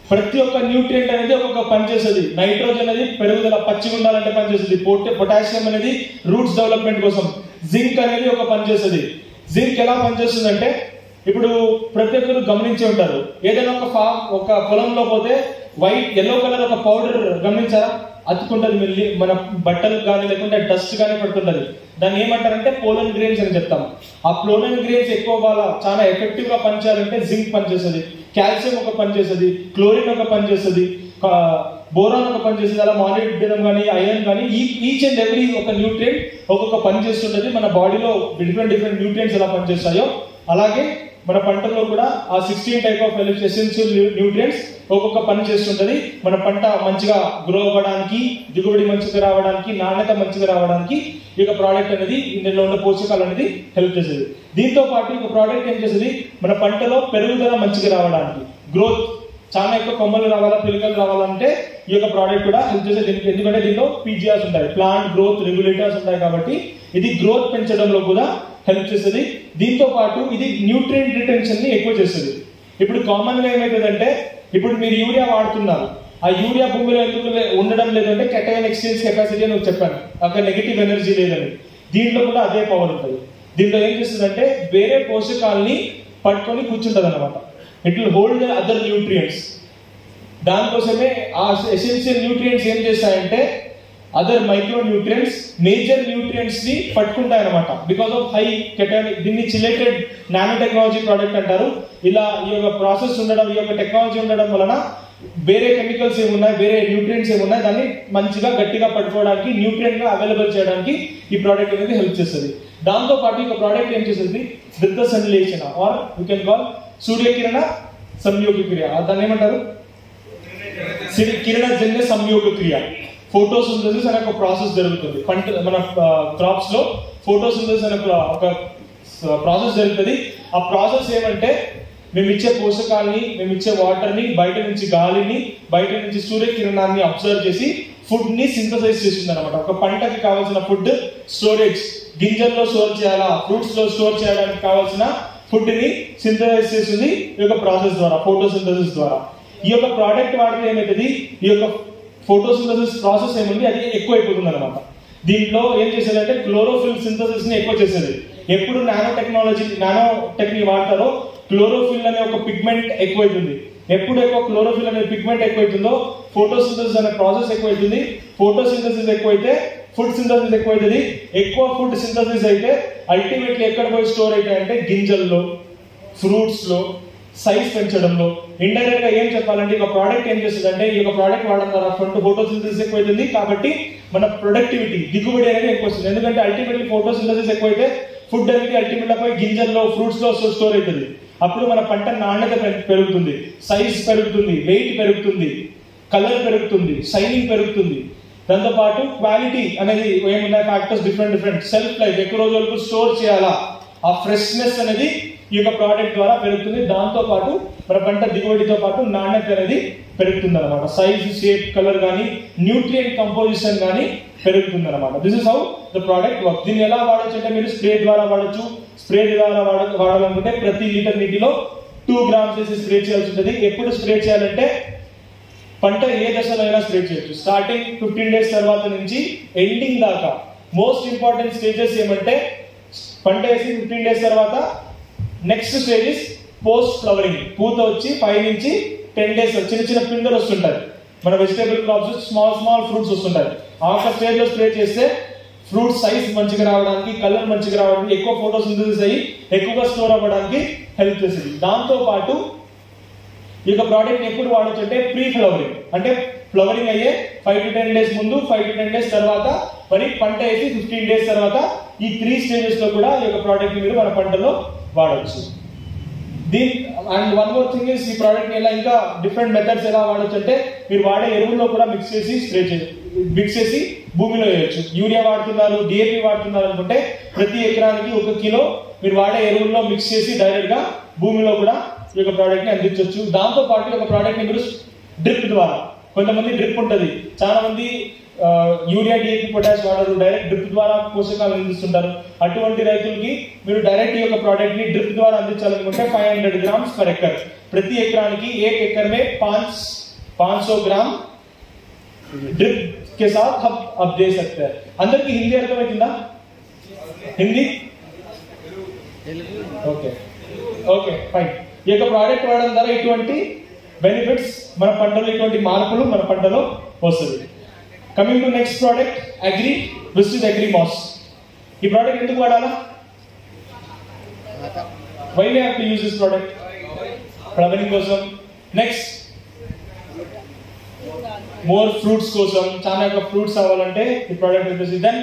ప్రతి ఒక్క న్యూట్రియంట్ అనేది ఒక్కొక్క పని చేస్తుంది నైట్రోజన్ అనేది పెరుగుదల పచ్చిగా ఉండాలంటే పనిచేస్తుంది పొట్ట పొటాషియం అనేది రూట్స్ డెవలప్మెంట్ కోసం జింక్ అనేది ఒక పని చేస్తుంది జింక్ ఎలా పనిచేస్తుంది అంటే ఇప్పుడు ప్రతి ఒక్కరు గమనించి ఉంటారు ఏదైనా ఒక ఫామ్ ఒక పొలంలో పోతే వైట్ ఎల్లో కలర్ ఒక పౌడర్ గమనించారా అతుకుంటది మిల్లి మన బట్టలు కానీ లేకుంటే డస్ట్ కానీ పడుతుంటది దాన్ని ఏమంటారంటే పోలన్ గ్రెయిన్స్ అని చెప్తాం ఆ పోలన్ గ్రెయిన్స్ ఎక్కువ వాళ్ళ చాలా ఎఫెక్టివ్ గా పనిచేయాలంటే జింక్ పనిచేస్తుంది కాల్షియం ఒక పనిచేస్తుంది క్లోరిన్ ఒక పనిచేస్తుంది బోరాన్ ఒక పని చేస్తుంది అలా మాలిబ్డినం కానీ ఐరన్ కానీ ఈ ఈచ్ అండ్ ఎవ్రీ ఒక న్యూట్రియంట్ ఒక్కొక్క పని చేస్తుంటది మన బాడీలో డిఫరెంట్ డిఫరెంట్ న్యూట్రియంట్స్ ఎలా పనిచేస్తాయో అలాగే మన పంటలో కూడా ఆ sixteen type of essential nutrients ఒక్కొక్క పని చేస్తుంటది మన పంట మంచిగా గ్రో అవ్వడానికి దిగుబడి మంచిగా రావడానికి నాణ్యత మంచిగా రావడానికి ఈ యొక్క ప్రోడక్ట్ అనేది ఇందులో ఉన్న పోషకాలు అనేది హెల్ప్ చేసేది దీంతో పాటు ఈ ప్రోడక్ట్ ఏం చేసేది మన పంటలో పెరుగుదల మంచిగా రావడానికి గ్రోత్ చాలా ఎక్కువ కొమ్మలు రావాలా పిలకలు రావాలంటే ఈ యొక్క ప్రోడక్ట్ కూడా హెల్ప్ చేసే దీనికి ఎందుకంటే దీనిలో పీజిఆర్స్ ఉంటాయి ప్లాంట్ గ్రోత్ రెగ్యులేటర్స్ ఉంటాయి కాబట్టి ఇది గ్రోత్ పెంచడంలో కూడా హెల్ప్ చేస్తుంది దీంతో పాటు ఇది న్యూట్రియంట్ రిటెన్షన్ ని ఎక్కువ చేస్తుంది ఇప్పుడు కామన్ గా ఏమవుతుందంటే ఇప్పుడు మీరు యూరియా వాడుతున్నారు ఆ యూరియా భూమిలో ఎందుకు లే- ఉండడం లేదంటే కెటైన్ ఎక్స్చేంజ్ కెపాసిటీ అని చెప్పాను అక్కడ నెగిటివ్ ఎనర్జీ లేదని దీంట్లో కూడా అదే పవర్ ఉంటుంది దీంట్లో ఏం చేస్తుందంటే వేరే పోషకాలని పట్టుకొని కూర్చుంటది అనమాట it will hold other nutrients దానికోసమే ఆ ఎసెన్షియల్ న్యూట్రియంట్స్ ఏం చేస్తాయంటే other micro nutrients major nutrients ని పట్టుకుంటాయి అనమాట బికాస్ ఆఫ్ హై కెటానిక్ దీన్ని చిలేటెడ్ నానో టెక్నాలజీ ప్రోడక్ట్ అంటారు ఇలా ఈ యొక్క ప్రాసెస్ ఉండడం ఈ యొక్క టెక్నాలజీ ఉండడం వలన వేరే కెమికల్స్ ఏమున్నాయి వేరే న్యూట్రియంట్స్ ఏమున్నాయి దాన్ని మంచిగా గట్టిగా పట్టుకోవడానికి న్యూట్రియంట్ గా అవైలబుల్ చేయడానికి ఈ ప్రోడక్ట్ అనేది హెల్ప్ చేస్తుంది దాంతో పాటు ఈ ప్రోడక్ట్ ఏం చేస్తుంది వృద్ధ సంశ్లేషణ ఆర్ యూ కెన్ కాల్ సూర్యకిరణ సంయోగ క్రియ దాన్ని ఏమంటారు సిరి- కిరణజన్య సంయోగ క్రియ ఫోటోసింథసిస్ అనే ఒక ప్రాసెస్ జరుగుతుంది పంట మన క్రాప్స్ లో ఫోటోసింథసిస్ అనే ఒక- ఒక ప్రాసెస్ జరుగుతుంది ఆ ప్రాసెస్ ఏమంటే మేము ఇచ్చే పోషకాలని మేము ఇచ్చే వాటర్ ని బయట నుంచి గాలిని బయట నుంచి సూర్యకిరణాన్ని అబ్జర్వ్ చేసి ఫుడ్ ని సింథసైజ్ చేస్తుంది అనమాట ఒక పంటకి కావాల్సిన ఫుడ్ స్టోరేజ్ గింజల్లో స్టోర్ చేయాలా ఫ్రూట్స్ లో స్టోర్ చేయడానికి కావాల్సిన ఫుడ్ ని సింథసైజ్ చేస్తుంది ఈ యొక్క ప్రాసెస్ ద్వారా ఫోటోసింథసిస్ ద్వారా ఈ యొక్క ప్రోడక్ట్ వాడితే ఏమవుతుంది ఈ యొక్క ఫోటోసింథసిస్ ప్రాసెస్ ఏముంది అది ఎక్కువ అయిపోతుంది అనమాట దీంట్లో ఏం చేసేదంటే క్లోరోఫిల్ సింథసిస్ ని ఎక్కువ చేసేది ఎప్పుడు నానో టెక్నాలజీ నానో టెక్నిక్ వాడతారో క్లోరోఫిల్ అనే ఒక పిగ్మెంట్ ఎక్కువైతుంది ఎప్పుడు ఎక్కువ క్లోరోఫిల్ అనే పిగ్మెంట్ ఎక్కువైతుందో ఫోటోసింథసిస్ అనే ప్రాసెస్ ఎక్కువైతుంది ఫోటోసింథసిస్ ఎక్కువైతే ఫుడ్ సింథసిస్ ఎక్కువైతుంది ఎక్కువ ఫుడ్ సింథసిస్ అయితే అల్టిమేట్లీ ఎక్కడ పోయి స్టోర్ అవుతాయంటే గింజల్లో ఫ్రూట్స్ లో సైజ్ పెంచడంలో ఇండైరెక్ట్ గా ఏం చెప్పాలంటే ఈ ప్రోడక్ట్ ఏం చేస్తుందంటే ఈ యొక్క ప్రోడక్ట్ వాడడం ద్వారా ఫ్రంట్ ఫోటోసింథసిస్ ఎక్కువైతుంది కాబట్టి మన ప్రొడక్టివిటీ దిగుబడి అనేది ఎక్కువ వస్తుంది ఎందుకంటే అల్టిమేట్లీ ఫోటోసింథసిస్ ఎక్కువైతే ఫుడ్ అనేది అల్టిమేట్ పోయి గింజల్లో ఫ్రూట్స్ లో స్టోర్ అవుతుంది అప్పుడు మన పంట నాణ్యత పె- పెరుగుతుంది సైజ్ పెరుగుతుంది వెయిట్ పెరుగుతుంది కలర్ పెరుగుతుంది షైనింగ్ పెరుగుతుంది దాంతో పాటు క్వాలిటీ అనేది ఏమున్నాయి factors different different self life ఎక్కువ రోజుల వరకు స్టోర్ చేయాలా ఆ ఫ్రెష్నెస్ అనేది ఈ యొక్క ప్రోడక్ట్ ద్వారా పెరుగుతుంది దాంతో పాటు మన పంట దిగుబడితో పాటు నాణ్యత అనేది పెరుగుతుంది అనమాట సైజ్ షేప్ కలర్ కానీ న్యూట్రియంట్ కంపోజిషన్ కానీ పెరుగుతుంది అనమాట this is how the product work దీన్ని ఎలా వాడచ్చు అంటే మీరు స్ప్రే ద్వారా వాడచ్చు స్ప్రే ద్వారా వాడ వాడాలనుకుంటే ప్రతి లీటర్ నీటిలో టూ గ్రామ్స్ వేసి స్ప్రే చేయాల్సి ఉంటుంది ఎప్పుడు స్ప్రే చేయాలంటే పంట ఏ దశలో అయినా స్ప్రే చేయొచ్చు స్టార్టింగ్ ఫిఫ్టీన్ డేస్ తర్వాత నుంచి ఎండింగ్ దాకా మోస్ట్ ఇంపార్టెంట్ స్టేజెస్ ఏమంటే పంట వేసి ఫిఫ్టీన్ డేస్ తర్వాత నెక్స్ట్ స్టేజెస్ పోస్ట్ ఫ్లవరింగ్ పూత వచ్చి పై నుంచి టెన్ డేస్ చిన్న చిన్న పిందెలు వస్తుంటాయి మన vegetable crops small small fruits వస్తుంటాయి ఆ ఒక స్టేజ్ లో స్ప్రే చేస్తే ఫ్రూట్ సైజ్ మంచిగా రావడానికి కలర్ మంచిగా రావడానికి ఎక్కువ ఫోటో సింథసిస్ అయ్యి ఎక్కువగా స్టోర్ అవ్వడానికి హెల్ప్ చేసింది దాంతో పాటు ఈ యొక్క ప్రోడక్ట్ ఎప్పుడు వాడచ్చు అంటే ప్రీ ఫ్లవరింగ్ అంటే ఫ్లవరింగ్ అయ్యే ఫైవ్ టు టెన్ డేస్ ముందు ఫైవ్ టు టెన్ డేస్ తర్వాత మరి పంట వేసి ఫిఫ్టీన్ డేస్ తర్వాత ఈ త్రీ స్టేజెస్ లో కూడా ఈ యొక్క ప్రోడక్ట్ మీరు మన పంటలో వాడవచ్చు దీని and one more thing is ఈ ప్రోడక్ట్ ఎలా ఇంకా డిఫరెంట్ మెథడ్స్ ఎలా వాడచ్చు అంటే మీరు వాడే ఎరువుల్లో కూడా మిక్స్ చేసి స్ప్రే చేసి మిక్స్ చేసి భూమిలో వేయచ్చు యూరియా వాడుతున్నారు డిఏపి వాడుతున్నారు అనుకుంటే ప్రతి ఎకరానికి ఒక కిలో మీరు వాడే ఎరువుల్లో మిక్స్ చేసి డైరెక్ట్ గా భూమిలో కూడా ఈ యొక్క ప్రోడక్ట్ ని అందించవచ్చు దాంతో పాటు ఈ యొక్క ప్రోడక్ట్ ని మీరు డ్రిప్ ద్వారా కొంతమంది డ్రిప్ ఉంటది చాలా మంది ఆ, యూరియా డిఏపి పొటాష్ వాడరు డైరెక్ట్ డ్రిప్ ద్వారా పోషకాలు అందిస్తుంటారు అటువంటి రైతులకి మీరు డైరెక్ట్ ఈ యొక్క ప్రోడక్ట్ ని డ్రిప్ ద్వారా అందించాలనుకుంటే five hundred grams per acre ప్రతి ఎకరానికి एक एकड़ में पांच पांच सौ ग्राम ड्रिप के साथ हम अब दे सकते हैं अंदर की हिंदी అర్థమవుతుందా హిందీ ఓకే ఓకే ఫైన్ ఈ యొక్క ప్రోడక్ట్ వాడడం ద్వారా ఇటువంటి బెనిఫిట్స్ మన పంటలో ఇటువంటి మార్పులు మన పంటలో వస్తుంది coming to next product agri విస్టిడ్ అగ్రి మాస్ ఈ ప్రోడక్ట్ ఎందుకు వాడాలా why we have to use this product flowering కోసం నెక్స్ట్ మోర్ ఫ్రూట్స్ కోసం చాలా యొక్క ఫ్రూట్స్ అవ్వాలంటే ఈ ప్రోడక్ట్ వచ్చేసి దెన్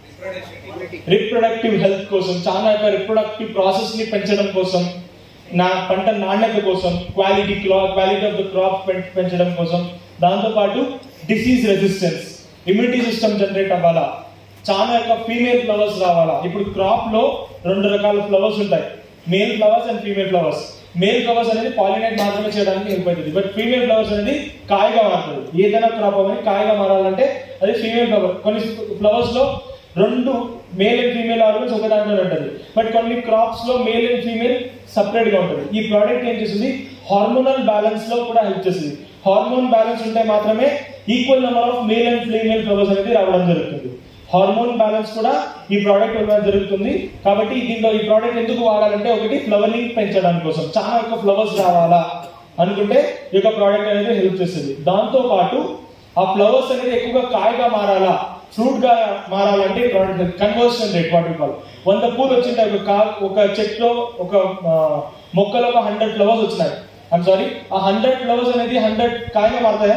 రిప్రొడక్టివ్ హెల్త్ కోసం చాలా యొక్క రిప్రొడక్టివ్ ప్రాసెస్ ని పెంచడం కోసం నా పంట నాణ్యత కోసం quality quality of the crop పెంచడం కోసం దాంతో పాటు disease resistance immunity system generate అవ్వాలా చాలా యొక్క ఫీమేల్ ఫ్లవర్స్ రావాలా ఇప్పుడు క్రాప్ లో రెండు రకాల ఫ్లవర్స్ ఉంటాయి male flowers and female flowers male flowers అనేది పాలినేట్ మాత్రమే చేయడానికి హెల్ప్ అవుతుంది బట్ ఫీమేల్ ఫ్లవర్స్ అనేది కాయగా మారుతుంది ఏదైనా క్రాప్ అనేది కాయగా మారాలంటే అది ఫీమేల్ ఫ్లవర్ కొన్ని ఫ్లవర్స్ లో రెండు మేల్ అండ్ ఫీమేల్ ఆర్గన్స్ ఒక దాంట్లో ఉంటుంది బట్ కొన్ని క్రాప్స్ లో మేల్ అండ్ ఫీమేల్ సపరేట్ గా ఉంటుంది ఈ ప్రోడక్ట్ ఏం చేస్తుంది హార్మోనల్ బ్యాలెన్స్ లో కూడా హెల్ప్ చేస్తుంది హార్మోన్ బ్యాలెన్స్ ఉంటే మాత్రమే equal number of male and female flowers అనేది రావడం జరుగుతుంది హార్మోన్ బ్యాలెన్స్ కూడా ఈ ప్రోడక్ట్ వల్ల జరుగుతుంది కాబట్టి దీంట్లో ఈ ప్రోడక్ట్ ఎందుకు వాడాలంటే ఒకటి ఫ్లవరింగ్ పెంచడానికి కోసం చాలా ఎక్కువ ఫ్లవర్స్ రావాలా అనుకుంటే ఈ యొక్క ప్రోడక్ట్ అనేది హెల్ప్ చేస్తుంది దాంతో పాటు ఆ ఫ్లవర్స్ అనేది ఎక్కువగా కాయగా మారాలా ఫ్రూట్ గా మారాలంటే కన్వర్షన్ రేట్ వాటి కాల్ వంద పూలు వచ్చింటాయి ఒక కా ఒక చెట్లో ఒక ఆ, మొక్కలో ఒక హండ్రెడ్ ఫ్లవర్స్ వచ్చినాయి ఐమ్ సారీ ఆ హండ్రెడ్ ఫ్లవర్స్ అనేది హండ్రెడ్ కాయగా మారుతాయా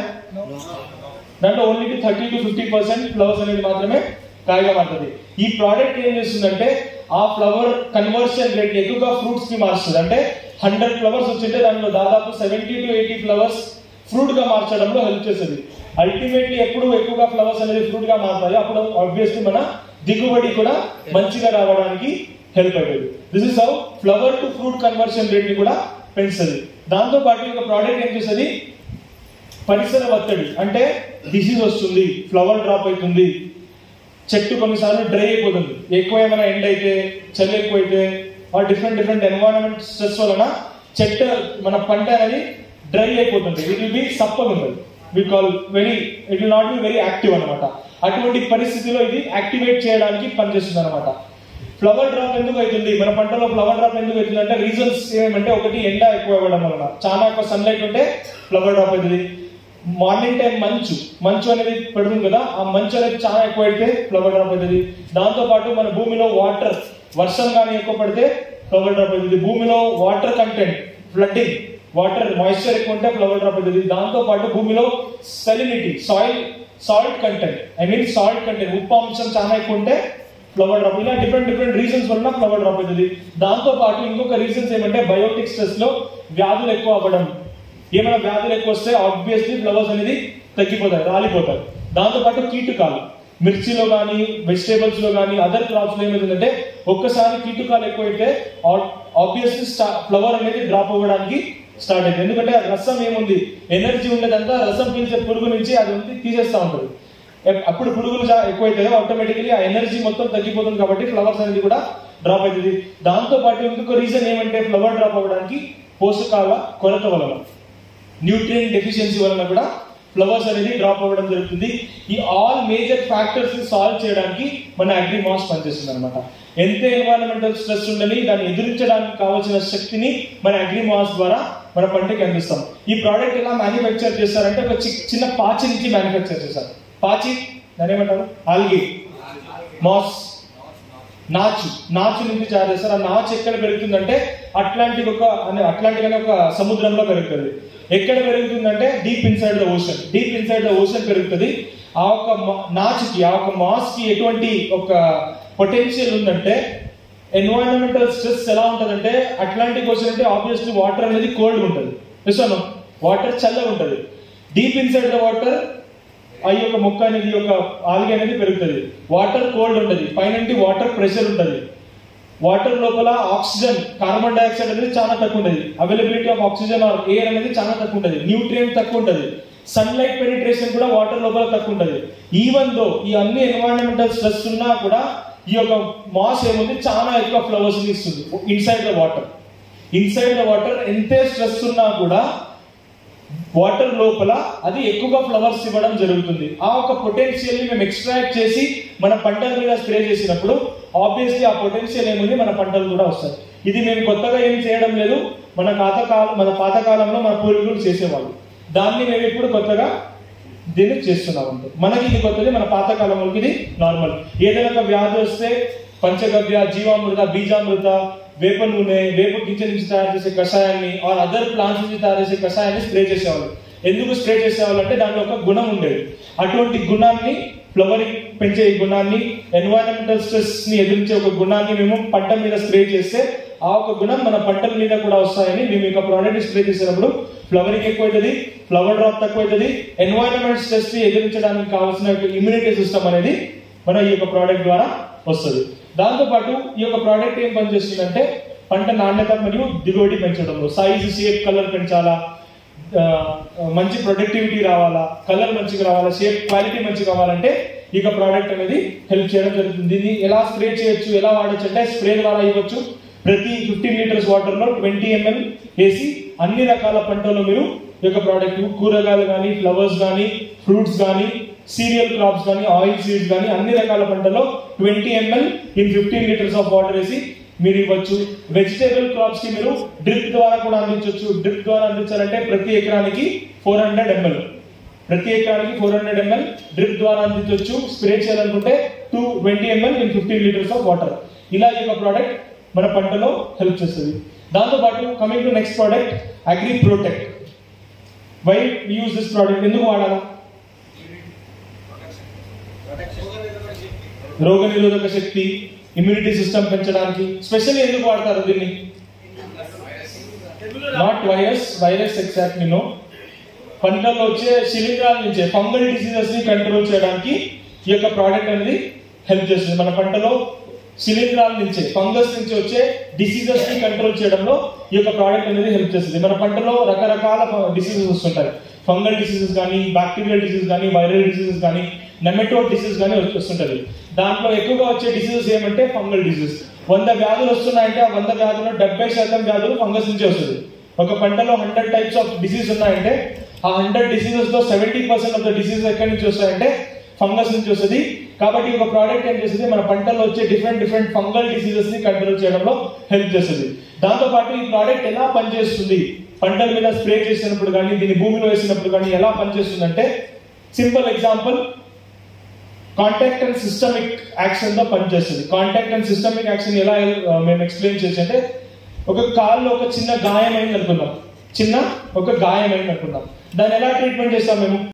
దాంట్లో only thirty to fifty percent flowers అనేది మాత్రమే కాయగా మారుతుంది ఈ ప్రోడక్ట్ ఏం చేస్తుందంటే ఆ ఫ్లవర్ కన్వర్షన్ రేట్ ఎక్కువగా ఫ్రూట్స్ కి మారుస్తుంది అంటే హండ్రెడ్ ఫ్లవర్స్ వచ్చింటే దాంట్లో దాదాపు seventy to eighty flowers fruit గా మార్చడంలో హెల్ప్ చేస్తుంది అల్టిమేట్లీ ఎప్పుడు ఎక్కువగా ఫ్లవర్స్ అనేది ఫ్రూట్ గా మారుతాయో అప్పుడు ఆబ్వియస్లీ మన దిగుబడి కూడా మంచిగా రావడానికి హెల్ప్ అవుతుంది this is how flower to fruit conversion rate ని కూడా పెంచుతుంది దాంతో పాటు ఈ ప్రోడక్ట్ ఏం చేస్తుంది పరిసర ఒత్తిడి అంటే డిసీజ్ వస్తుంది ఫ్లవర్ డ్రాప్ అవుతుంది చెట్టు కొన్నిసార్లు డ్రై అయిపోతుంది ఎక్కువ ఏమైనా ఎండ్ అయితే చలి ఎక్కువైతే ఆ డిఫరెంట్ డిఫరెంట్ ఎన్వైరన్మెంట్ స్ట్రెస్ వలన చెట్టు మన పంట అనేది డ్రై అయిపోతుంది ఇట్ విల్ బి సప్పగా ఉంటుంది we call very it will not be very active అనమాట అటువంటి పరిస్థితిలో ఇది యాక్టివేట్ చేయడానికి పనిచేస్తుంది అనమాట ఫ్లవర్ డ్రాప్ ఎందుకు అవుతుంది మన పంటలో ఫ్లవర్ డ్రాప్ ఎందుకు అవుతుంది అంటే రీజన్స్ ఏమంటే ఒకటి ఎండ ఎక్కువ అవ్వడం వలన చాలా ఎక్కువ సన్లైట్ ఉంటే ఫ్లవర్ డ్రాప్ అవుతుంది మార్నింగ్ టైం మంచు మంచు అనేది పెడుతుంది కదా ఆ మంచు అనేది చాలా ఎక్కువ అయితే ఫ్లవర్ డ్రాప్ అవుతుంది దాంతో పాటు మన భూమిలో వాటర్ వర్షం కానీ ఎక్కువ పడితే ఫ్లవర్ డ్రాప్ అవుతుంది భూమిలో water content flooding water moisture ఎక్కువ ఉంటే ఫ్లవర్ డ్రాప్ అవుతుంది దాంతో పాటు భూమిలో salinity soil salt content I mean salt content ఉప్పు అంశం చాలా ఎక్కువ ఉంటే ఫ్లవర్ డ్రాప్ ఇలా డిఫరెంట్ డిఫరెంట్ రీజన్స్ వల్ల ఫ్లవర్ డ్రాప్ అవుతుంది దాంతో పాటు ఇంకొక రీజన్స్ ఏమంటే బయోటిక్ స్ట్రెస్ లో వ్యాధులు ఎక్కువ అవ్వడం ఏమైనా వ్యాధులు ఎక్కువ వస్తే ఆబ్వియస్లీ ఫ్లవర్స్ అనేది తగ్గిపోతాయి రాలిపోతాయి దాంతో పాటు కీటకాలు మిర్చిలో కానీ వెజిటేబుల్స్ లో కానీ అదర్ క్రాప్స్ లో ఏమైందంటే ఒక్కసారి కీటకాలు ఎక్కువైతే ఆబ్వియస్లీ ఫ్లవర్ అనేది డ్రాప్ అవ్వడానికి స్టార్ట్ అయింది ఎందుకంటే ఆ రసం ఏముంది ఎనర్జీ ఉండేదంతా రసం పీల్చే పురుగు నుంచి అది ఉంది తీసేస్తా ఉంటుంది ఎప్- అప్పుడు పురుగులు చా- ఎక్కువైతే ఆటోమేటికలీ ఆ ఎనర్జీ మొత్తం తగ్గిపోతుంది కాబట్టి ఫ్లవర్స్ అనేది కూడా డ్రాప్ అవుతుంది దాంతో పాటు ఇంకొక రీజన్ ఏమంటే ఫ్లవర్ డ్రాప్ అవ్వడానికి పోషకాల కొరత వలన న్యూట్రియన్ డెఫిషియన్సీ వలన కూడా ఫ్లవర్స్ అనేది డ్రాప్ అవ్వడం జరుగుతుంది ఈ ఆల్ మేజర్ ఫ్యాక్టర్స్ ని సాల్వ్ చేయడానికి మన అగ్రి మాస్ పనిచేస్తుంది అనమాట ఎంత ఎన్వైరన్మెంటల్ స్ట్రెస్ ఉండని దాన్ని ఎదిరించడానికి కావాల్సిన శక్తిని మన అగ్రి మాస్ ద్వారా మన పంటకి అందిస్తాం ఈ ప్రోడక్ట్ ఎలా మ్యానుఫ్యాక్చర్ చేస్తారంటే ఒక చి- చిన్న పాచి నుంచి మ్యానుఫ్యాక్చర్ చేస్తారు పాచి దాని ఏమంటారు ఆల్గి మాస్ నాచు నాచు నుంచి తయారు చేస్తారు ఆ నాచు ఎక్కడ పెరుగుతుందంటే అట్లాంటిక్ ఒక అనే అట్లాంటిక్ అనే ఒక సముద్రంలో పెరుగుతుంది ఎక్కడ పెరుగుతుందంటే deep inside the ocean deep inside the ocean పెరుగుతుంది ఆ ఒక మా- నాచుకి ఆ ఒక మాస్ కి ఎటువంటి ఒక పొటెన్షియల్ ఉందంటే ఎన్వైరన్మెంటల్ స్ట్రెస్ ఎలా ఉంటుందంటే అట్లాంటిక్ ఓషన్ అంటే ఆబ్వియస్లీ వాటర్ అనేది కోల్డ్ ఉంటుంది విశ్వను వాటర్ చల్లగా ఉంటుంది డీప్ ఇన్సైడ్ ద వాటర్ ఆ యొక్క మొక్క అనేది ఈ యొక్క ఆల్గి అనేది పెరుగుతుంది వాటర్ కోల్డ్ ఉంటుంది పైనంటి వాటర్ ప్రెషర్ ఉంటుంది వాటర్ లోపల ఆక్సిజన్ కార్బన్ డైఆక్సైడ్ అనేది చాలా తక్కువ ఉంటుంది availability of oxygen or air అనేది చాలా తక్కువ ఉంటుంది న్యూట్రియం తక్కువ ఉంటుంది సన్లైట్ పెనిట్రేషన్ కూడా వాటర్ లోపల తక్కువ ఉంటుంది ఈవెన్ దో ఈ అన్ని ఎన్వైరన్మెంటల్ స్ట్రెస్ ఉన్నా కూడా ఈ యొక్క మాస్ ఏముంది చాలా ఎక్కువ ఫ్లవర్స్ ఇస్తుంది inside the water inside the water ఎంతే స్ట్రెస్ ఉన్నా కూడా వాటర్ లోపల అది ఎక్కువగా ఫ్లవర్స్ ఇవ్వడం జరుగుతుంది ఆ ఒక పొటెన్షియల్ ని మేము ఎక్స్ట్రాక్ట్ చేసి మన పంటల మీద స్ప్రే చేసినప్పుడు ఆబ్వియస్లీ ఆ పొటెన్షియల్ ఏముంది మన పంటలు కూడా వస్తాయి ఇది మేము కొత్తగా ఏం చేయడం లేదు మన పాతకాలం మన పాతకాలంలో మన పూర్వీకులు చేసేవాళ్ళు దాన్ని మేము ఇప్పుడు కొత్తగా దీన్ని చేస్తున్నాం అంతే మనకి ఇది కొత్తది మన పాతకాలంలోకి ఇది నార్మల్ ఏదైనా ఒక వ్యాధి వస్తే పంచగవ్య జీవామృత బీజామృత వేప నూనె వేప గింజ నుంచి తయారు చేసే కషాయాన్ని ఆర్ అదర్ ప్లాంట్స్ నుంచి తయారు చేసే కషాయాన్ని స్ప్రే చేసేవాళ్ళు ఎందుకు స్ప్రే చేసేవాళ్ళు అంటే దాంట్లో ఒక గుణం ఉండేది అటువంటి గుణాన్ని ఫ్లవరింగ్ పెంచే ఈ గుణాన్ని ఎన్వైరన్మెంటల్ స్ట్రెస్ ని ఎదిరించే ఒక గుణాన్ని మేము పంట మీద స్ప్రే చేస్తే ఆ ఒక గుణం మన పంటల మీద కూడా వస్తాయని మేము ఇక ప్రోడక్ట్ స్ప్రే చేసినప్పుడు ఫ్లవరింగ్ ఎక్కువ అవుతుంది ఫ్లవర్ డ్రాప్ తక్కువ అవుతుంది ఎన్వైరన్మెంట్ స్ట్రెస్ ని ఎదిరించడానికి కావాల్సిన ఇమ్యూనిటీ సిస్టమ్ అనేది మన ఈ యొక్క ప్రోడక్ట్ ద్వారా వస్తుంది దాంతో పాటు ఈ యొక్క ప్రోడక్ట్ ఏం పనిచేస్తుందంటే పంట నాణ్యత మరియు దిగుబడి పెంచడంలో సైజ్ షేప్ కలర్ పెంచాలా ఆ, మంచి ప్రొడక్టివిటీ రావాలా కలర్ మంచిగా రావాలా షేప్ క్వాలిటీ మంచిగా కావాలంటే ఈ యొక్క ప్రోడక్ట్ అనేది హెల్ప్ చేయడం జరుగుతుంది దీన్ని ఎలా స్ప్రే చేయొచ్చు ఎలా వాడచ్చు అంటే స్ప్రే ద్వారా ఇవ్వచ్చు ప్రతి ఫిఫ్టీన్ లీటర్స్ వాటర్ లో ట్వంటీ ఎంఎల్ వేసి అన్ని రకాల పంటలు మీరు ఈ యొక్క ప్రోడక్ట్ కూరగాయలు కానీ ఫ్లవర్స్ కానీ ఫ్రూట్స్ కానీ సీరియల్ క్రాప్స్ కానీ ఆయిల్ సీడ్స్ కానీ అన్ని రకాల పంటలో twenty ML in fifteen litres of water వేసి మీరు ఇవ్వచ్చు వెజిటేబుల్ క్రాప్స్ కి మీరు డ్రిప్ ద్వారా కూడా అందించవచ్చు డ్రిప్ ద్వారా అందించాలంటే ప్రతి ఎకరానికి ఫోర్ హండ్రెడ్ ఎంఎల్ ప్రతి ఎకరానికి ఫోర్ హండ్రెడ్ ఎంఎల్ డ్రిప్ ద్వారా అందించవచ్చు స్ప్రే చేయాలనుకుంటే two twenty ML in fifteen litres of water ఇలా ఈ యొక్క ప్రోడక్ట్ మన పంటలో హెల్ప్ చేస్తుంది దాంతో పాటు coming to next product agri protect why use this product ఎందుకు వాడాలా రోగ నిరోధక శక్తి ఇమ్యూనిటీ సిస్టమ్ పెంచడానికి స్పెషల్లీ ఎందుకు వాడతారు దీన్ని not virus virus exactly no పంటల్లో వచ్చే శిలీంధ్రాల నుంచే ఫంగల్ డిసీజెస్ ని కంట్రోల్ చేయడానికి ఈ యొక్క ప్రోడక్ట్ అనేది హెల్ప్ చేస్తుంది మన పంటలో శిలీంధ్రాల నుంచే ఫంగస్ నుంచి వచ్చే డిసీజెస్ ని కంట్రోల్ చేయడంలో ఈ యొక్క ప్రోడక్ట్ అనేది హెల్ప్ చేస్తుంది మన పంటలో రకరకాల డిసీజెస్ వస్తుంటాయి ఫంగల్ డిసీజెస్ కానీ బ్యాక్టీరియల్ డిసీజ్ కానీ వైరల్ డిసీజెస్ కానీ నెమెటోడ్ డిసీజ్ కానీ వస్తుంటది దాంట్లో ఎక్కువగా వచ్చే డిసీజెస్ ఏమంటే ఫంగల్ డిసీజ్ వంద వ్యాధులు వస్తున్నాయంటే ఆ వంద వ్యాధులు డెబ్బై శాతం వ్యాధులు ఫంగస్ నుంచి వస్తుంది ఒక పంటలో హండ్రెడ్ టైప్స్ ఆఫ్ డిసీజ్ ఉన్నాయంటే ఆ హండ్రెడ్ డిసీజెస్ లో seventy percent of the disease ఎక్కడి నుంచి వస్తాయంటే ఫంగస్ నుంచి వస్తుంది కాబట్టి ఒక ప్రోడక్ట్ ఏం చేస్తుంది మన పంటల్లో వచ్చే డిఫరెంట్ డిఫరెంట్ ఫంగల్ డిసీజెస్ ని కంట్రోల్ చేయడంలో హెల్ప్ చేస్తుంది దాంతో పాటు ఈ ప్రోడక్ట్ ఎలా పనిచేస్తుంది పంటల మీద స్ప్రే చేసినప్పుడు కానీ దీన్ని భూమిలో వేసినప్పుడు కానీ ఎలా పనిచేస్తుంది అంటే simple example contact and systemic action తో పనిచేస్తుంది కాంటాక్ట్ అండ్ సిస్టమిక్ యాక్షన్ ఎలా ఆ, మేము ఎక్స్ప్లెయిన్ చేసి అంటే ఒక కాల్లో ఒక చిన్న గాయం అయింది అనుకుందాం చిన్న ఒక గాయం అయింది అనుకుందాం దాన్ని ఎలా ట్రీట్మెంట్ చేస్తాం మేము